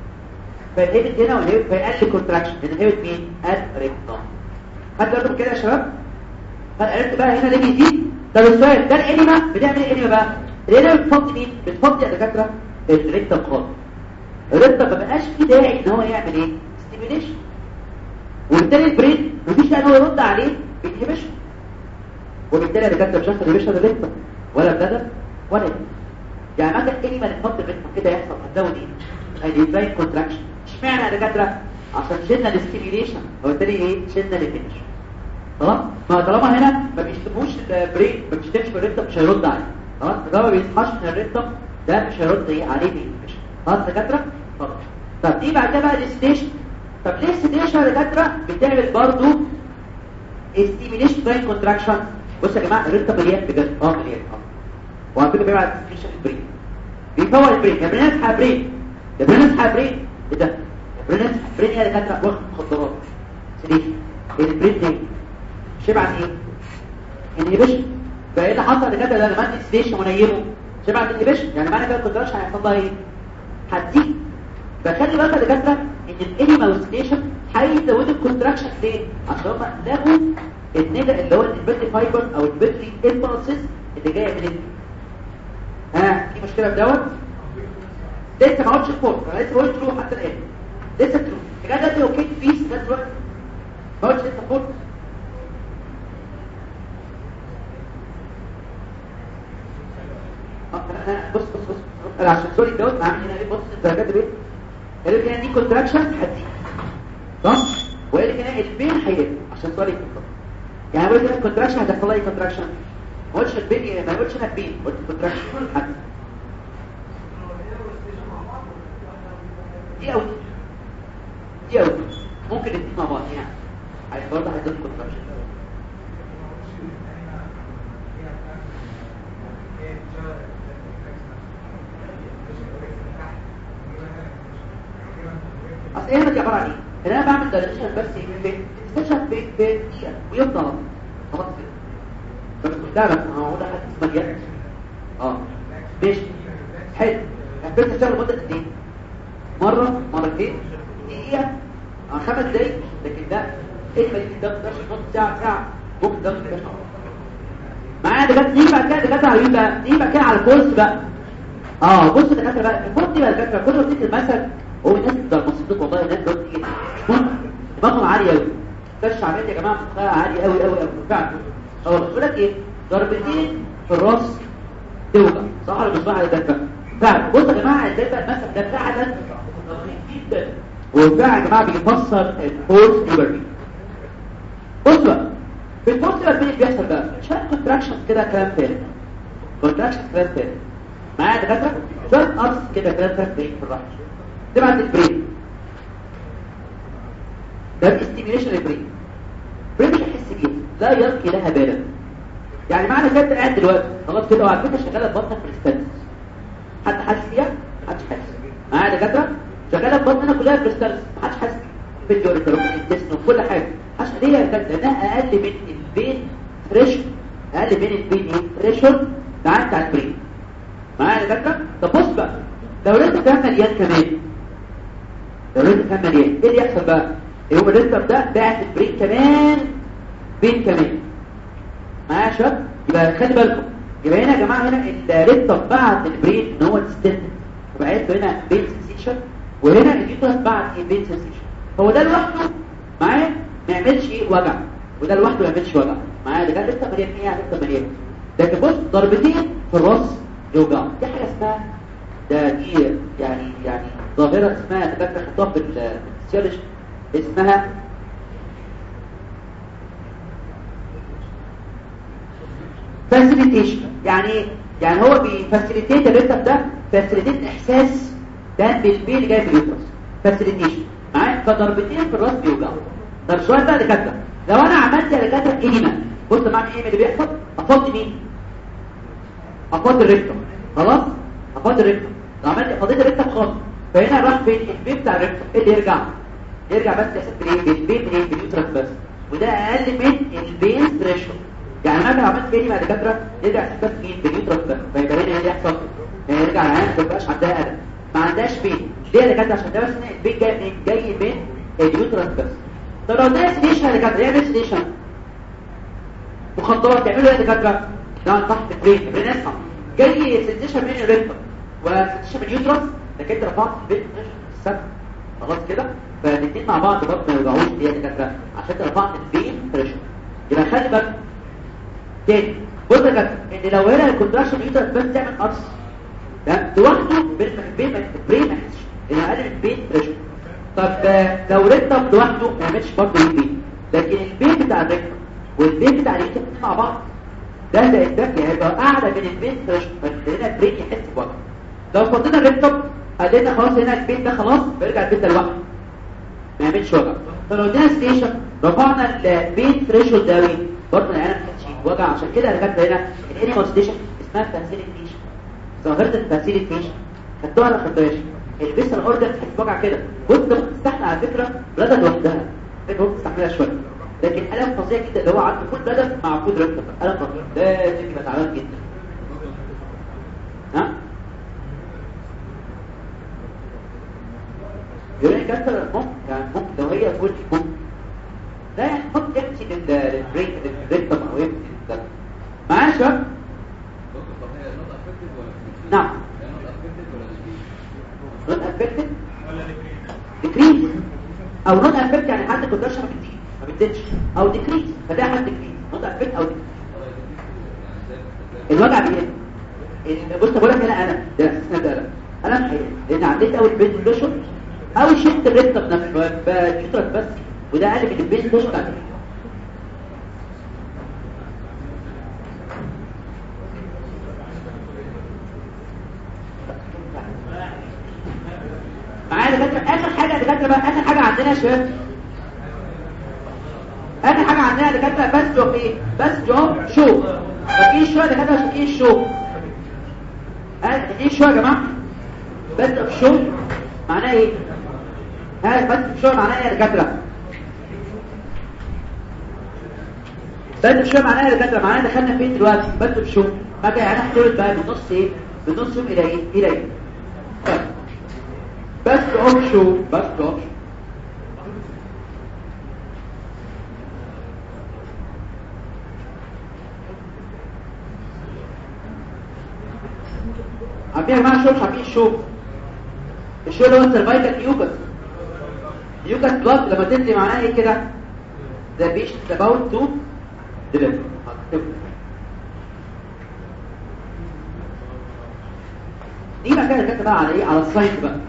فالهيبت هنا والهيبت فيقل كونتراكشن الهيبت مين الريكتم خدت بالكم كده يا شباب فعرفت بقى هنا ليه بيزيد طب السؤال ده الانيما بتعمل ايه الانيما بقى الانيما بتفضي مين بتفضي يا دكاتره الريكتم خالص الريكتم ما بقاش فيه داعي ان هو يعمل ايه ستيميوليشن وبالتالي البرين مفيش داعي ان هو يرد عليه بانهبيشن وبالتالي انا كاتب شخص اللي بيشرب الريتم ولا بلدر ولا دي. يعني مثلا كلمه نحط الريتم كده يحصل هتزود ايه هيديفاين كونتراكشن اشمعنى يا دكاتره عشان شلنا الاستيميوليشن وبالتالي ايه شلنا الفينش خلاص ما طالما هنا ما بيشتموش البرين ما بيشتمش في الريتم مش هيرد عليه خلاص طالما ما بيصحاش من الريتم ده مش هيرد ايه عليه بيه خلاص يا دكاتره خلاص طب دي بعد كده بقى الستيشن طب ليه الستيشن يا دكاتره بتعمل برضه استيميوليشن براين كونتراكشن بص يا جماعه الريتم مليان بجد اه مليان اه وعلى فكره بيبعت ستيشن البرين بيفور البرين يا برين اصحى برين يا برين اصحى برين ايه ده يا برين اصحى برين يا دكاتره واخد مخدرات سليم البرين ده شبع ايه انهبيشن فايه اللي حصل لكده ده لما انت ستيشن ونيمه شبع انهبيشن يعني معنى كده الكونتراكشن هيحصل لها ايه هتزيد فخلي بالك يا دكاتره ان الانيمال ستيشن هيزودوا الكونتراكشن ليه عشان هم لقوا النجا اللي هو البيتري فايبر او البيتري امبلسز اللي جايه من الدم ها في مشكله في دوت لسه ما قلتش فوق انا لسه قلت ترو حتى الان لسه ترو بجد ده اوكي بيس ده دلوقتي ما قلتش لسه فوق بص بص بص انا عشان سوري دوت عامل هنا ايه بص الدرجات دي قال لك هنا دي كونتراكشن هتزيد صح وقال لك هنا البين هيقل عشان سوري يعني بقول لك الكونتراكشن هتحصل لها كونتراكشن ما قلتش البين ما قلتش انا البين قلت كونتراكشن دي او دي او ممكن الاثنين مع بعض يعني عايز برضه هيدوك كونتراكشن اصل ايه دي عباره عن ايه انا بعمل دايليشن بس في تستشهد في في دقيقه ويفضل خلاص كده بس ده بس هو ده حد مليان اه ماشي حلو هتبدا تشتغل مده قد ايه مره مرتين دقيقه آه خمس دقايق لكن ده ايه ما الدم ده نص ساعه ساعه ممكن الدم ده معايا دكاتره دي بقى كده دكاتره على بقى دي بقى كده على الكورس بقى اه بص دكاتره بقى الكورس دي بقى دكاتره كل ما تيجي المثل هو الناس ده مصيبه والله الناس دول تيجي دماغهم عاليه قوي ده الشعبيه يا جماعه مخها عالي قوي قوي قوي فعلا هو بيقول لك ايه ضربتين في الراس توجع صح ولا مش صح يا دكاتره فعلا بص يا جماعه ازاي بقى المثل ده فعلا جدا وفعلا يا جماعه بيفسر الفورس ليبرتي بص بقى في الفورس ليبرتي بيحصل بقى شويه كونتراكشنز كده كلام تاني كونتراكشنز كلام تاني معايا دكاتره شويه ارس كده كلام تاني في الراحه تبعت البرين ده الاستيميوليشن البرين البرين مش هيحس بيه لا يلقي لها بالا يعني معنى كده قاعد دلوقتي خلاص كده وعلى فكره شغاله بطنك في الستاتس حد حاسس بيها محدش حاسس معايا دكاتره شغاله بطننا كلها في الستاتس محدش حاسس في الجوريتر وفي الجسم وكل حاجه عشان ليه يا دكاتره لانها اقل من البين فريش اقل من البين ايه فريشول بتاع بتاع البرين معايا دكاتره طب بص بقى لو لقيت كان مليان كمان لو لقيت كان مليان ايه اللي يحصل بقى يقوم الريتم ده باعت البرين كمان بين كمان معايا يا شباب يبقى خلي بالكم يبقى هنا يا جماعه هنا الريتم بعت البرين ان هو ديستنت وبقيت هنا بين سنسيشن وهنا اليوترس بعت ايه بين سنسيشن هو ده لوحده معايا ما يعملش ايه وجع وده لوحده ما يعملش وجع معايا ده كان لسه مليان ايه يعني لسه مليان لكن بص ضربتين في الراس يوجع دي حاجه اسمها ده دي يعني يعني ظاهره اسمها تبقى خطاب في السيولوجي اسمها فاسيليتيشن يعني يعني هو بيفاسيليتيت الريتم ده فاسيليتيت احساس ده بالبي اللي جاي في اليوترس فاسيليتيشن معايا فضربتين في الراس بيوجعوا طب سؤال بقى دكاتره لو انا عملت يا دكاتره ايديما بص معاك ايه اللي بيحصل افضي مين افضي الريتم خلاص افضي الريتم لو عملت فضيت الريتم خالص فهنا راح فين البي بتاع الريتم ايه اللي يرجع يرجع بس يحسب بالايه بالبين منين باليوترس بس وده اقل من البين ثريشولد يعني انا لو عملت بيني مع دكاتره يرجع يحسب بس مين باليوترس بس فيبقى هنا ايه اللي يحصل يرجع العيان ما تبقاش عندها الم ما عندهاش بين ليه يا دكاتره عشان ده بس البين جاي منين جاي من اليوترس بس طب لو ده سيديشن يا دكاتره يعمل سيديشن مخدرات يعملوا ايه يا دكاتره ده تحت البرين البرين اسمع جاي سيديشن من الريتم وسيديشن من اليوترس لكن انت رفعت البين السبب خلاص كده فالاثنين مع بعض برضه ما يوجعوش دي يا دكاتره عشان انت رفعت البين بريشر يبقى خلي بالك تاني بص يا دكاتره ان لو هنا الكونتراكشن يوترس بس تعمل قرص تمام لوحده البين البرين ما يحسش لان اقل من البين بريشر طب لو ريتم لوحده ما يعملش برضه البين لكن البين بتاع الريتم والبين بتاع اليوترس مع بعض ده ده ده هيبقى اعلى من البين بريشر فهنا البرين يحس بوجع لو فضينا الريتم قلنا خلاص هنا البين ده خلاص بيرجع البين ده لوحده ما يعملش وجع فلو ادينا ستيشن رفعنا البين ثريشولد ده برضه العيان ما تحسش وجع عشان كده انا كاتب هنا الانيمال ستيشن اسمها فاسيليتيشن ظاهره الفاسيليتيشن خدتوها ولا خدتوهاش البيسر اوردر تحس وجع كده وانت ممكن تستحمل على فكره بلدة لوحدها انت ممكن تستحملها شويه لكن الم فظيع جدا اللي هو عنده كل بلدة مع كود رتب الم فظيع ده يبقى تعبان جدا ها يورين كانسر ممكن يعني ممكن لو هي فول ممكن لا يعني ممكن تمشي للبريك للريتم او يمشي للدم معايا شباب نعم نوت افكتد ديكريز او نوت افكت يعني حد كنتش ما بتزيد ما بتزيدش او ديكريز فده حد ديكريز نوت افكت او ديكريز الوجع بايه بص بقول لك هنا انا ده اساسا ده انا انا مش لان عديت اول بيت بلوشن او شفت الريتم نفسه بيترك بس وده اقل من البيت بلوشن بتاعتي معايا دكاتره اخر حاجه يا دكاتره بقى اخر حاجه عندنا يا شباب اخر حاجه عندنا يا دكاتره بس جوب ايه بس جوب شو فاكرين شويه يا دكاتره فاكرين شو فاكرين شويه يا جماعه بس شو معناه ايه ها بس شو معناه ايه يا دكاتره بس شو معناه ايه يا دكاتره معناه دخلنا فين دلوقتي بس شو بقى يعني هحتوي بقى بالنص ايه بالنص يوم الى ايه الى ايه طيب. بس اوف شو بس اوف عارفين يا جماعه الشوك مش عارفين الشوك الشوك اللي هو السيرفايكال يوكس يوكس بلاد لما تنزل معناها ايه كده ده بيش about to deliver دي بقى كده كاتبه بقى على ايه على السايت بقى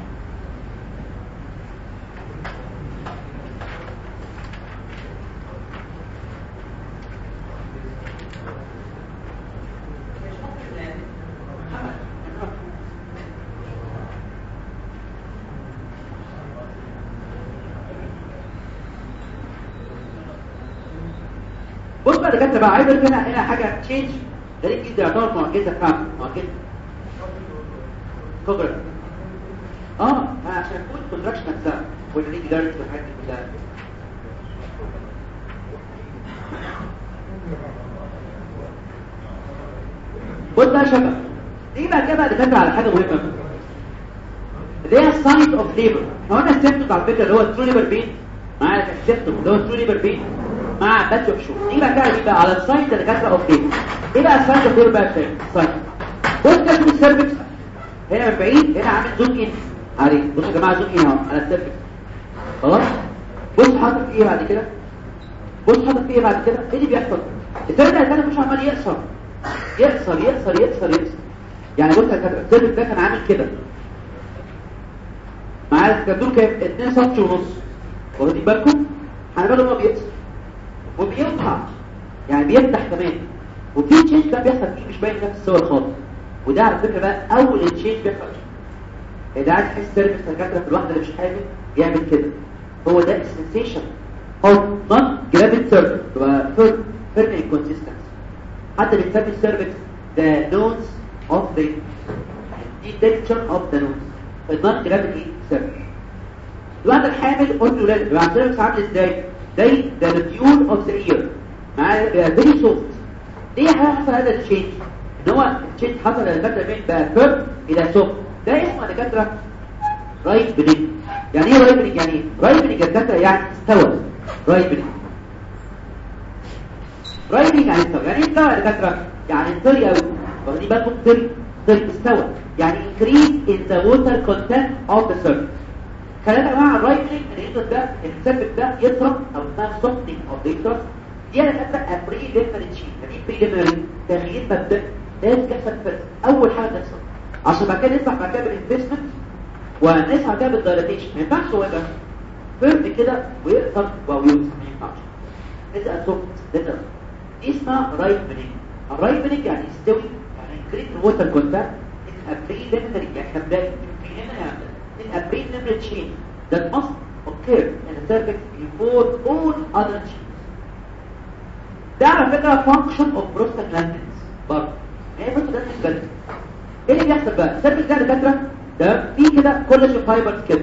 بص بقى دكاتره بقى عايز اقول هنا هنا حاجه تشينج غريب جدا يعتبر معجزه فعلا معجزه كوبرا اه عشان تكون كونتراكشن نفسها والريج دارت والحاجات دي كلها بص بقى يا شباب دي بقى كده بقى دكاتره على حاجه مهمه اللي هي السايت اوف ليبر احنا قلنا السيمتوم على فكره اللي هو الترو ليبر بين مع السيمتوم اللي هو الترو ليبر بين مع باتش اوف شو دي بقى كده بقى على السايت اللي كاتبه اوف ليبر ايه بقى السايت اوف ليبر بقى السايت بص كده في السيرفكس هنا من بعيد هنا عامل زوم ان عليه بصوا يا جماعه زوم ان اهو على السيرفكس خلاص بص حاطط فيه ايه بعد كده بص حاطط فيه ايه بعد كده ايه اللي بيحصل السيرفكس ده كان مش عمال يقصر يقصر يقصر يقصر يقصر يعني بص يا كده السيرفكس ده كان عامل كده معايا كان دول كام 2 سم ونص واخدين بالكم هنبقى هو بيقصر وبيفتح يعني بيفتح كمان وفي تشينج ده بيحصل فيه مش باين في الصور خالص وده على فكره بقى اول تشينج بيحصل ده عايز تحس سيرفيس الدكاتره في الواحده اللي مش حامل يعمل كده هو ده السنسيشن اوف نون جرافيت سيرفيس تبقى فيرم انكونسيستنس حتى بنسمي السيرفيس ذا نوز اوف ذا دي ديكتشر اوف ذا نوز النون جرافيتي سيرفيس الواحده الحامل قلت له لازم يبقى السيرفيس عامل ازاي زي ذا ريديول اوف ذا اير معايا فيري سوفت ليه هيحصل هذا التشينج ان هو التشينج حصل الدكاتره بين بقى فيرم الى سوفت ده اسمه دكاتره رايت بنيج يعني ايه رايت بنيج يعني ايه رايت بنيج دكاتره يعني استوى رايت بنيج رايت بنيج يعني استوى يعني ايه استوى يا دكاتره يعني طري قوي واخدين بالكم طري طري استوى يعني increase in the water content of the surface كلام يا جماعه الرايت بنيج ان ده السيرفس ده يطرق او اسمها سوفتنج اوف ذا يطرق دي انا كاتبه بريليمينري تشينج يعني ايه بريليمينري تغيير مبدئي لازم يحصل فيرست اول حاجه تحصل عشان بعد كده نسمع بعد كده بالانفستمنت ونسمع كده بالدايلاتيشن ما ينفعش هو يبقى فيرد كده ويقطر ويوسع ما ينفعش لازم سوفت لازم دي اسمها رايت بنينج الرايت بنينج يعني يستوي يعني انكريت الووتر كونتاكت بريليمينري يعني مبدئي in a preliminary change that must occur in the cervix before all other changes ده على فكرة function of prostaglandins برضه هي بص ده بالنسبة ايه اللي بيحصل بقى السيرفس ده دكاتره ده في كده كولاجين فايبرز كده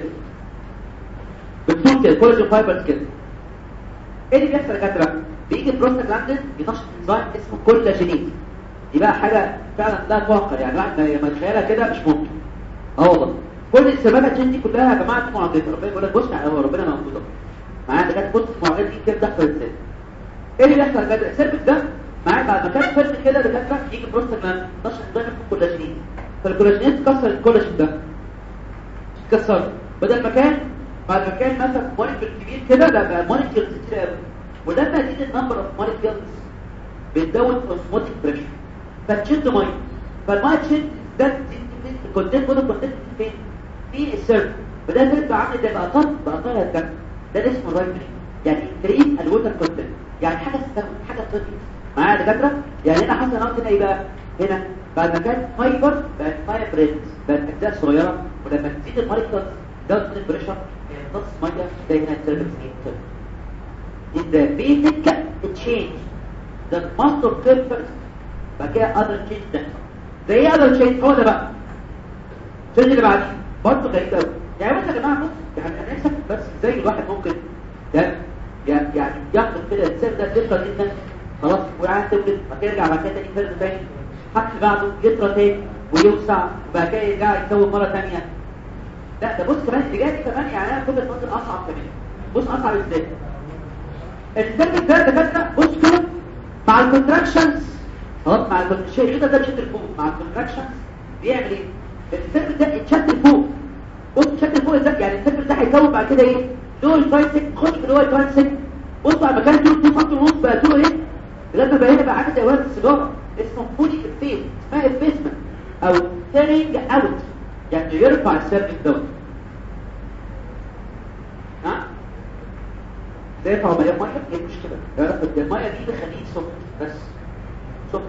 بتطول كده كولاجين فايبرز كده ايه اللي بيحصل يا دكاتره بيجي البروستاجلاندين ينشط انزيم اسمه كولاجينيز دي بقى حاجه فعلا لا توقع يعني الواحد لما يتخيلها كده مش ممكن اه والله كل السبابه تشين دي كلها يا جماعه معجزه ربنا يقول لك بص على ربنا موجود معايا ده بص المعجزه دي كده بتحصل ازاي ايه اللي بيحصل يا دكاتره السيرفس ده معايا بعد ما كان فرد كده دكاتره يجي بروستاجلاندين نشط انزيم اسمه كولاجينيز فالكولاجينات تكسر الكولاجين ده تكسر بدل ما كان بعد ما كان مثلا مولكيول كبير كده لا بقى مولكيولز كتير قوي ولما يزيد النمبر اوف مولكيولز بتزود اوسموتيك بريشر فتشد ميه فالميه تشد ده الكونتنت وده الكونتنت فين في السيرف فده تبقى عامل زي بقى طن بقى طن الدم ده اسمه الرايت يعني انكريز الووتر كونتنت يعني حاجه تستخدم حاجه تطلع معايا دكاتره يعني هنا حصل نقطه هنا ايه بقى هنا بعد ما كانت فايبر بقت فايبرينز بقت اجزاء صغيره ولما تزيد المولكيولز ده البريشر يمتص ميه زي هنا السيرفكس in the basic change that must occur first بعد كده other change تحصل زي ايه other change هو ده بقى الشيء اللي بعديه برضه غريب قوي يعني بص يا جماعه بص يعني انا نفسك بس ازاي الواحد ممكن ده يعني ياخد كده السير ده يطلع جدا خلاص وقاعد تولد بعد كده يرجع بعد كده تاني فرد تاني حتى بعده يطرى تاني ويوسع وبعد كده يرجع يتكون مره ثانيه لا ده بص كمان الحاجات دي كمان يعني انا كل المنطق اصعب كمان بص اصعب ازاي السيرفس ده دكاتره بص كده مع الكونتراكشنز خلاص مع الشيء ده ده مش الفوق مع الكونتراكشنز بيعمل ايه السيرفس ده اتشد لفوق بص اتشد لفوق ازاي يعني السيرفس ده هيكون بعد كده ايه دول ترايسك خش في دول ترايسك بص على مكان دول 2 سم ونص بقى دول ايه لما بقى هنا بقى عامل زي ورد السيجاره اسمه فولي افيس اسمها افيسمنت او تيرنج اوت يعني يرفع السيرفس دوت ها ده يرفع ميه ميه ايه المشكله يعرف ان الميه دي بخليه سخن بس سخن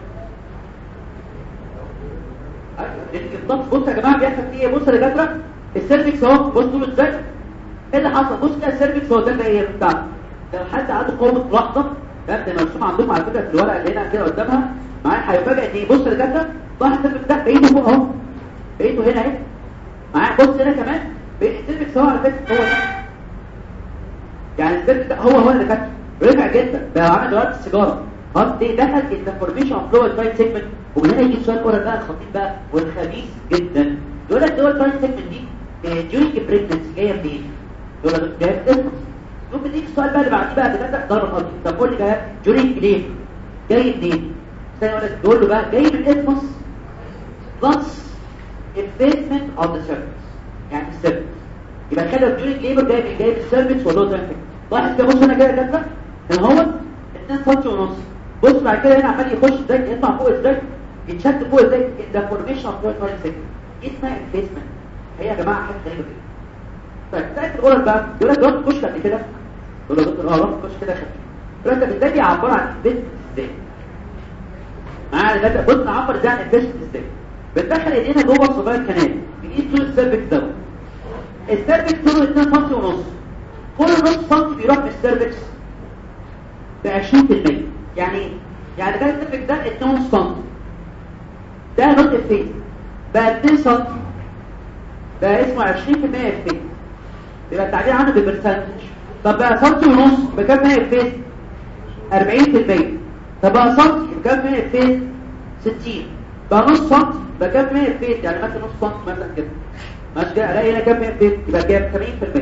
ايوه الضغط بص يا جماعه بيحصل فيه ايه بص يا دكاتره السيرفكس اهو بصوا له ازاي ايه اللي حصل بص كده السيرفكس هو ده اللي هي بتاعته لو حد عنده قوه لحظه ده ده مرسوم عندكم على فكره في الورقه اللي هنا كده قدامها معايا هيفاجئ ان بص يا دكاتره ضغط السيرفكس ده بعيده فوق اهو بعيده هنا اهي معايا بص هنا كمان السيرفكس هو على فكره هو ده يعني السيرفكس ده هو هو اللي كاتب رفع جدا بقى عامل دلوقتي السيجاره خلاص دي دخل الانفورميشن اوف لور تايم سيجمنت ومن هنا يجي السؤال ورا بقى الخطير بقى والخبيث جدا يقول لك دول تايم سيجمنت دي ديورنج بريجنسي جايه منين؟ يقول لك جايه من اسمه ممكن تيجي السؤال بقى اللي بعديه بقى بتبدا ضرب قاضي طب قول لي بقى ديورنج ليه؟ جاي منين؟ ثاني يقول لك تقول له بقى جاي من اسمس بلس effacement of the surface يعني السيرفكس يبقى كده ديورنج ليبر جاي من جاي من السيرفكس ولا تايم لاحظ كده بص هنا كده كده ان هو 2 سم ونص بص بعد كده هنا عمال يخش ازاي يطلع فوق ازاي يتشد فوق ازاي ده فورميشن اوف تايم سيجمنت اسمها انفيسمنت هي يا جماعه حاجه غريبه كده طيب ساعه الاورال بقى يقول لك رد كشك قد كده يقول لك دكتور اه رد كشك كده خفيف يقول لك ازاي بيعبر عن الانفيسمنت ازاي معايا ده بص نعبر ده عن الانفيسمنت ازاي بندخل ايدينا جوه صباع الكنال بنقيس طول السيرفكس دوت السيرفكس طوله 2 سم ونص كل نص سم بيروح في السيرفكس ب 20% يعني ايه؟ يعني ده السيرفكس ده 2 سم ده نوت افيس بقى 2 سم بقى اسمه 20% افيس يبقى التعبير عنه بالبرسنتج طب بقى سم ونص بكام هي افيس 40% طب بقى سم بكام هي افيس 60 بقى نص سم بقى كام هي افيس يعني مثلا نص سم مثلا كده ماشي كده الاقي هنا كام هي افيس يبقى كام 70%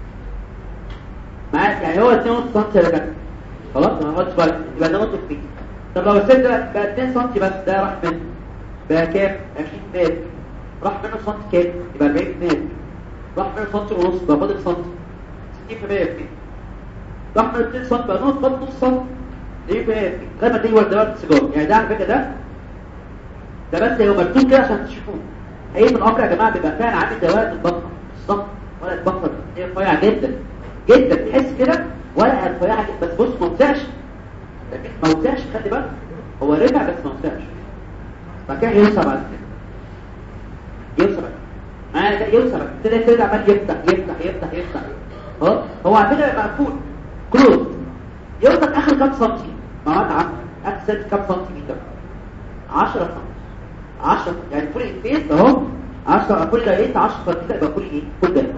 معاك يعني هو 2 سم كده خلاص ما اقعدش بقى يبقى ده نقطه فيه طب لو السن ده بقى 2 سم بس ده راح منه بقى كام 20 متر راح منه سم كام يبقى 40 متر راح منه سم ونص بقى فاضل سم 60% فيه راح منه 2 سم بقى نص فاضل نص سم دي فيه لما تيجي ورد ده السيجاره يعني ده على فكره ده ده بس هو مكتوب كده عشان تشوفوه ايه من الامر يا جماعه بيبقى فعلا عامل دوائر البطن الصف ولا البطن هي رفيعه جدا جدا تحس كده ورقه رفيعه جدا بس بص ما وسعش لكن ما وسعش خلي بالك هو رفع بس ما وسعش بعد كده يوسع بعد كده يوسع معايا ده يوسع كده كده عمال يفتح يفتح يفتح يفتح اه هو على فكره مقفول كلوز يوصل اخر كام سنتي مع بعض عم اخر كام سنتيمتر 10 سم 10 يعني كل الفيس اهو 10 كل ده ايه 10 سنتيمتر يبقى كل ايه كل ده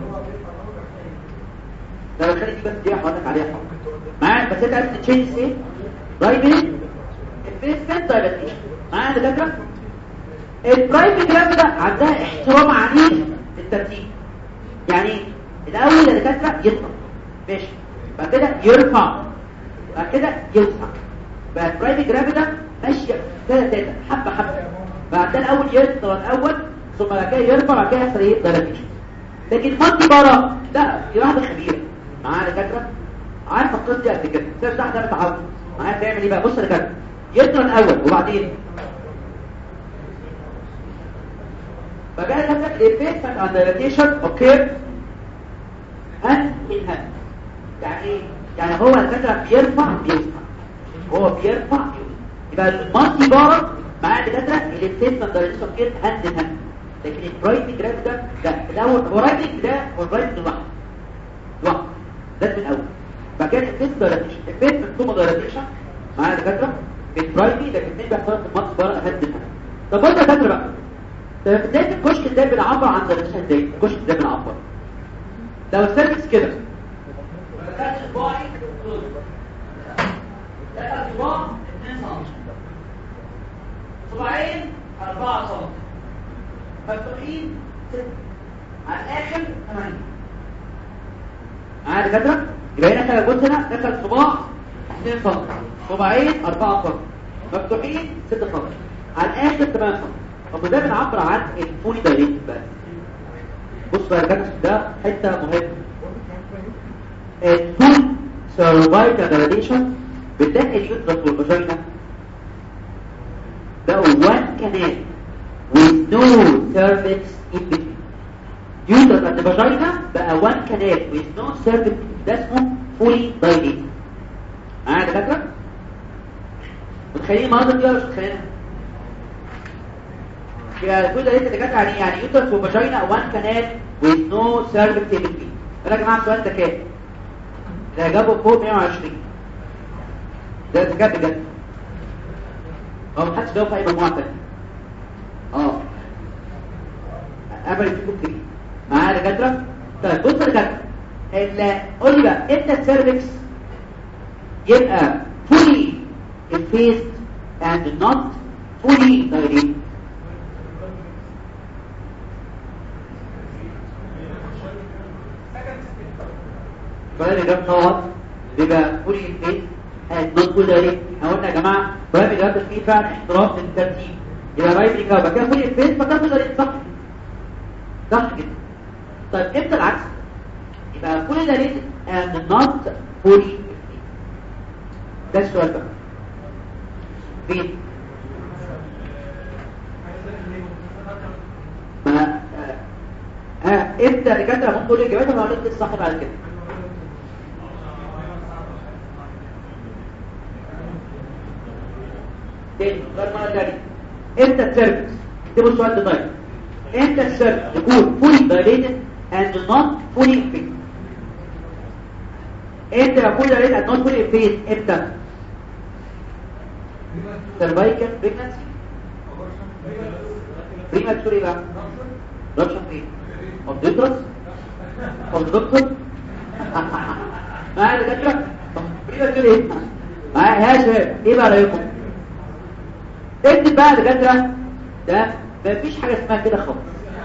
ده الخلي دي بس دي هقول لك عليها معايا بس انت عايز تشينج ايه رايبنج الفيس فين دايلاتيشن معايا يا دكاتره البرايم جرام ده عندها احترام عنيف للترتيب يعني ايه الاول يا دكاتره يطلع ماشي بعد كده يرفع بعد كده يوسع بقى البرايم جرام ده ماشيه كده كده حبه حبه بعد كده الاول يطلع الاول ثم بعد كده يرفع بعد كده يحصل ايه دايلاتيشن لكن مالتي بارا لا دي واحده خبيره معايا دكاتره عارفه القصه دي قبل كده سير تحت ده متعود معايا بتعمل ايه بقى بص يا دكاتره يطلع الاول وبعدين فجاء لك الافكت عن دايلاتيشن اوكي هاند من هاند يعني ايه يعني هو الفكره بيرفع بيوسع هو بيرفع بيوسع يبقى المالتي بارا معاه دكاتره الافكت عن دايلاتيشن اوكي هاند ان هاند لكن البرايت جراف ده ده الاول هو رايت ده هو رايت لوحده لوحده ده من الاول بعد كده الافكت دايلاتيشن الافكت من ثم دايلاتيشن معاه دكاتره بالبرايمي لكن مش بيحصل في المالتي بارا هاند ان هاند طب بص يا دكاتره بقى بداية الكشك ده بنعبر عن درجتها ازاي الكشك ده بنعبر لو السيرفكس كده ده صباعي ده صباع 2 سم صباعين 4 سم مفتوحين 6 على الاخر 8 معايا دكاتره يبقى هنا كده بص هنا ده كان صباع 2 سم صباعين 4 سم مفتوحين 6 سم على الاخر 8 سم طب ده بنعبر عن الفولي دايركت بقى بص بقى يا ده حته مهمه الفول سيرفايكال دايليشن بتلاقي اليوترس والفاجينا بقوا one canal with no cervix in between uterus and vagina بقى one canal with no cervix ده اسمه fully dilated معايا يا دكاتره متخيلين المناظر دي ولا مش متخيلينها يبقى كل ده لسه دكاتره يعني يعني يوترس وفاجينا one canal with no cervix in between يا جماعه السؤال ده كام ده جابه فوق 120 ده اتجاب بجد هو محدش جاوب في اي مجموعه ثانيه اه قبل فيكم كتير معايا دكاتره طيب بص يا دكاتره ال- قول لي بقى امتى السيرفكس يبقى fully effaced and not fully dilated فلان الإجابة طبعا بيبقى فولي البيت نوت فول دايركت احنا قلنا يا جماعة فلان الإجابة فيه فعلا احتراف للترتيب يبقى رايت إجابة كده فولي البيت فكان فول دايركت صح صح كده طيب امتى العكس يبقى فولي دايركت and not fully ده السؤال بقى فين ما آه، ها امتى الدكاتره ممكن تقول لي اجابتها ولا قلت الصح بعد كده تاني غير مرة تانية امتى السيرفكس اكتبوا السؤال ده طيب امتى السيرفكس يكون fully dilated and not fully effaced امتى يكون dilated and not fully effaced امتى cervical pregnancy premature ايه بقى rupture ايه of the uterus of the doctor معايا دكاتره premature ايه معايا يا شباب ايه بقى رايكم اكتب بقى يا دكاتره ده مفيش حاجه اسمها كده خالص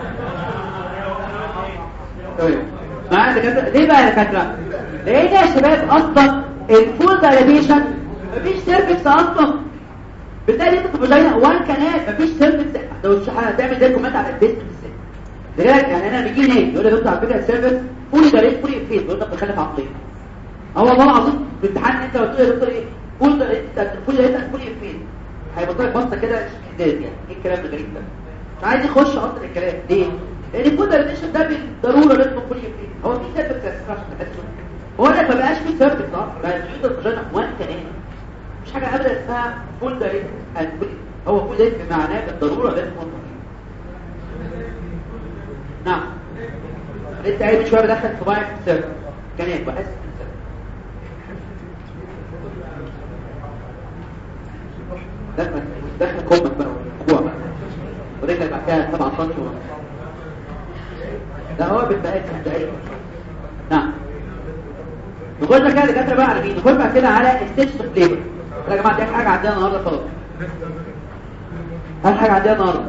طيب معايا يا دكاتره ليه بقى يا دكاتره لان يا شباب اصلا الفول دايليشن مفيش سيرفكس اصلا بالتالي انت في الفاجينا وان كانال مفيش سيرفكس لو هتعمل زي كومنت على البيست بالذات لذلك يعني انا بيجي ناس يقول لي دكتور على فكره السيرفكس فول دايليشن فول فيز بيقول لك بخلف عقليه هو والله العظيم في الامتحان انت قلت له يا دكتور ايه فول دايليشن فول دايليشن فول فيز هيبقى لك بصه كده ازاز يعني ايه الكلام الغريب ده مش عايز يخش اصلا الكلام ليه لان الفود دايليشن ده بالضروره لازم فول فيز هو في سيرفكس اساسا عشان تحسه هو انا ما بقاش في سيرفكس صح بقى الفيوز الفاجينا وان كانال مش حاجة أبدا اسمها فول دايت هو فول دايت بمعناه بالضرورة لازم يكون نعم انت قايل شوية بدخل صباعي في السيرك كان بحس في السيرك دخل دخل كومك بقى اسبوع بقى ورجلك بعد كده 7 سم ده هو بالبقات الدقايق نعم نخش بقى كده دكاتره بقى على مين نخش بقى كده على ستيتش فليفر يا جماعه دي حاجه عندنا النهارده خلاص اهم حاجه عندنا النهارده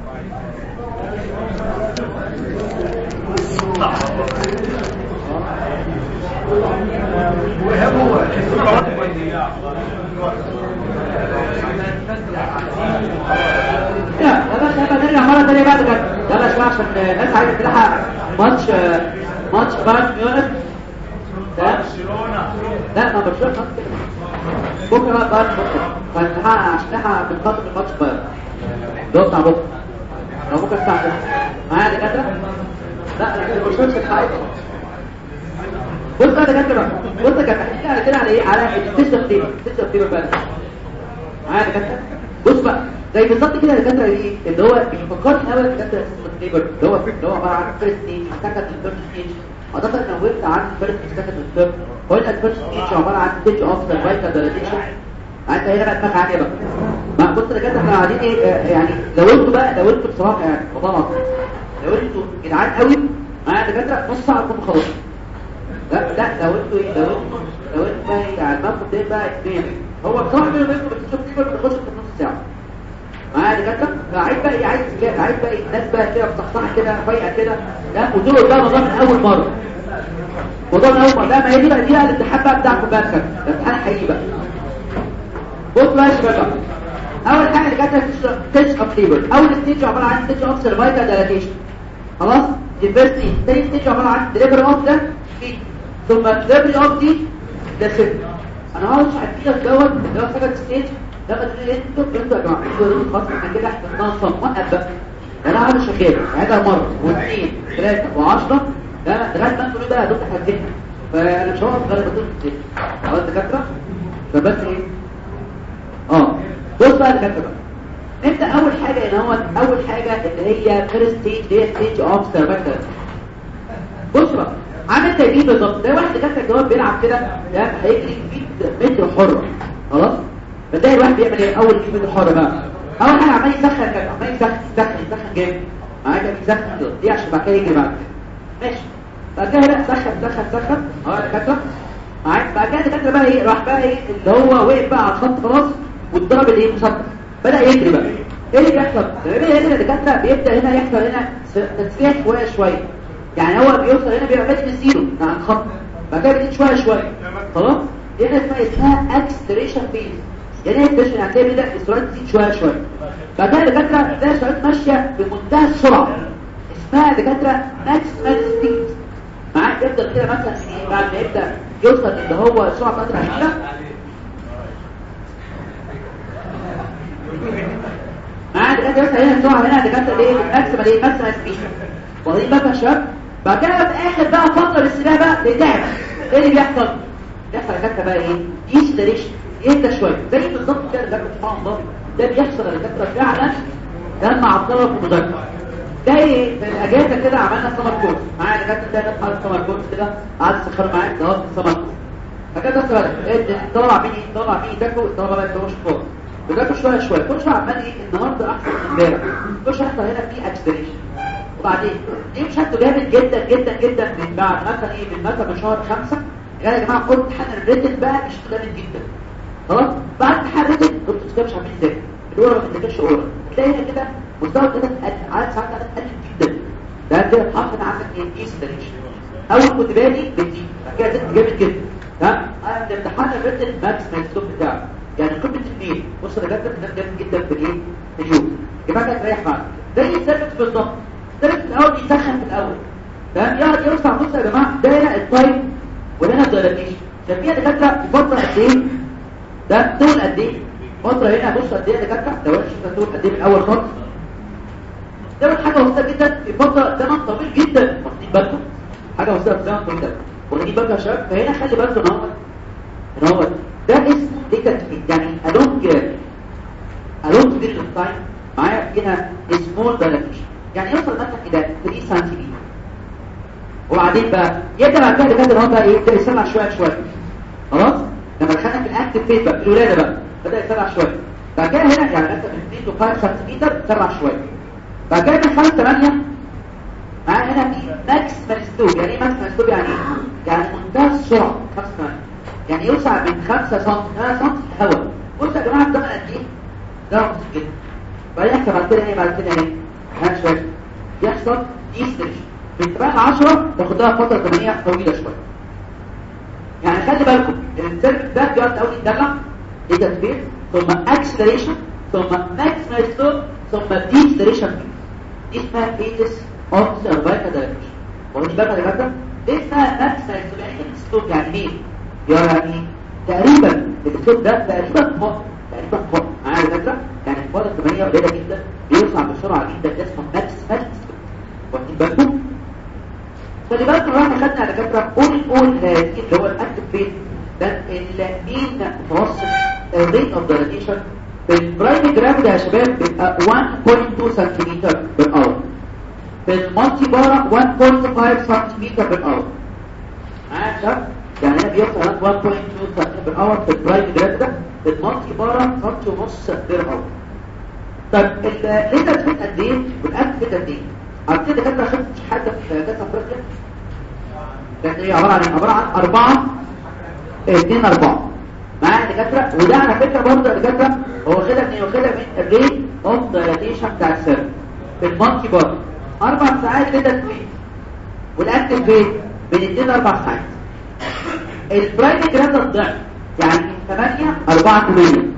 لا بس هبقى نرجع مره ثانيه بعد كده يلا شويه عشان الناس عايزه تلحق ماتش ماتش بايرن ميونخ لا ما برشلونه خلاص كده بكره بقى بايرن بكره فنلحق عشان نلحق بنخاطر الماتش بايرن ده بتاع بكره لو بكره الساعه 9 معايا دكاتره لا لا برشلونه مش هتحقق بص بقى دكاتره بقى بص كده احنا على كده على ايه على السيستم تيبل السيستم تيبل بقى معايا دكاتره بص بقى زي بالظبط كده الدكاتره ايه اللي هو بيفكرني قوي الدكاتره السيستم تيبل اللي هو اللي هو عباره عن فيرست ستيج سكند ثيرد ستيج اعتقد لو وقفت عن فيرست سكند والثيرد هو الفيرست ستيج عباره عن ستيج اوف سيرفايكال دايليشن انت هنا بقى دماغك عاليه بقى ما بص يا دكاتره احنا قاعدين ايه آه، يعني لو انتوا بقى لو انتوا بصراحه يعني والله العظيم لو انتوا جدعان قوي معايا دكاتره نص ساعه تكونوا خلاص لا لا لو انتوا ايه لو انتوا لو انتوا بقى ايه يعني الموقف ده بقى اثنين هو بصراحه بيني وبينكم بتشوف كتير بتخش في نص ساعه معايا دكاتره عايز بقى ايه عايز لا عايز بقى ايه الناس بقى كده مصحصحه كده فايقه كده لا ودول ده موضوع من اول مره موضوع من اول مره لا ما هي دي بقى دي بقى الامتحان بقى بتاعكم بقى كده الامتحان حقيقي بقى بص بقى يا شباب بقى. اول حاجه اللي جت ستيج اوف ليبر اول ستيج عباره عن ستيج اوف سيرفايكال دايلاتيشن خلاص دي فيرست ستيج تاني ستيج عباره عن ديليفري اوف ده ثم ديليفري اوف دي ده ست انا عاوز اشرح دوت اللي هو سكند ستيج لما تقول انتوا انتوا يا جماعه انتوا خلاص احنا كده احنا بننظم وقف بقى انا عامل شغال هذا مره واثنين ثلاثه وعشرة لا لغايه ما انتوا بقى دول حاجتين فانا مش هقف غير بطول كتير خلاص دكاتره فبس ايه اه بص بقى دكاتره بقى نبدا اول حاجه ان هو اول حاجه اللي هي فيرست ستيج اللي هي ستيج اوف سيرفايكال بص بقى عامل زي دي بالظبط ده واحد دكاتره اللي هو بيلعب كده ده هيجري 100 متر حر خلاص فتلاقي الواحد بيعمل ايه اول 100 متر حر بقى اول حاجه عمال يسخن كده عمال يسخن يسخن يسخن جامد معاك يسخن كده دي عشان بعد كده يجري بعد ماشي بعد كده لا سخن سخن سخن اه دكاتره معاك بعد كده دكاتره بقى ايه راح بقى ايه اللي هو وقف بقى على الخط خلاص واتضرب الايه مسطح بدا يجري بقى ايه اللي بيحصل تقريبا هنا الدكاتره بيبدا هنا يحصل هنا تسريع شويه شويه يعني هو بيوصل هنا بيبقى بادئ من الزيرو مع الخط بعد كده بيزيد شويه شويه خلاص هنا اسمها اسمها اكستريشن فيز يعني ايه اكستريشن يعني هتلاقي بدا السرعه تزيد شويه شويه بعد كده الدكاتره تلاقي السرعات ماشيه بمنتهى السرعه اسمها دكاتره ماكسيمال سبيد معاك يفضل كده مثلا ايه بعد ما يبدا يوصل اللي هو السرعه بتاعته العاليه معاك دكاتره يوصل هنا السرعه هنا دكاتره ايه ماكسيمال ايه ماكسيمال سبيد واخدين بالك يا شباب بعد كده في اخر بقى فتره السباق بقى بتاعك ايه اللي بيحصل بيحصل دكاتره بقى ايه ديستريشن يهدى شويه زي بالظبط كده دكاتره سبحان الله ده بيحصل دكاتره فعلا ده مع الطلبه في المذاكره ده ايه في الاجازه كده عملنا سمر كورس معايا دكاتره ده دخل سمر كورس كده قعدت تسخر معاك ده سمر كورس فكده بس بقى الطلبه مين الطلبه مين يذاكروا الطلبه بقى يذاكروا كورس بيذاكروا شويه شويه كل شويه عمال ايه النهارده احسن من امبارح كل شويه يحصل هنا في اكسلريشن وبعدين دي مش هتبقى جامد جدا جدا جدا من بعد مثلا ايه من مثلا من شهر خمسة يا جماعه كنت امتحان الريتن بقى مش جامد جدا خلاص بعد امتحان الريتن كنت مش عارفين ازاي الاولى ما بتذاكرش اولى تلاقي هنا كده مستوى كده عدد ساعات كده قلت جدا ده كده اتحط عندك ايه ايستريشن اول كنت بادي بتزيد بعد كده زدت جامد جدا تمام انا امتحان الريتن ماكس ماكس بتاعه يعني كنت اثنين بص انا جبت الناس جامد جدا في الايه في اليوم يبقى انت تريح معاك زي الثابت بالظبط الثابت الاول بيسخن في الاول تمام يقعد يوسع بص يا جماعه ده هنا التايم وهنا الدايلاتيشن شايفين يا دكاتره في فتره قد ايه ده طول قد ايه فتره هنا بص قد ايه يا دكاتره ده وحش ده طول قد ايه من اول خالص ده حاجه بسيطه جدا في فتره زمن طويل جدا واخدين بالكم حاجه بسيطه في زمن طويل جدا واخدين بالكم يا شباب فهنا خلي بالكم ان هو ان هو ده اسم ديتا يعني along along period of time معايا هنا small dilatation يعني يوصل مثلا الى 3 سنتيمتر وبعدين بقى يبدا بعد كده كده هو بقى ايه يبدا يسمع شويه شويه خلاص لما دخلنا في الاكتف فيز بقى في الولاده بقى بدا يسمع شويه بعد كده هنا يعني مثلا من 2 to 5 سنتيمتر يسمع شويه بعد كده من 5 8 معايا هنا في ماكسيمال ستوب يعني ايه ماكسيمال ستوب يعني ايه يعني منتهى السرعه 5 8 يعني يوسع من 5 سم 3 سم هواء بص يا جماعه الزمن قد ايه ده بسيط جدا بعدين يحصل بعد كده ايه بعد كده ايه هنا شويه يحصل ديستريشن من 8 10 تاخد لها فتره زمنيه طويله شويه يعني خلي بالكم السيرف ده بيقعد اول يتدلع ايه تسبيح ثم اكسلريشن ثم ماكسيمال ستوب ثم ديستريشن دي اسمها فيتس اوف سيرفايكال دايليشن ودي بقى يا جماعه دي اسمها ماكسيمال ستوب يعني ايه يعني تقريبا الاسلوب ده تقريبا فوق تقريبا فوق معايا فكره يعني الفتره الزمنيه قليله جدا بيوسع بسرعه جدا ده اسمه ماكسيمال واخدين بالكم خلي بالكم احنا خدنا على فكره اول اول هذه اللي هو الاكتف فيز ده المين متوسط الريت اوف دايليشن في البرايم جرام ده يا شباب بيبقى 1.2 سنتيمتر بالأور في المالتي بارا 1.5 سنتيمتر بالأور معايا يا شباب يعني هنا بيوصل 1.2 سنتيمتر بالأور في البرايم جرام ده في المالتي بارا سنتي ونص بالأور طب الليتر فيت قد ايه والاكت فيت قد ايه عارفين ده كده خدت حاجه في كاس افريقيا كانت ايه عباره عن عباره عن اربعه اثنين اربعه معايا دكاتره وده على فكره برضه يا دكاتره هو واخدها من واخدها من الريت اوف دايلاتيشن بتاع السيرف في المونكي بارد اربع ساعات كده تويت والاكتف فيت من اثنين لاربع ساعات البرايم جرام ده الضعف يعني من 8 4 8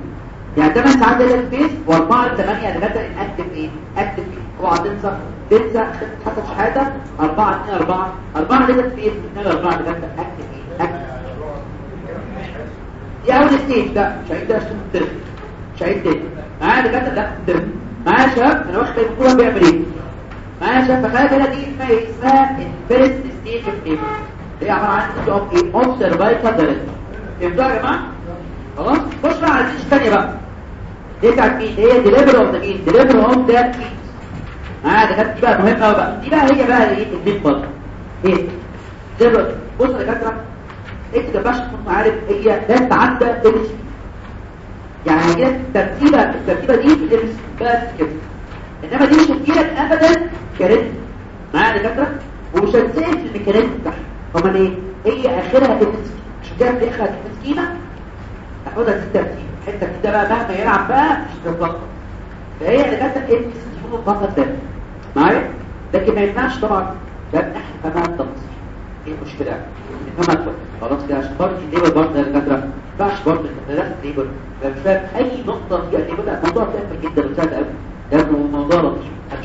يعني 8 ساعات داتا سبيس و4 ل 8 داتا اكتف ايه اكتف ايه اوعى تنسى تنسى حتى شهاده 4 2 4 4 داتا سبيس 2 4 داتا اكتف ايه اكتف دي اول ستيج ده مش عيد ده عشان ترم مش عيد تاني معايا دكاتره لا ترم معايا يا شباب انا واخد الكوره بيعمل ايه معايا يا شباب تخيل كده دي اسمها ايه اسمها الفيرست ستيج اوف ايه هي عباره عن ستيج اوف ايه اوف سيرفايكال دايركت فهمتوا يا جماعه خلاص خش بقى على الستيج الثانيه بقى دي بتاعت مين هي ديليفر اوف ذا مين ديليفر اوف ذا معايا دكاتره دي بقى مهمه قوي بقى دي بقى هي بقى ايه المين بارت ايه ديليفر بص يا دكاتره انت ما تكون عارف هي لا تتعدى ال يعني هي الترتيبه الترتيبه دي ال بس كده انما دي مش هتجيلك ابدا كريت معايا دكاتره ومش هتسال في الميكانيزم بتاعها امال ايه هي اخرها ال عشان كده في اخرها المسكينه تاخدها في الترتيب الحته كده بقى مهما يلعب بقى مش هتتلخبط فهي دكاتره ال تكون فقط ده معايا لكن ما ينفعش طبعا ده احنا كمان تفاصيل ايه المشكله انما خلاص كده عشان برضه الليبر برضه يا دكاتره ما ينفعش برضه دراسه الليبر مش فاهم اي نقطه فيها الليبر لا الموضوع سهل جدا وسهل قوي ده موضوع لطيف محدش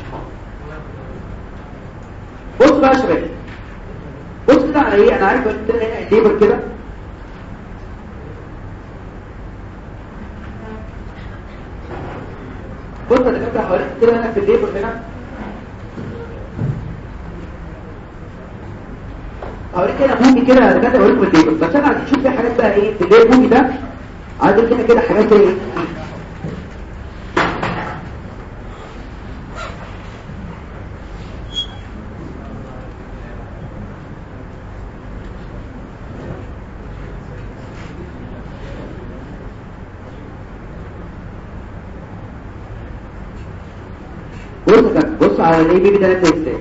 بص بقى يا شباب بص كده على ايه انا عارف ان هنا الليبر كده بص يا دكاتره حواليك كده هنا في الليبر هنا اوريك هنا موفي كده انا كده اوريكم الليبل بس انا عايز اشوف في حاجات بقى ايه في الليبل موفي ده عايز كده كده حاجات ايه بص كده بص على الاي بي ده ازاي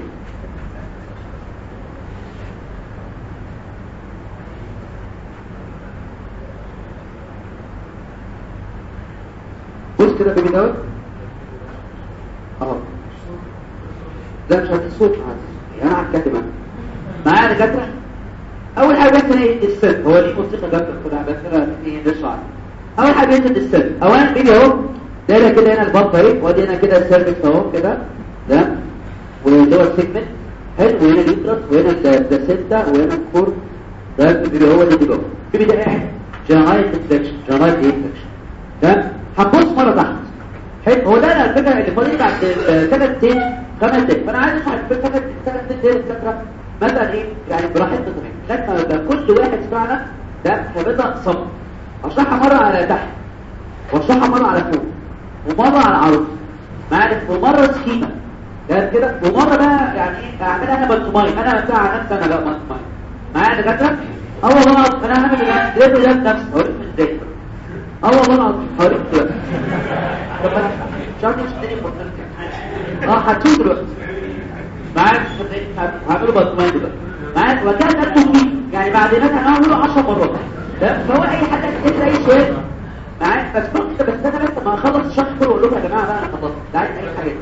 بص كده بيبي دوت اهو لا مش هدي صوت عادي انا على الكاتبه معايا دكاتره اول حاجه بس ايه السل هو دي موسيقى جامده كده بس انا ايه نشرح اول حاجه بينزل السل اولا بيبي اهو دايره كده هنا البطه اهي وادي هنا كده السيرفكس اهو كده ده وده السيجمنت حلو وهنا اليوترس وهنا البلاسينتا وهنا الكور ده البيبي هو اللي بيبقى البيبي ده قاعد جنرايت انفكشن جنرايت انفكشن ده هنبص مره تحت حلو هو ده على فكره اللي فاضل بعد ثلاث ستيج خمس ستيج فانا عايز اشرح في ثلاث ثلاث ستيج الفكره مثلا ايه يعني براحتنا تمام لغايه ما يبقى كل واحد فعلا ده هيبقى صم اشرحها مره على تحت واشرحها مره على فوق ومره على عروض معايا ومره سكيمه ده كده ومره بقى يعني ايه اعملها انا بنتماي انا بتاع نفسي انا لا بنتماي معايا دكاتره اول غلط انا هعمل ده ده نفسي هوريك ازاي اه والله العظيم هوريك دلوقتي طب انا مش عارف اشتري اه هتشوف دلوقتي معاك هعمله بطمين دلوقتي معاك وكان ده يعني بعد مثلا هعمله 10 مرات ده فهو اي حد يكتب اي سؤال معاك بس كنت بس انا لسه ما اخلص الشرح كله واقول لكم يا جماعه بقى انا خلصت ده عايز اي حاجه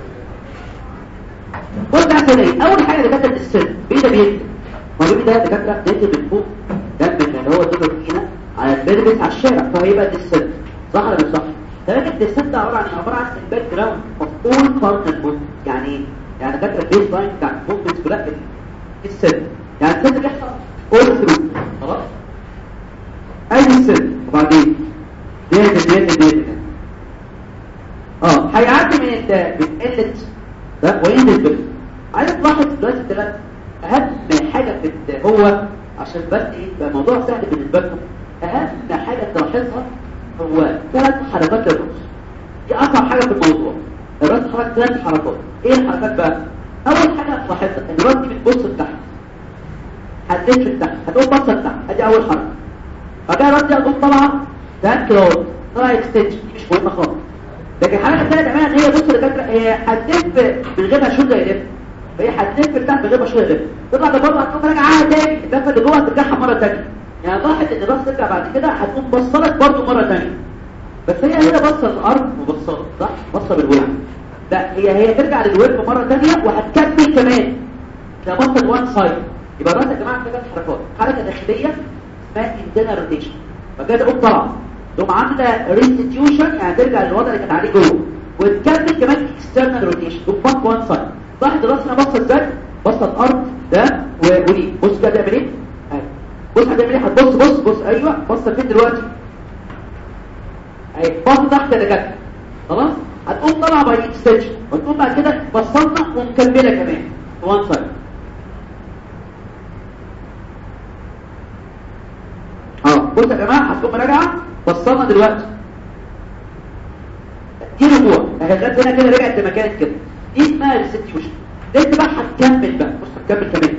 بص عشان ايه اول حاجه دكاتره السن ايه ده بيكتب هو بيكتب ده دكاتره بيكتب من فوق ده من هو تقدر فينا على البيربس على الشارع فهيبقى دي السن صح ولا مش صح لكن دي السن ده عباره عن عباره عن الباك جراوند اوف اول بارت موف يعني ايه يعني فاكره البيس لاين بتاع الموفمنتس كلها السن يعني السن بيحصل اول ثرو خلاص اي السن وبعدين ديت ديت ديت اه هيعدي من ال بتقلة ده وينزل بس عايز تلاحظ دلوقتي ثلاث اهم حاجه في هو عشان بس ايه يبقى الموضوع سهل بالنسبه لكم اهم حاجه تلاحظها هو ثلاث حركات للراس دي اصعب حاجه في الموضوع الراس حركه ثلاث حركات ايه الحركات بقى اول حاجه تلاحظها ان الراس دي بتبص لتحت هتلف لتحت هتقوم باصه لتحت ادي اول حركه بعد كده الراس دي هتقوم طالعه ده كلوز طالعه اكستنشن دي مش مهمه خالص لكن الحركه الثانيه تعملها ان هي بص لفكره هي هتلف من غير ما شوط يلف فهي هتلف لتحت من غير ما شوط يلف تطلع لبره هتقوم راجعه تاني اللفه اللي جوه هترجعها مره ثانيه يعني لاحظ ان الراس ترجع بعد كده هتقوم بصلك برضه مره ثانيه بس هي هنا بصه الارض وبصه صح بصه بالوجه لا هي هي ترجع للوجه مره ثانيه وهتكمل كمان ده بصه وان سايد يبقى الراس يا جماعه ثلاث حركات حركه داخليه اسمها انترنال روتيشن فكده تقوم طالعه تقوم عامله ريستيوشن يعني ترجع للوضع اللي كانت عليه جوه وتكمل كمان اكسترنال روتيشن تقوم بط وان سايد لاحظ راسنا بصه ازاي بصه الارض ده ودي بص كده تعمل ايه بص هتعمل ايه هتبص بص بص ايوه بص فين دلوقتي اهي بص تحت اللي جت خلاص هتقوم طالعه باي اكستنشن وتقوم بعد كده بصلنا ومكمله كمان وان سايد اه بص يا جماعه هتقوم راجعه بصلنا دلوقتي دي رجوع اهي لغايه هنا كده رجعت لمكانك كده دي اسمها ريستيوشن ده انت بقى هتكمل بقى بص هتكمل كمان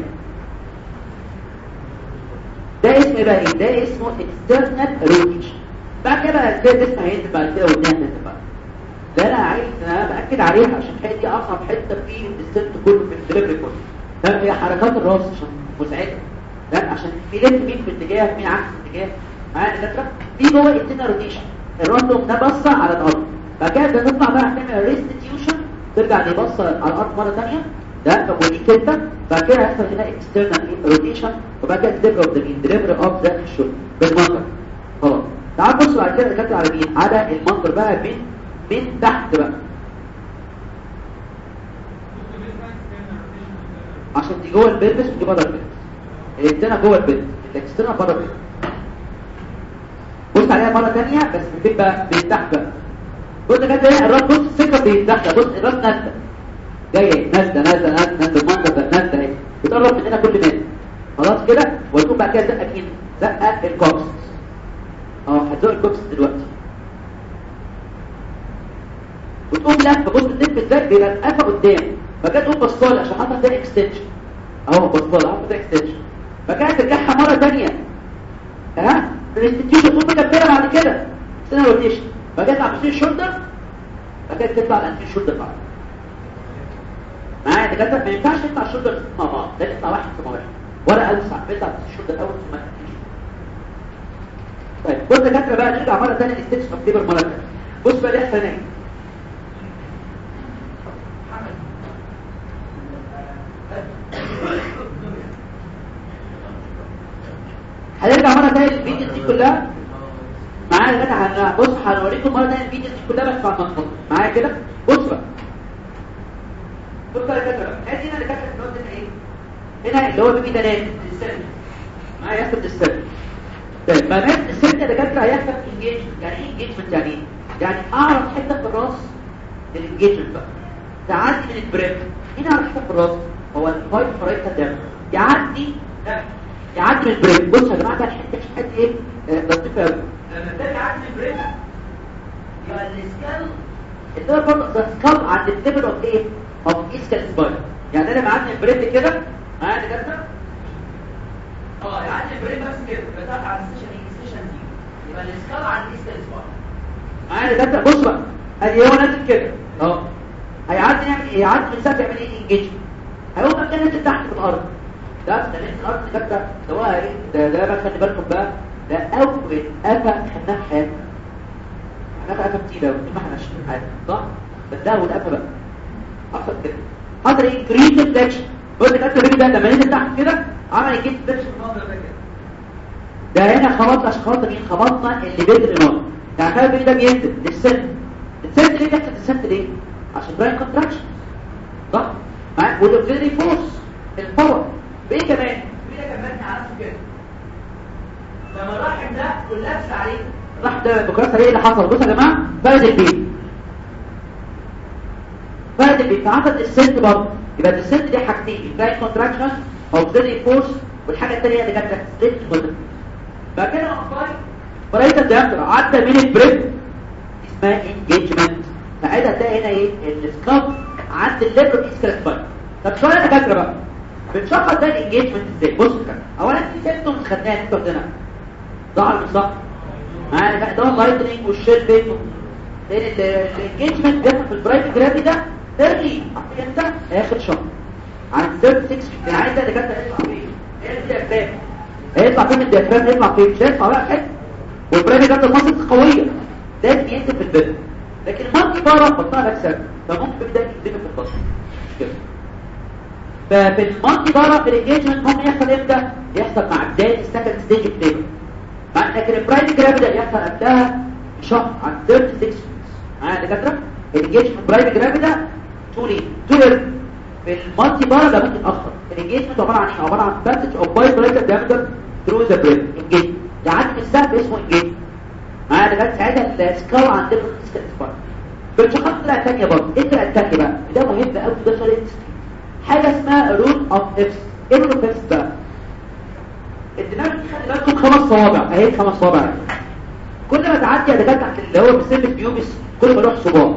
ده اسم بقى ايه ده اسمه external rotation بعد كده بقى هتلاقي الجسم هينزل بعد كده والدنيا هتنزل بقى ده انا عايز انا باكد عليها عشان الحته دي اصعب حته في الست كله في الدليفري كله ده هي حركات الراس عشان مساعده لا عشان في لف مين في اتجاه مين عكس اتجاه معايا الفكره في جوه التنا روتيشن الراس ده بصه على الارض بعد كده بنطلع بقى نعمل ريستيوشن ترجع تبص على الارض مره ثانيه ده طب ودي كده بعد كده هيحصل هنا اكسترنال روتيشن وبعد كده ديليفري اوف ذا مين ديليفري اوف ذا الشغل بالمنظر خلاص تعال بص بعد كده كده على مين على المنظر بقى من من تحت بقى عشان دي جوه البلبس ودي بره البلبس الانتنا جوه البلبس الاكسترنال بره البلبس بص عليها مره ثانيه بس فين بقى من تحت بقى بص كده الراس بص السكه بيتدخل بص الراس نازله جايه نازله نازله نازله نازله المنظر ده نازله اهي بتقرب من هنا كل متر خلاص كده وتقوم بعد كده زقه مين زقه الكوكس اه هتزق الكوكس دلوقتي وتقوم لفه بص الدب ازاي بيبقى لفه قدام فكده تقوم بصاله عشان حاطط ده اكستنشن اهو بصاله حاطط ده اكستنشن فكده ترجعها مره ثانيه ها الريستيوشن تقوم مكمله بعد كده سنه روتيشن فكده تطلع بصير الشولدر فكده تطلع الانتي شولدر بعد معايا دكاتره ما ينفعش يطلع الشولدر مع بعض ده يطلع واحد ثم واحد ولا اوسع بيطلع الشولدر الاول ثم الانتي طيب بص دكاتره بقى نرجع مره ثانيه للستيتش اوف ليبر مره ثانيه بص بقى اللي يحصل هنا هنرجع مره ثانيه للفيديو دي كلها معايا يا جدع بص هنوريكم مره ثانيه الفيديو دي كلها بس بعد ما نخلص معايا كده بص بقى بص بقى يا جدع ادي هنا اللي كانت النقطه ايه هنا اللي هو بيبي ده نايم السن معايا ياخد السن طيب ما مات السن ده كده هيحصل انجيج يعني ايه انجيجمنت يعني ايه يعني اعرف حته في الراس الانجيجمنت بقى تعدي من البريك هنا اعرف حته في الراس هو الفايت فرايتا ده يعدي ده يعدي من البريك بص يا جماعه ده الحته حته ايه لطيفه قوي لما ده يعدي من البريك يبقى السكال الدور برضه ده سكال عند الليفل اوف ايه اوف اسكال سباير يعني انا معدي البريك كده معايا كده اه يعدي البريك بس كده بتاعت على السيشن ايه السيشن دي يبقى السكال عند اسكال سباير معايا كده بص بقى ادي هو نازل كده اه هيعدي يعمل ايه يعدي من ساعه يعمل ايه انجيج هيقوم مكانه تحت في الارض ده ده نزل الارض ده ده هو ايه ده ده بقى خلي بالكم بقى ده اول قفا خدناه في حياتنا احنا قفا كتير قوي ما احنا ماشيين حاجه صح بس ده اول قفا بقى اكتر كده حضر ايه كريت فليكشن قلت لك الراجل ده لما نزل تحت كده عمل كريت فليكشن المنظر ده كده ده هنا خبطنا عشان خبطنا مين خبطنا اللي بيد الامام يعني خلي بالك ده بينزل للسن السن ليه بيحصل السن ليه عشان براين كونتراكشن صح معاك والاوكسيلري فورس الباور بايه كمان بايه كمان عارف كده لما الرحم ده كولابس عليه الرحم ده بكراسه ايه اللي حصل بصوا يا جماعه فرد البيت فرد البيت فعمل السنت برضه يبقى السنت دي حاجتين براين كونتراكشن اوكسيلري فورس والحاجه الثانيه اللي كانت سليت كده بعد كده اخباري برايت الديامتر عدى من البريد اسمها انجيجمنت ساعتها تلاقي هنا ايه السكاب عند الليبر اسكال سباين طب شويه يا دكاتره بقى بنشخص ده الانجيجمنت ازاي بص كده اولا في سيمبتومز خدناها انتوا هنا ظهر مش صح معانا بقى ده اللايتنينج والشيل بيت لان الانجيجمنت جت في البرايت جرافي ده ترلي انت اخر شهر عن 36 انا عايز ده دكاتره يطلع فين هي الديافرام هيطلع فين الديافرام يطلع فين مش هيطلع بقى حته والبرايت جرافي المصل قويه لازم ينزل في البدن لكن المالتي بارا بطلع لك سبب فممكن ده يكتب في البطن مش كده ففي المالتي بارا في الانجيجمنت ممكن يحصل امتى يحصل مع بدايه السكند ستيج بتاعه مع لكن البرايمري جرافيدا يحصل قبلها شهر عن 36 معايا يا دكاتره الانجيجمنت برايم جرافيدا تو ليه تو ليه في المالتي بار ده ممكن اكتر الانجيجمنت عباره عن ايه عباره عن باسج اوف باي برايم دايمتر ثرو ذا برين انجيج يعني من السهم اسمه انجيج معايا يا دكاتره ساعتها السكال عند السكال بنشخص طلع ثانيه برضه ايه طلع الثانيه بقى ده مهم قوي ده سؤال حاجه اسمها رول اوف افس ايه رول اوف افس بقى الدماغ دي خلي بالكم خمس صوابع اهي خمس صوابع كل ما تعدي يا دكاتره تحت اللي هو بسبب بيوبس كل ما يروح صباع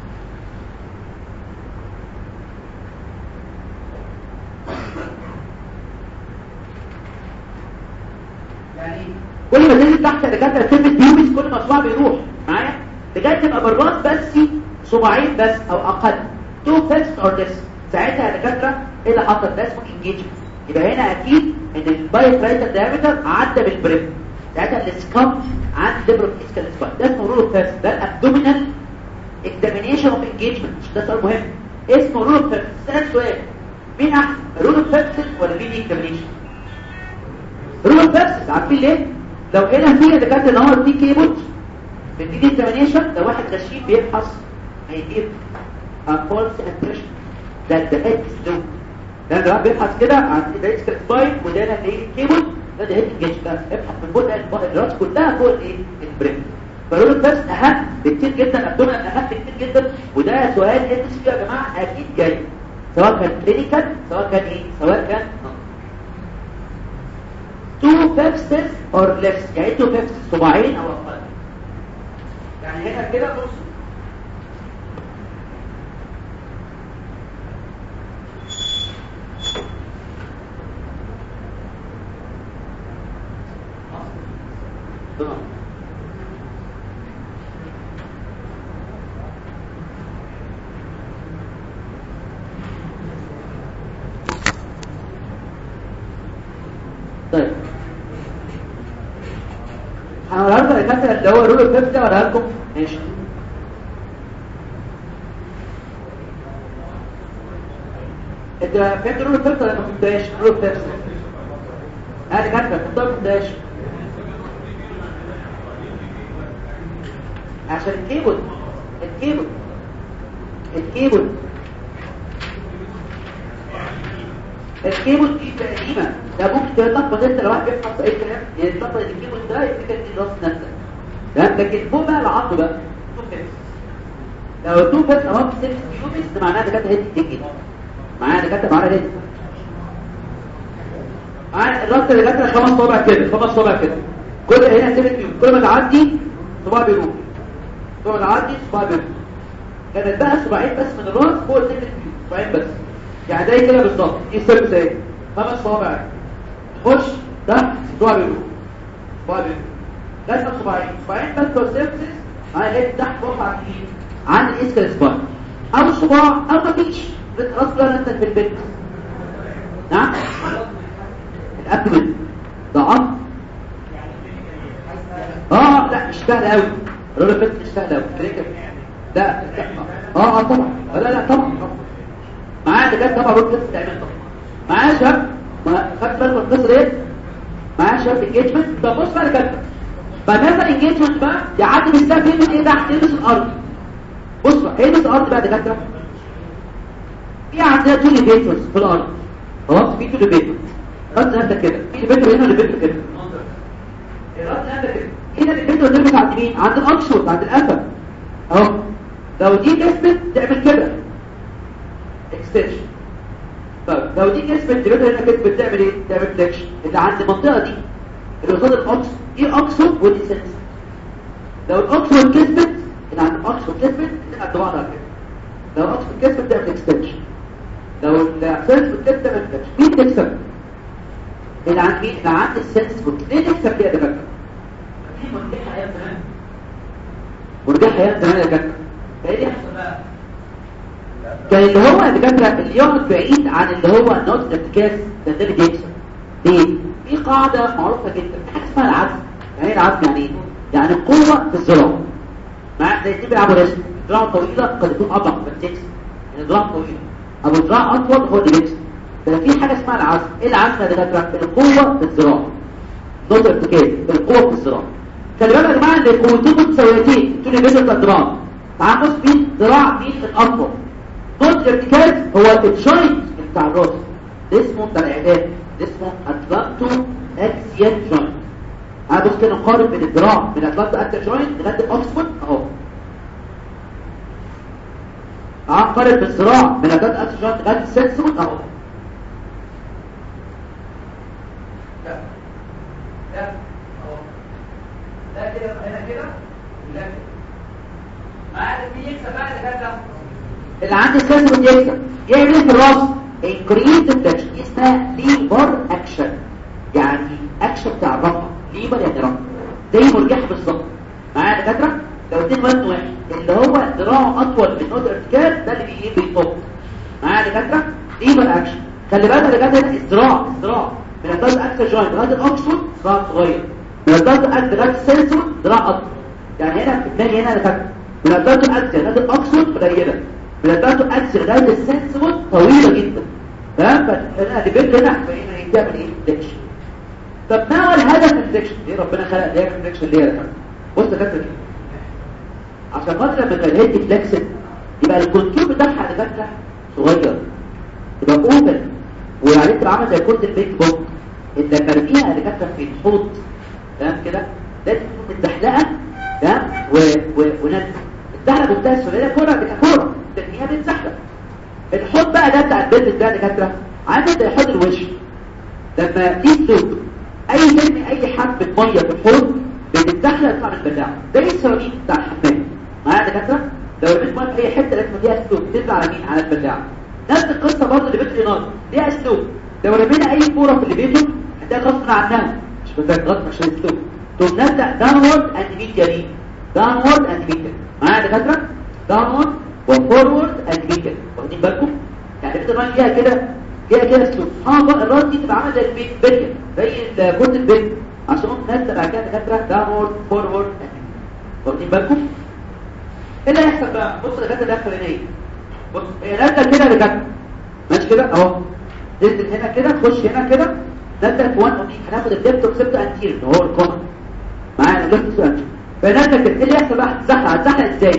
يعني كل ما تنزل تحت يا دكاتره سن بيوبس كل ما صباع بيروح معايا بجد تبقى بالراس بس صباعين بس او اقل تو فيست اور ذس ساعتها يا دكاتره ايه اللي حصل ده اسمه انجيجمنت يبقى هنا اكيد ان البايوفرايتال دايمتر عدى بالبريم ساعتها السكام عند ليبر اوف اسكال سباين ده اسمه رول اوف فيرست ده الابدومينال اكزامينيشن اوف انجيجمنت ده سؤال مهم اسمه رول اوف فيرست سأل سؤال مين احسن رول اوف فيرست ولا بي دي اكزامينيشن رول اوف فيرست عارفين ليه لو هنا في دكاتره ان هو في كيبل في البي دي اكزامينيشن ده واحد غشيم بيبحث هيجيب فولس امبريشن ده ده هيد سلو ده ده بيبحث كده عن الاسكال سباين وده انا ايه كيبل ده ده هيد انجيج ده ابحث من فوق الراس كلها فوق الايه البريم فالرول بس اهم بكتير جدا ابدومين اهم بكتير جدا وده سؤال ادرس فيه يا جماعه اكيد جاي سواء كان كلينيكال سواء كان ايه سواء كان تو فيفسز اور ليفس يعني تو فيفسز صباعين او اقل يعني هنا كده بص تمام طيب هنوريها لكم الكاتره اللي هو رول الفيفت ده ولا لكم ماشي انت فهمت رول الفيفت ولا ما فهمتهاش رول الفيفت هذه كاتره فهمتها ما فهمتهاش عشان الكيبل الكيبل الكيبل الكيبل دي تقريبا ده ممكن تلخبط انت لو واحد بيفحص اي كلام يتلخبط الكيبل ده يفتكر دي راس نفسك تمام لكن فوق بقى العظم بقى تو فيكس لو تو فيكس امام سيكس كيوبس ده معناها ده كانت هيد تيجي معايا ده كانت معانا هيد معايا الراس اللي جت خمس صوابع كده خمس صوابع كده كل هنا سيبت كيوب كل ما تعدي صباع بيروح كل ما تعدي صباع بيروح كانت بقى صباعين بس من الراس فوق سيبت كيوب صباعين بس يعني زي كده بالظبط دي السيرفس اهي خمس صوابع خش ده صباع بيروح صباع بيروح لازم صباعين صباعين بس بتوع السيرفسز على هيد تحت فوق على اليمين عند الاسكال سباين او صباع او مفيش خلاص بقى انت في البيت نعم الابدن ده عظم اه لا مش سهل قوي الرول فيت مش سهل قوي لا اه اه طبعا لا لا طبعا طبعا معايا ده كده طبعا رول فيت تعمل طبعا معايا شاب ما خدت بالك من القصه ديت معايا شاب انجيجمنت طب بص بقى كده فنزل انجيجمنت بقى يعدي بالسهم يلمس ايه تحت يلمس الارض بص بقى هيلمس الارض بقى دكاتره في عندنا تو ليفيتورز في الارض خلاص في تو ليفيتورز خد نفسك كده في ليفيتور هنا وليفيتور كده الراس نفسك كده هنا الليفيتور تلمس عند مين عند الاكشوت عند القفا اهو لو دي كسبت تعمل كده اكستنشن طيب لو دي كسبت الليفيتور هنا كسبت تعمل ايه تعمل فليكشن اللي عند المنطقه دي اللي قصاد الاكس دي اكسود ودي سنس لو الاكسود كسبت اللي عند الاكسود كسبت قد بعض على كده لو الاكسود كسبت تعمل اكستنشن لو السنس كسبت تعمل فليكشن مين تكسب اللي عند مين اللي عند السنس ليه تكسب كده يا دكتور في مرجحه ايام زمان مرجحه ايام زمان يا دكتور فايه اللي يحصل بقى كان اللي هو الدكاتره اللي يقعد بعيد عن اللي هو نقطه الارتكاز ده ده اللي بيكسب ليه في قاعدة معروفة جدا حاجة اسمها العزم يعني ايه العزم يعني ايه؟ يعني القوة في الزراعة مع زي اللي بيلعبوا رسم الزراعة طويلة قد تكون أضعف من تكسب يعني الزراعة طويلة أو الزراعة أطول هو اللي بيكسب ففي حاجة اسمها العزم ايه العزم يا دكاترة؟ القوة في الزراعة نقطة ارتكاز القوة في الزراعة خلي بالك يا جماعه ان القوتين متساويتين تقول لي بس الدراع تعال بص مين ذراع مين الاقوى نوت الارتكاز هو الجوينت بتاع الراس ده اسمه بتاع الاعداد ده اسمه اتلانتو اكسيال جوينت تعال بص كده نقارن بين الذراع من اتلانتو اكسيال جوينت لغايه الاوكسفورد اهو تعال نقارن بالذراع من اتلانتو اكسيال جوينت لغايه السنسور اهو ده ده اهو ده كده هنا كده وده كده اللي عندي سيستم يكسب يعمل ايه في الراس انكريز فليكشن اسمها ليبر اكشن يعني اكشن بتاع الرفع ليبر يعني رفع زي مرجح بالظبط معايا يا دكاتره لو اتنين وزن واحد اللي هو ذراعه اطول من نوت ارتكاز ده اللي بيجيب بيطب معايا يا دكاتره ليبر اكشن خلي بالك يا دكاتره الذراع الذراع من الدرجه الاكثر جوينت لغايه الاوكسفورد ذراع صغير من الدرجه الاكثر لغايه السنسور ذراع اطول يعني هنا في الثاني هنا انا فاكر من الداتو اكسل لغايه الاكسود قليله من الداتو اكسل لغايه السنسبل طويله جدا تمام فانا اللي بين هنا فهنا هيتعمل ايه ديكشن طب ما هو الهدف من الديكشن ليه ربنا خلق ليه الديكشن ليه يا بص يا كابتن عشان خاطر لما الهيد فليكسد يبقى الكونتور بتاعها اللي فاتحه صغير يبقى اوبن وعليه عامل زي كود البيج بوك اللي مرميها اللي كانت في الحوض تمام كده لازم تكون متزحلقه تمام و و ونزل الزحلقه بتاع السوليه كوره بتبقى كوره تنميها بتزحلق الحوض بقى ده بتاع البيت ده دكاتره عامل زي حوض الوش لما تيجي اي ترمي اي حبه ميه في الحوض بتتزحلق تطلع من البلاعه زي السيراميك بتاع الحمام معايا دكاتره لو رميت ميه في اي حته لازم فيها سلوك تنزل على مين على البلاعه نفس القصه برضه اللي بيت نار ليها سلوك لو رمينا اي كوره في اللي بيته هتلاقي غصب عنها مش بتاعت غصب عشان السلوك تقوم نازله داونورد اند ميديالي داونورد اند ميديال معايا دكاتره داونورد وفورورد اند ميديال واخدين بالكم يعني بيت الراس فيها كده فيها كده سلوك اه بقى الراس دي تبقى عامله زي البيت بيت زي كود البيت عشان نازله بعد كده دكاتره داونورد فورورد واخدين بالكم ايه اللي هيحصل بقى بص الدكاتره اللي هيحصل هنا ايه بص هي نازله كده دكاتره ماشي كده اهو نزل هنا كده تخش هنا كده نزل في 1 اوميك هناخد الديبت اوكسبت انتير اللي هو الكومن معانا الليفت سؤال فنزل كده ايه اللي يحصل بقى هتزحلق هتزحلق ازاي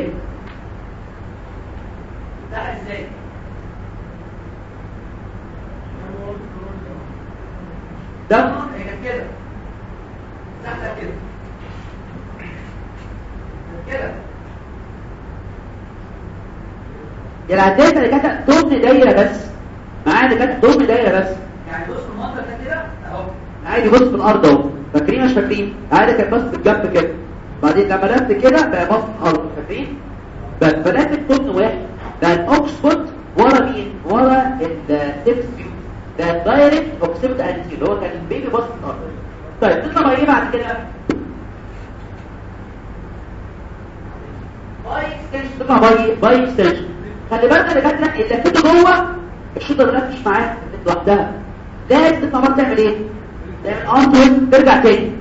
هتزحلق ازاي ده هي كانت كده زحلق كده كده يعني الداتا اللي كانت ضمن دايره بس معايا اللي كانت ضمن دايره بس يعني بص المنظر ده كده اهو عادي بص في الارض اهو فاكرين مش فاكرين عادي كانت بص في الجنب كده بعدين لما لفت كده بقى بص في الارض فاكرين بس فلفت ضمن واحد ده الاوكسفورد ورا مين ورا التيبس فيو ده الدايركت اوكسيبت انتي اللي هو كان البيبي بص في الارض طيب تطلع بقى ايه بعد كده باي اكستنشن تطلع باي باي اكستنشن خلي بالك اللي جات لك اللي كده جوه الشوطه اللي مش معاك لوحدها لازم تطلع مره تعمل ايه تعمل ارم تويست ترجع تاني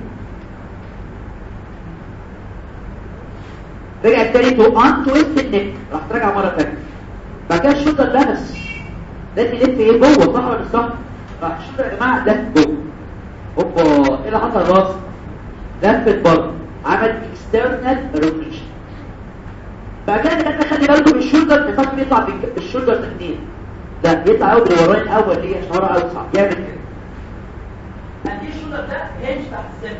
رجع تاني تو ان تويست النك راح ترجع مره ثانيه بعد كده الشوطه اللبس لازم يلف ايه جوه صح ولا مش صح راح الشوطه يا جماعه لف جوه اوبا ايه اللي حصل راس لفت بره عمل اكسترنال روتيشن بعد كده كده خلي بالكم الشولدر ما ينفعش يطلع بالشولدر الاثنين ده يطلع اول بالوراين الاول اللي هي شهاره اوسع يعمل كده عندي الشولدر ده هينج تحت السن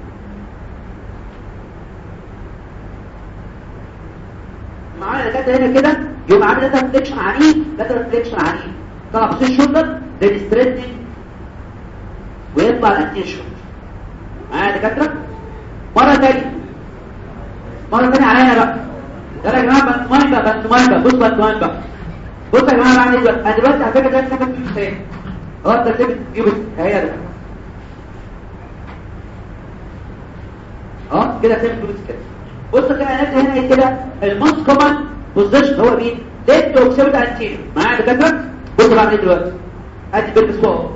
معانا كده هنا كده يقوم عامل ده فليكشن عنيف ده فليكشن عنيف طلع بص الشولدر ده ستريتنج ويطلع الانتي شولدر معايا دكاتره مره ثانيه مره ثانيه علينا بقى يلا يا جماعه بنتماين بقى بنتماين بقى بص بنتماين بقى بص يا جماعه بعمل ايه دلوقتي انا دلوقتي على فكره ده سكت في ايه هو انت سكت جيب هي ده اه كده سكت جيب كده بص كده انا هنا ايه كده الموست كومن بوزيشن هو مين ليفت اوكسيبت انتيريور معايا دكاتره بص بعمل ايه دلوقتي ادي بلبس فوق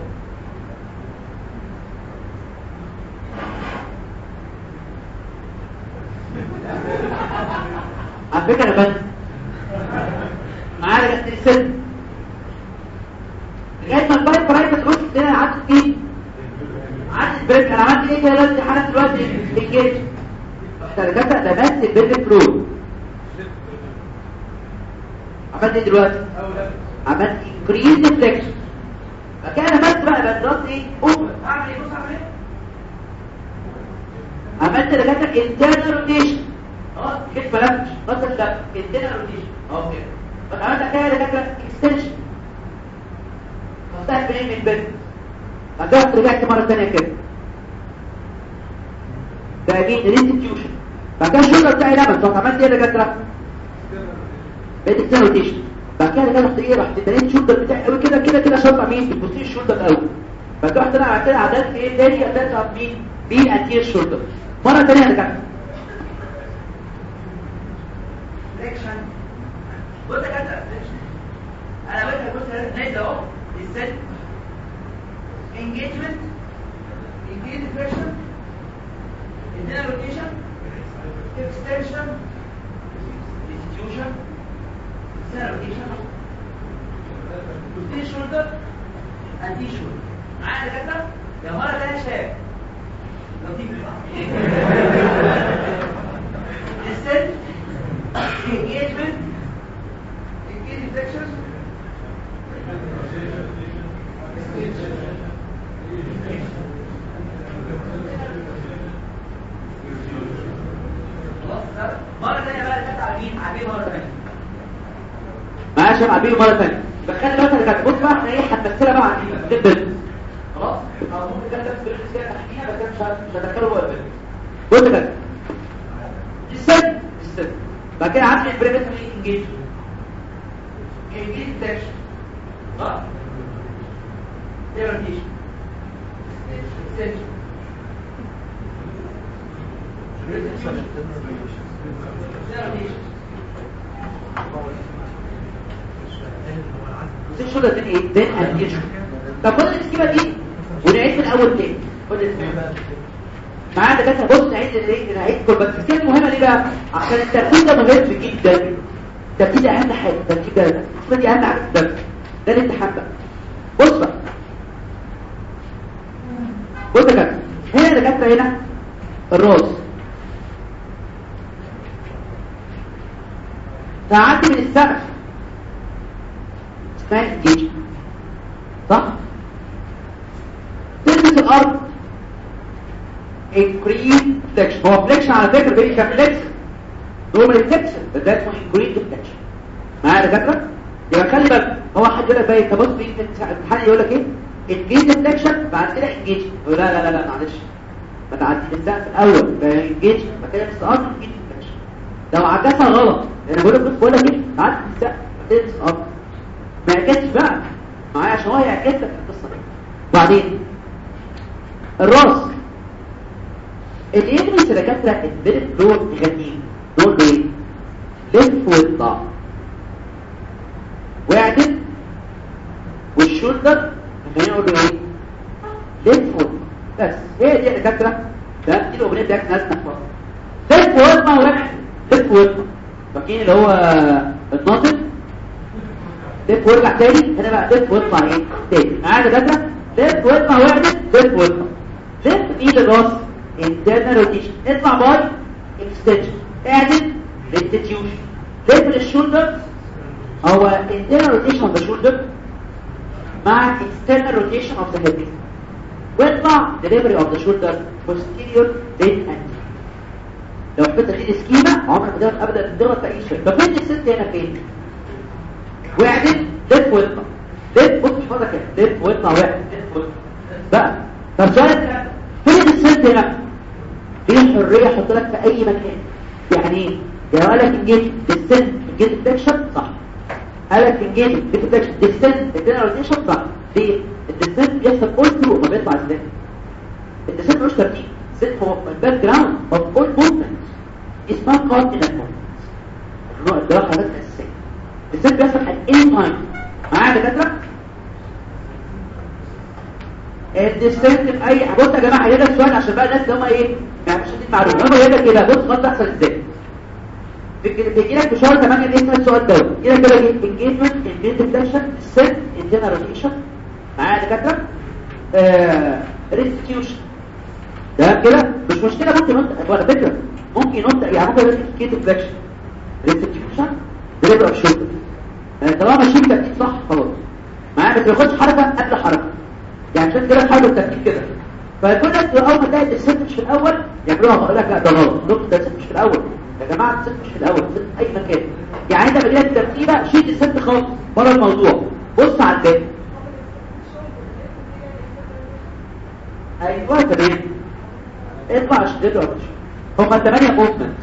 على فكرة انا بنت معايا جت السن لغايه ما البايب برايفت روت ده عدت فيه عدت بريك انا عملت ايه كده دلوقتي حاجه دلوقتي الجيش احنا دكاتره لمست البيلفيك فلور عملت ايه دلوقتي عملت انكريز ديفليكشن فكان لمست بقى بندرس ايه اوبن اعمل ايه بص اعمل ايه عملت دكاتره انترنال روتيشن خلاص كيف ملفش بس لا انترنال روتيشن اهو كده فعملت كده دكاتره اكستنشن فتحت منين من البيت بعد كده رجعت مره ثانيه كده ده مين ريستيوشن بعد كده الشولدر بتاعي لمس طب عملت ايه يا دكاتره بقيت اكسترنال روتيشن بعد كده رجعت رحت ايه رحت تنيت الشولدر بتاعي قوي كده كده كده شاطع مين البوستير الشولدر الاول بعد كده رحت انا عملت لها عدلت ايه تاني عدلت على مين مين انتير شولدر مره ثانيه يا دكاتره فليكشن بص يا كده انا بقول بص نايز اهو السيت engagement increase pressure internal rotation extension restitution external rotation posterior shoulder anti shoulder معايا يا كده يا مره ده شاب لطيف السيت engagement increase infection مرة ثانية بقى كانت على مين؟ على مين مرة ثانية؟ معايا يا شباب عبيه مره ثانيه بخلي بالك اللي كانت بص بقى احنا ايه هنمثلها بقى عن البيت خلاص او ممكن ده نفس الاشياء تحكيها بس انا مش ه- مش هذكره جوه البيت بص كده السن السن بعد كده عندي البريمتر انجيج انجيج سكشن اه ديرنيش سيكشن ده ايه ده انجيج طب خد السكيمه دي ونعيد من الاول تاني خد السكيمه معانا دكاتره بص نعيد نعيد نعيد كل بس السكيمه مهمه ليه بقى عشان الترتيب ده مهم جدا الترتيب ده اهم حاجه الترتيب ده السكيمه دي اهم حاجه ده ده الامتحان بقى بص بقى بص يا دكاتره هنا يا دكاتره هنا الراس تعدي من السقف اسمها انجيج صح تلبس الارض increase flexion هو flexion على فكره بيجي كفليكس نورمال flexion بس ده اسمه increase flexion معايا يا دكاتره يبقى خلي بالك هو حد يقول لك بقى تبص في الامتحان يقول لك ايه increase flexion بعد كده engage يقول لا لا لا لا معلش ما تعديش السقف الاول engage بعد كده تلبس الارض engage flexion لو عكسها غلط انا بقول لك بص بقول لك ايه تعدي السقف تلبس الارض ما يعكسش بقى معايا عشان هو يعكس لك القصه دي وبعدين الراس اللي يدرس الدكاتره البلد دول غنيين دول ايه لف ويطلع واعدل والشولدر خلينا نقول له ايه لف ويطلع بس هي دي الدكاتره ده دي الاغنيه بتاعت ناس نحفظها لف ويطلع واعدل لف ويطلع فاكرين اللي هو الناطق لف وارجع تاني هنا بقى لف واطلع ايه تاني معايا دكاتره لف واطلع واعدل لف واطلع لف ايد الراس internal rotation اطلع باي extension اعدل restitution لف للشولدر هو internal rotation of the shoulder مع external rotation of the hip واطلع delivery of the shoulder posterior then anterior لو حطيت في السكيما عمرك ما تقدر ابدا تضغط في اي شيء طب فين الست هنا فين واعدل لف واطلع لف بص مش كده لف واطلع واعدل لف واطلع بقى طب سؤال فين الست هنا دي الحريه احط لك في اي مكان يعني ايه يعني قال لك انجيج ديسنت انجيج ديتكشن صح قال لك انجيج ديتكشن ديسنت ديتكشن صح ليه الديسنت بيحصل اول ثرو ما بيطلع ازاي الديسنت مش ترتيب الديسنت هو الباك جراوند اوف اول موفمنت اسمها كاردينال موفمنت النوع ده حاجات اساسيه الديسنت بيحصل at any time معايا يا دكاتره الديسنت في اي بص يا جماعه هيدا السؤال عشان بقى الناس اللي هم ايه يعني مش عارفين معلومه هم هيدا كده بص خلاص تحصل ازاي بيجي لك في شهر 8 ايه اسمه السؤال ده كده كده انجيجمنت انجيجمنت ديفليكشن السيت الجنراليشن معايا يا دكاتره آه ريستيوشن ده كده مش مشكله ممكن نط على فكره ممكن ينط حاجه كيتو فليكشن ريستيوشن بريد اوف شولدر طالما ماشيين ترتيب صح خلاص معايا بس ما ياخدش حركه قبل حركه يعني عشان كده حاول الترتيب كده فكل الناس اول ما تلاقي الست مش في الاول يعملوها بقول لك لا ده غلط دكتور ده الست مش في الاول يا جماعه الست مش في الاول الست في اي مكان يعني انت بديت الترتيبه شيل الست خالص بره الموضوع بص على الباقي ايوه تمام اطلع اشتغل هما 8 موفمنت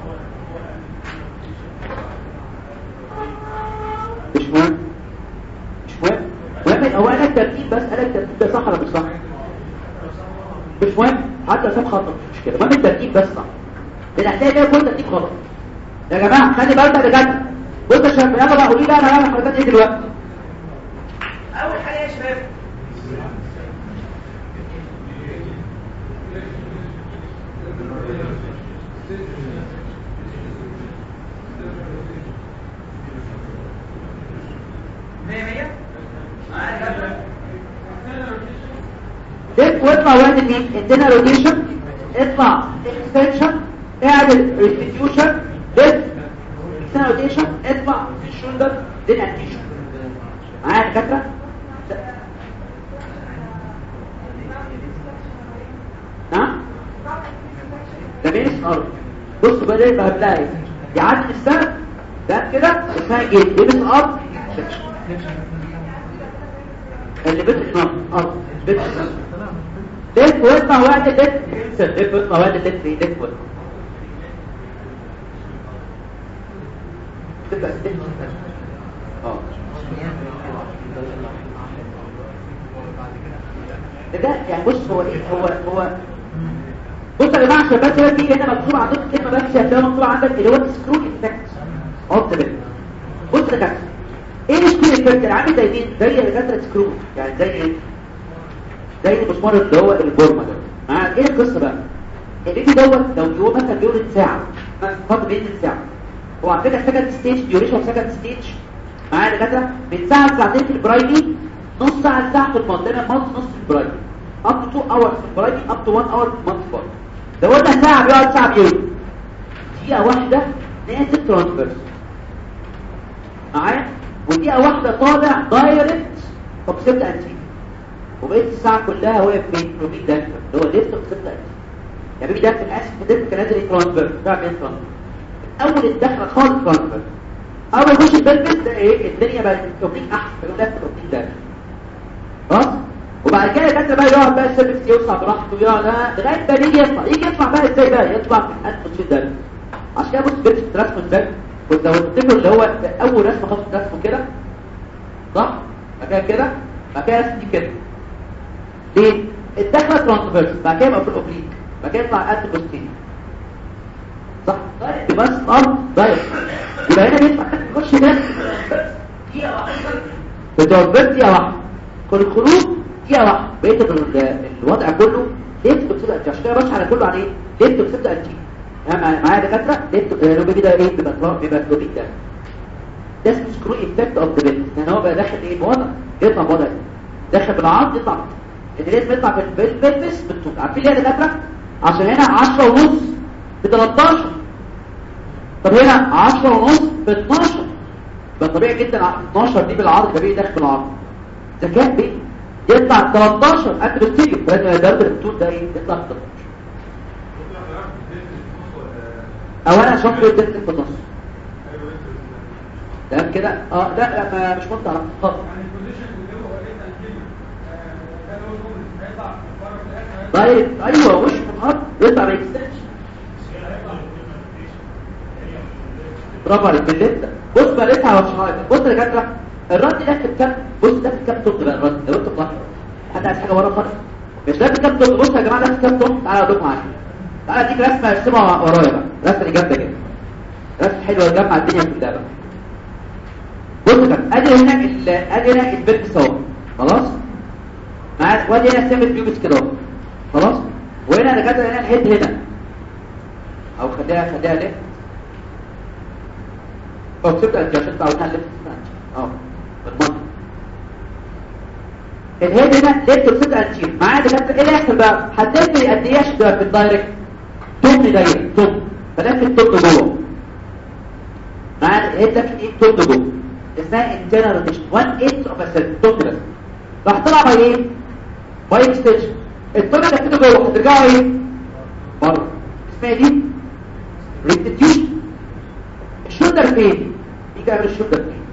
مش مهم مش مهم مهم هو انا الترتيب بس انا الترتيب ده صح ولا مش صح مش مهم حتى ساب خطأ مش مشكله المهم الترتيب بس صح لان هتلاقي كده كل ترتيب غلط يا جماعه خلي بالك ده بجد بص يا شباب يلا بقى قولي بقى انا هعمل حركات ايه دلوقتي اول حاجه يا شباب مية مية معايا جنبك ديت واطلع واعمل مين ادينا روتيشن اطلع اكستنشن اعمل ريستيوشن ديت ادينا روتيشن اطلع الشولدر دين انتيشن معايا يا دكاتره نعم ده مين ارض بص بقى ده يبقى هتلاقي ايه يعدي السنه ده كده اسمها جيت لبس ارض اللي بيت النار ارض بيت النار ديت ويطلع وقت ديت ديت ويطلع وقت ديت في ديت ويطلع تبقى ديت اه ده يعني بص هو ايه هو هو بص يا جماعه عشان بس هي في هنا مكتوب عندك كلمه بس هتلاقيها مكتوب عندك اللي هو سكرو افكت حط بالك بص يا جماعه ايه السكرو افكت عامل زي مين زي دكاتره سكرو يعني زي ايه زي المسمار اللي هو البورما ده مع ايه القصه بقى البيبي دوت لو هو مثلا بيولد ساعه مثلا فاضل بينزل ساعه هو على فكره سكند ستيج ديوريشن سكند ستيج معايا دكاتره من ساعه لساعتين في البرايمي نص ساعه لساعه في المنطقه نص نص في البرايمي up to 2 hours في البرايمي up to 1 hour في المنطقه لو قلنا ساعه بيقعد ساعه بيولد دقيقه واحده نازل ترانسفيرس معايا ودقيقه واحده طالع دايركت اوبسيبت انتي وبقيت الساعة كلها واقف فين روبين دانفر اللي هو ليفت وخسرت أجل يعني بيبي دانفر الأسف فضلت كان نازل ترانسفير بتاع مين ترانسفير أول الدخلة خالص ترانسفير أول ما يخش البلبس ده إيه الدنيا بقت روبين أحسن فيقوم لفت روبين دانفر خلاص وبعد كده الدكتور بقى يقعد بقى السيرفكس يوسع براحته ويقعد لغايه ما يجي يطلع يجي يطلع بقى ازاي بقى يطلع من أنف في الدم عشان كده بص بيرسم رسمه ازاي كنت لو تفتكروا اللي هو اول رسمه خالص رسمه كده صح بعد كده كده بعد كده رسمه دي كده ليه الدخله ترانسفيرس بعد كده يبقى في الاوبليك بعد كده يطلع قد بوستين صح دايركت بس ارض دايركت يبقى هنا بيطلع يخش ده دقيقه واحده بتوفر دقيقه واحده كل الخروج دقيقه واحده بقيت الوضع كله ليفت بتصير انتي عشان كده بس على كله عن ايه ليفت بتصير انتي يعني معايا دكاتره ليفت لو ده ايه بيبقى بيبقى لوبي ده ده اسمه سكرو افكت اوف ذا بيلد يعني هو بقى داخل ايه بوضع يطلع بوضع داخل بالعرض يطلع ان لازم يطلع في البلبس بالطول عارفين ليه يا دكاتره عشان هنا 10 ونص ب 13 طب هنا 10 ونص ب 12 يبقى طبيعي جدا 12 دي بالعرض طبيعي داخل بالعرض ذكاء بيه يطلع 13 قد بتيجي لازم درجه الطول ده ايه يطلع 13 اولا عشان في الدرجه في النص تمام كده اه لا لا ما مش منطقه على خالص طيب ايوه وش في الارض يطلع ما يكسرش برافو عليك بالليل بص بقى لقيتها وشحاية بص يا دكاتره الرد ده في كام بص ده في كام طب بقى الرد لو انت ملاحظ حد عايز حاجه ورا خالص مش ده في كام طب بص يا جماعه ده في كام طب تعالى اقول لكم عليه تعالى اديك رسمه ارسمها ورايا بقى رسمه جامده كده رسمه حلوه تجمع الدنيا كلها بقى بص كده ادي هنا ال- ادي هنا البيت سوا خلاص معايا وادي هنا سيمت بيوبس كده اهو. خلاص وهنا انا كاتب هنا الهيد هنا او خليها خليها ليه او تبدا انت عشان تعود على اه بالمنطق الهيد هنا ليفت وسيت انتير معايا ده كاتب ايه اللي هيحصل بقى هتفرق قد ايه عشان تبقى في الدايركت تم دايركت تم فلف التوب جوه مع الهيد لف ايه التوب جوه اسمها internal rotation 1 8 of a cell توب بس راح طلع باي ايه باي اكستنشن التوب ده كده جوه هترجعوا ايه بره اسمها دي ريستيوشن الشولدر فين يجي قبل الشولدر فين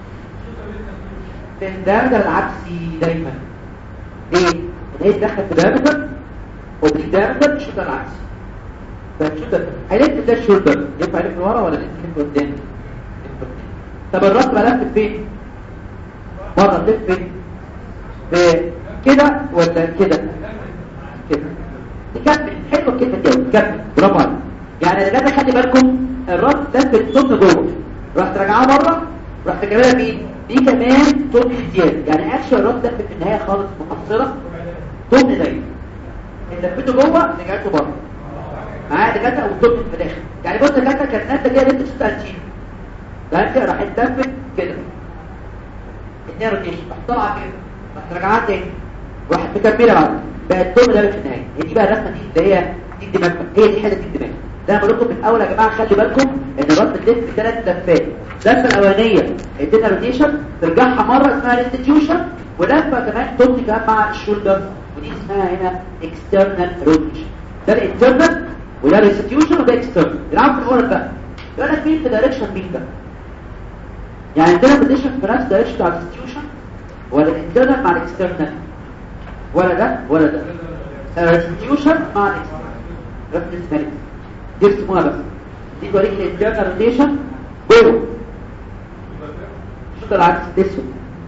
في الدرجه العكسي دايما ليه الهيد دخل في دايمتر وفي دايمتر الشولدر العكسي فالشولدر هيلف ده الشولدر ينفع يلف لورا ولا يلف قدام طب الراس بقى لف فين بره لف فين في كده ولا كده كده تكمل حلو الكلمه دي تكمل برافو عليك يعني انا لازم خلي بالكم الراس لف الصوت جوه رحت راجعاه بره رحت جايبها مين دي كمان تمن زياده يعني اكشن الراس لفت في النهايه خالص مقصره تمن زي لفته جوه رجعته بره معايا دكاتره او تمن في الاخر يعني بص دكاتره كانت نازله كده لفت 36 بعد كده راحت لفت كده اتنين روتيشن راح طالعه كده راح راجعاه تاني راحت مكمله بعد بقت تمن ده في النهايه هي دي بقى الرسمه دي اللي هي دي الدماغ هي دي حاله الدماغ ده بقول لكم من الاول يا جماعه خلي بالكم ان الراس بتلف ثلاث لفات اللفه الاولانيه ادينا روتيشن ترجعها مره اسمها ريستيوشن ولفه كمان تمضي كمان مع الشولدر ودي اسمها هنا اكسترنال روتيشن ده الانترنال وده ريستيوشن وده اكسترنال يلعبوا في الاول بقى يقول لك مين في دايركشن مين بقى يعني عندنا روتيشن في نفس دايركشن بتاع الريستيوشن ولا الانترنال مع الاكسترنال ولا ده ولا ده ريستيوشن مع الاكسترنال ركز ثاني دي اسمها بس دي توريك الانترنال روتيشن جوه الشوطه العكس تسوي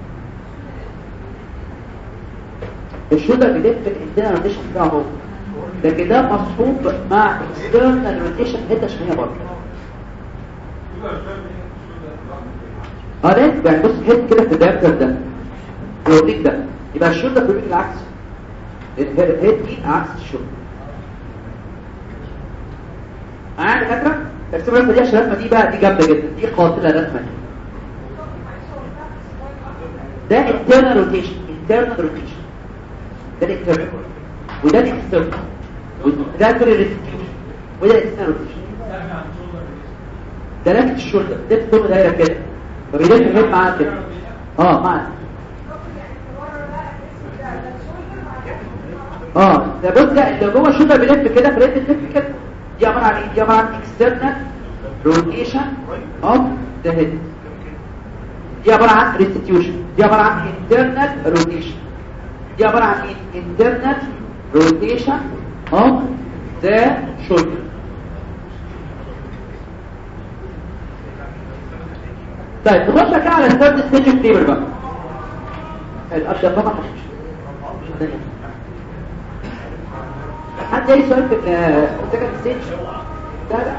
الشوطه بيلف الانترنال روتيشن بتاعه هو لكن ده مصحوب مع اكسترنال روتيشن حته شماليه برضه اه ده يعني بص حته كده في الدايركتر ده الروتيك ده يبقى الشوطه بيلف العكس الهيد دي عكس الشوطه معايا دكاتره ارسموا الرسمه دي عشان الرسمه دي بقى دي جامده جدا دي قاتله الرسمه دي ده internal rotation internal rotation ده الانترنال وده الاكسترنال وده الريستيوشن وده الاكسترنال روتيشن ده لفت الشولدر ده الثوم دايره كده فبيلف الهيد معاه كده اه معاه اه ده بص ده اللي جوه الشولدر بيلف كده فريد بتلف كده دي عباره عن ايه دي عباره عن external rotation of the head دي عباره عن restitution دي عباره عن internal rotation دي عباره عن ايه internal rotation of the shoulder طيب نخش بقى على الثيرد ستيج تيبل بقى الابدا طبعا مش حد اي سؤال في السكند ستيج لا لا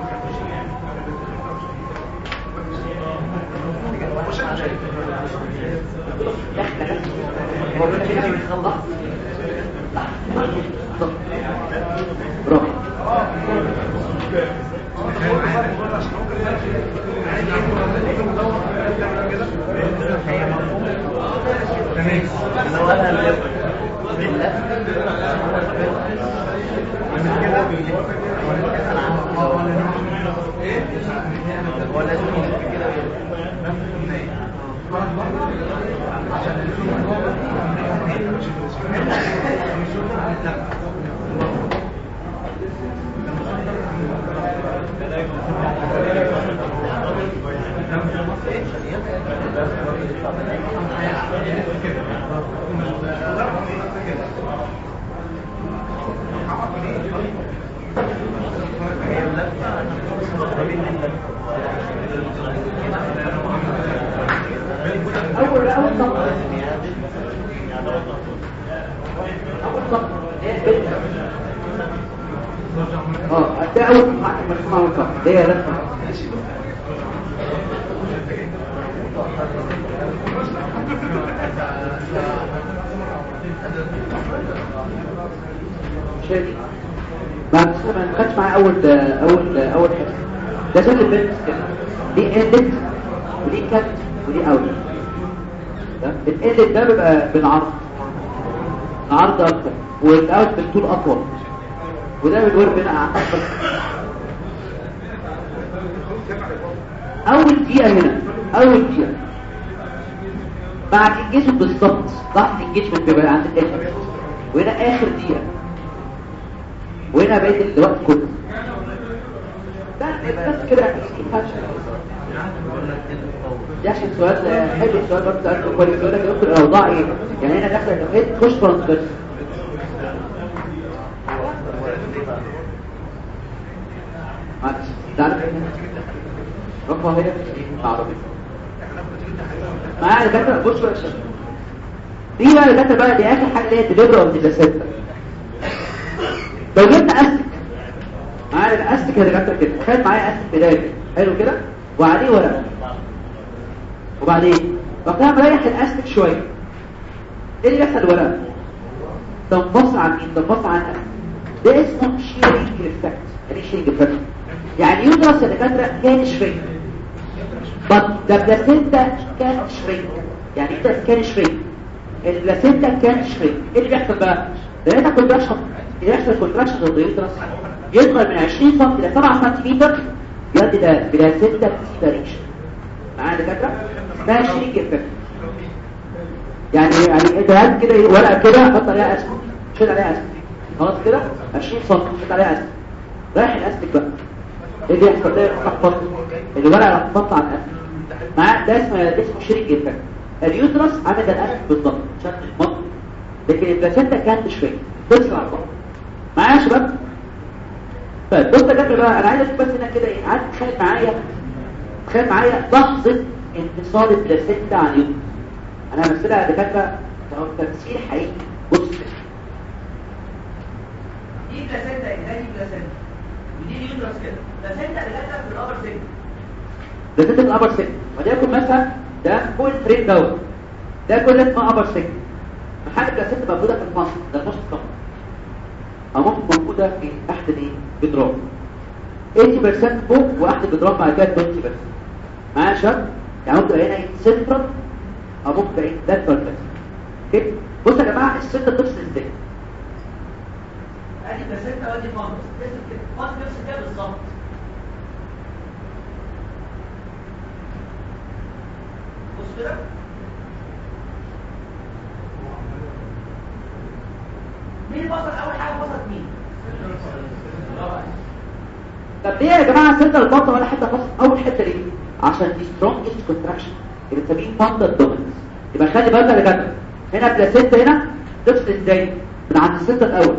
اول اول صفحه اول صفحه اه ده اول صفحه مجموعه اول صفحه ده رسمه شادي بعد ما خدش معايا اول اول اول حته ده شكل البنت كده دي اندت ودي كات ودي اوت الاندت ده بيبقى بالعرض العرض اكتر والاوت بالطول اطول وده بالورب هنا اكبر اول دقيقه هنا اول دقيقه مع الانجيجمنت بالظبط ضغط الانجيجمنت بيبقى عند الاخر وهنا اخر دقيقه وهنا بقيت الوقت كله ده يبقى بس كده ده عشان سؤال حلو السؤال برضه سألته كويس يقول لك يا دكتور الاوضاع ايه يعني هنا داخله تفيت تخش ترانسفيرس معلش تعرف ايه رقم هنا عربي معايا دكاتره بص بقى شوف دي بقى دكاتره بقى دي اخر حاجه اللي هي ديليفري اوف ديلاسيتا لو جبنا استك معايا الاستك يا دكاتره كده تخيل معايا استك بدايه كده حلو كده وعليه ورقه وبعدين بقى مريح الاستك شويه ايه اللي بيحصل الورقه تنفصل عن مين تنفصل عن الأستك. ده اسمه شيرنج افكت يعني شيرنج افكت يعني يدرس يا دكاتره كان شريك but the placenta كان شريك يعني ايه كان شريك البلاسينتا كان شريك ايه اللي بيحصل بقى لقيتها كونتراكشن يحصل كونتراكشن ضد اليوترس يصغر من 20 سم الى 7 سم يؤدي الى بلاسينتا سيبريشن معايا دكاتره ده شريك افكت يعني يعني انت هات كده إيه، ورقه كده حط عليها اسم شيل عليها اسم خلاص كده 20 سم حط عليها اسم رايح الاستك بقى ايه اللي يحصل ده يحفظ الورقه راح تطلع عن الاسم معاه ده اسمه ده اسمه شريك افكت اليوترس عمل الاسم بالظبط شكل المنطق لكن البلاسينتا كانت شويه تطلع على بعض معايا يا شباب طيب بص يا جماعه بقى انا عايز اشوف بس هنا كده ايه عايز تخيل معايا تخيل معايا لحظه انفصال البلاسينتا عن اليوترس انا همثلها دكاتره تمثيل حقيقي بص كده. دي بلاسنتا ده دي بلاسنتا ودي اليوترس كده بلاسنتا اللي جت في الابر سيجمنت بلاسينتا الابر سيك وليكن مثلا ده فول فريم دوت ده كل اسمه ابر سيك محل البلاسينتا موجوده في الفصل ده نص كم او ممكن موجوده في تحت الايه جدران 80% فوق واحد جدران بعد كده 20 بس معايا يا شباب يعني ممكن هنا سنترال او ممكن ايه لاترال بس اوكي بصوا يا جماعه السنتر تفصل ازاي ادي بلاسنتا وادي فانجس تفصل كده فانجس تفصل كده بالظبط بص كده مين فصل اول حاجه فصلت مين طب ليه يا جماعه سنتر البطن ولا حته فصل اول حته ليه عشان دي سترونجست كونتراكشن اللي بنسميه فاندر دومينس يبقى خلي بالك يا جدع هنا بلاسينتا هنا تفصل ازاي من عند السنتر الاول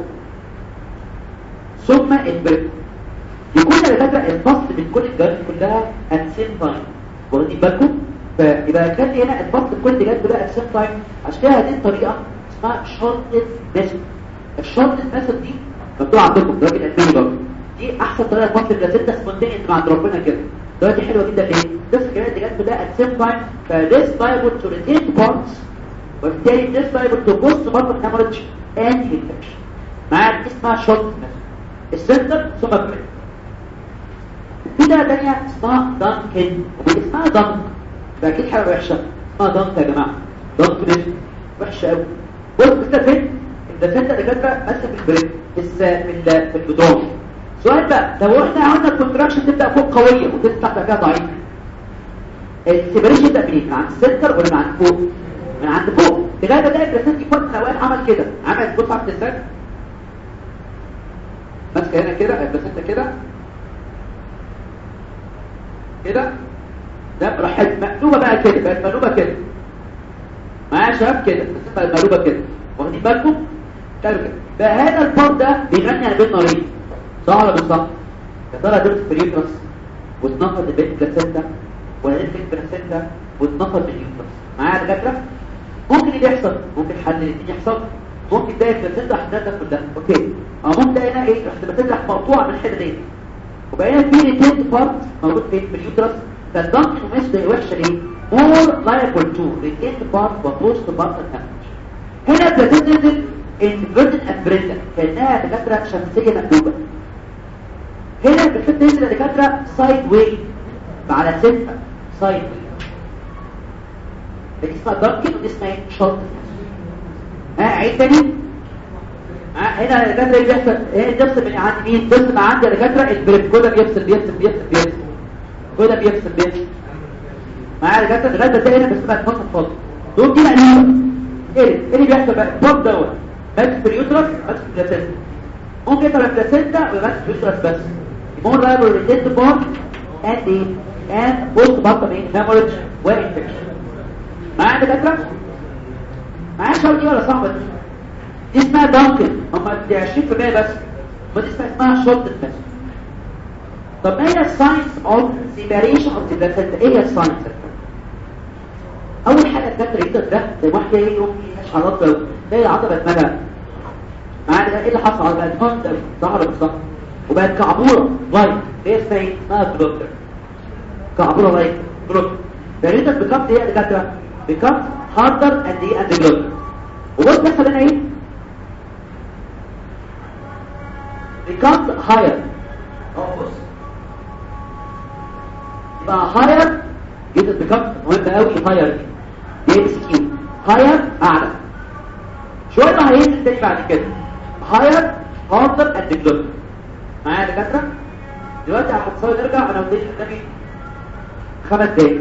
ثم البريك يكون يا دكاتره الفصل من كل الجوانب كلها at same time واخدين بالكم فيبقى كان هنا الفصل كل الجوانب كلها at same time عشان كده هذه الطريقه اسمها shortest method الشورتست ميثود دي مكتوب عندكم ده الالماني برضه دي احسن طريقه لفصل البلاسينتا سبونتينيوس مع عند ربنا كده دلوقتي حلوه جدا ليه تفصل الجوانب الجوانب كلها at same time فthis liable to retain parts وبالتالي this liable to post mortem hemorrhage and infection معايا دي اسمها shortest method السنتر ثم البريك في ده تانية اسمها دانكن اسمها دانك ده اكيد حاجة وحشة اسمها دانك يا جماعة دانك مش وحشة قوي بص انت فين انت فين ده دكاترة ماسك في البريك بس في ال- في البدون سؤال بقى لو احنا عملنا الكونتراكشن تبدا فوق قوية وتطلع تحت كده ضعيفة السيبريشن ده منين من عند السنتر ولا من عند فوق من عند فوق تلاقي ده البريسنت في وقت من الاوقات عمل كده عمل بص على التسال ماسكه هنا كده البريسنت كده كده ده راحت مقلوبه بقى كده بقت مقلوبه كده معايا يا شباب كده بس بقت مقلوبه كده واخدين بالكم كده كده بقى هذا الفرد ده بيغني على بين نارين صح ولا مش صح يا ترى درس في اليوترس واتنفض البيت بلاسينتا ولا درس البلاسينتا واتنفض اليوترس معايا يا دكاتره ممكن ايه يحصل ممكن حل الاثنين يحصل ممكن تلاقي البلاسينتا حددها كلها اوكي او ممكن تلاقي هنا ايه البلاسينتا مقطوعه من الحته دي وبقينا في ريتيند بارت موجود فين في اليوترس فالدنك مش وحشه ليه more liable to retained part وبوست بارت هنا بتنزل inverted umbrella كانها دكاتره شمسيه مقلوبه هنا بتنزل يا دكاتره سايد واي على سته سايد واي دي اسمها دانكن ودي اسمها شورت ها عيد تاني هنا الدكاتره اللي بيحصل هنا تفصل من عند مين تفصل مع عند الدكاتره البريكولا بيفصل بيفصل بيفصل بيفصل كل ده بيفصل بيفصل معايا لغايه لغايه ما تلاقي هنا بس بقى تفصل فاضي دول دي مقلوبه ايه ايه اللي بيحصل بقى البوب دوت ماسك في اليوترس ماسك في البلاسينتا ممكن يبقى البلاسينتا ويمسك في اليوترس بس يكون رايبل ريتيند بوب and ايه and post bottom in hemorrhage وانفكشن معايا دكاتره معايا شرط دي ولا صعبه دي دي اسمها دانكن هم دي 20% بس ودي اسمها اسمها شورت بس طب ما هي الساينس اوف سيبريشن اوف ذا بلاسينتا ايه هي الساينس اول حاجه الدكتور يقدر ده زي واحد جاي يقوم مش عضله تلاقي العضله اتملى معانا ده ايه اللي حصل على بقت هون ظهر بالظبط وبقت كعبوره لايك هي اسمها ايه اسمها بلوكر كعبوره لايك بلوكر فالريتر بيكمت ايه يا دكاتره بيكمت هاردر اند ايه اند بلوكر وبص بيحصل هنا ايه بيكمت هاير اه بص يبقى هاير جدا بيكمت مهم قوي هاير دي اس كيو هاير اعلى شويه ما هينزل تاني بعد كده هاير هاردر اند بلوكر معايا يا دكاتره دلوقتي هنصلي نرجع انا وديت النبي خمس دقايق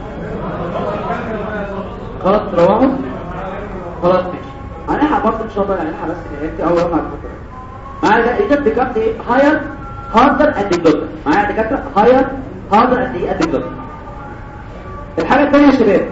خلاص تروحوا خلاص ماشي هنلحق برضه ان شاء الله هنلحق بس انت اول يوم هتفكر معايا ده ايه بكام ايه هاير هاردر اند بلوكر معايا يا دكاتره هاير هاردر اند ايه اند بلوكر الحاجه الثانيه يا شباب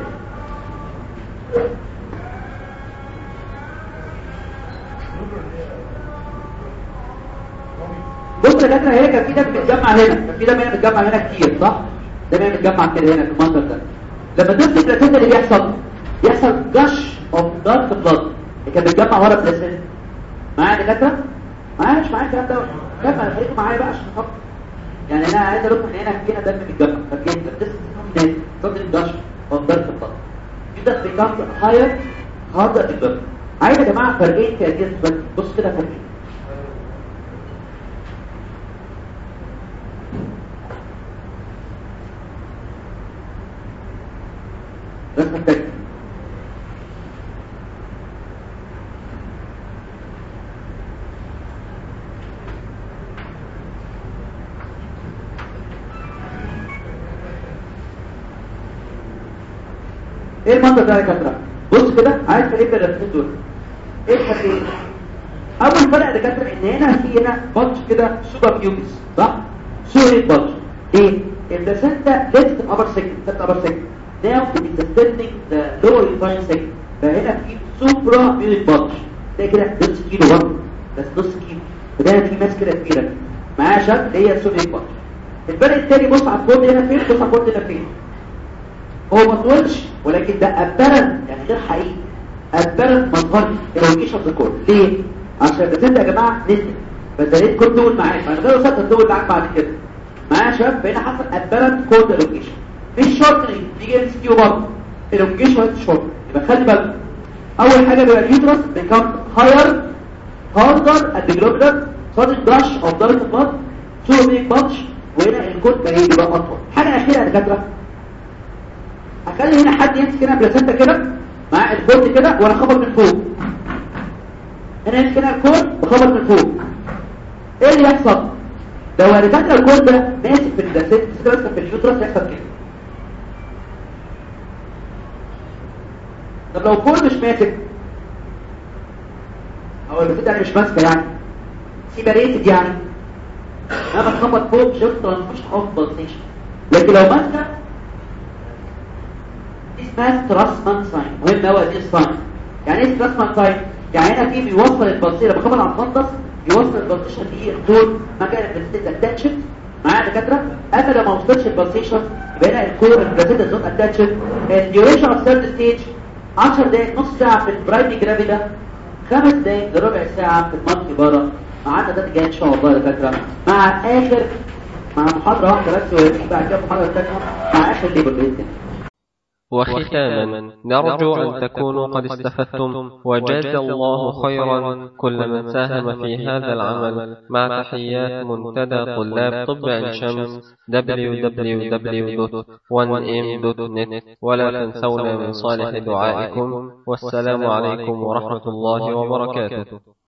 بص يا دكاتره هي كان في دم بيتجمع هنا كان في دم هنا بيتجمع هنا كتير صح دم هنا بيتجمع كده هنا في المنظر ده لما تمسك البلاسينتا اللي بيحصل يحصل جش اوف دارك بلاد كان بيتجمع ورا البلاسينتا معايا يا دكاتره معايا مش معايا الكلام ده كمل خليكم معايا بقى عشان افكر يعني انا عايز اقول ان هنا فينا دم بيتجمع فكده this is something gush of dark blood كده becomes higher harder to burn عايز يا جماعه فرقين في الجسم بص كده فرقين رسم التاني ايه المنظر ده يا دكاتره بص كده عايز تجيب الرسمين دول ايه الفرق اول فرق يا دكاتره ان هنا في هنا بلج كده سوبر بيوبس صح سوري بلج ايه البلاسنتا ليفت ابر سيجمنت ليفت ابر سيجمنت now to be sustaining the lower uterine segment فهنا في سوبرا بيوبس بلج ده كده نص كيلو برضه بس نص كيلو وده في ماس كده كبيره معاها شكل هي سوري بلج الفرق الثاني بص على الكود هنا فين بص على الكود هنا فين هو ما طولش ولكن ده ابرن يعني غير حقيقي ابرن مظهري ايروجيشن ذكور ليه عشان البسنت يا جماعه نزل فالدليل كنت تقول معايا فانا غير وسط الدول معاك بعد كده معايا يا شباب هنا حصل ابرن كود ايروجيشن مش شورت بيجي ام سي كيو برضه ايروجيشن شورت يبقى خلي بالك اول حاجه بيبقى اليوترس بيكم هاير هاردر اند جلوبولار صادق داش اوف دارك بلاد سو بيك باتش وهنا الكود بقى يبقى اطول حاجه اخيره يا دكاتره اخلي هنا حد يمسك هنا بلاسنتا كده مع الكود كده وانا خبط من فوق هنا يمسك هنا الكود وخبط من فوق ايه اللي يحصل لو الدكاتره الكود ده ماسك في البلاسنتا ماسك في اليوترس يحصل كده طب لو الكود مش ماسك او البلاسنتا يعني مش ماسكه يعني سيبريتد يعني انا بخبط فوق شفت مش هحط بلسيشن لكن لو ماسكه اسمها ستراسمان ساين مهم قوي دي الساين يعني ايه ستراسمان ساين يعني هنا في بيوصل البلسيره بخبط على الفندس يوصل البلسيشن دي الدور مكان البلسيشن اتاتشد معايا دكاتره اما لو ما وصلش البلسيشن يبقى هنا الكور البلسيشن نوت اتاتشد الديوريشن اوف ثيرد ستيج 10 دقائق نص ساعه في البرايمري جرافيدا خمس دقائق لربع ساعه في المالتي بارا معانا ده جاي ان شاء الله يا دكاتره مع اخر مع محاضره واحده بس ويجي بعد كده محاضره ثانيه مع اخر ليبر باذن وختاما نرجو أن تكونوا قد استفدتم وجاز الله خيرا كل من ساهم في هذا العمل مع تحيات منتدى طلاب طب عين شمس www.1m.net ولا تنسونا من صالح دعائكم والسلام عليكم ورحمة الله وبركاته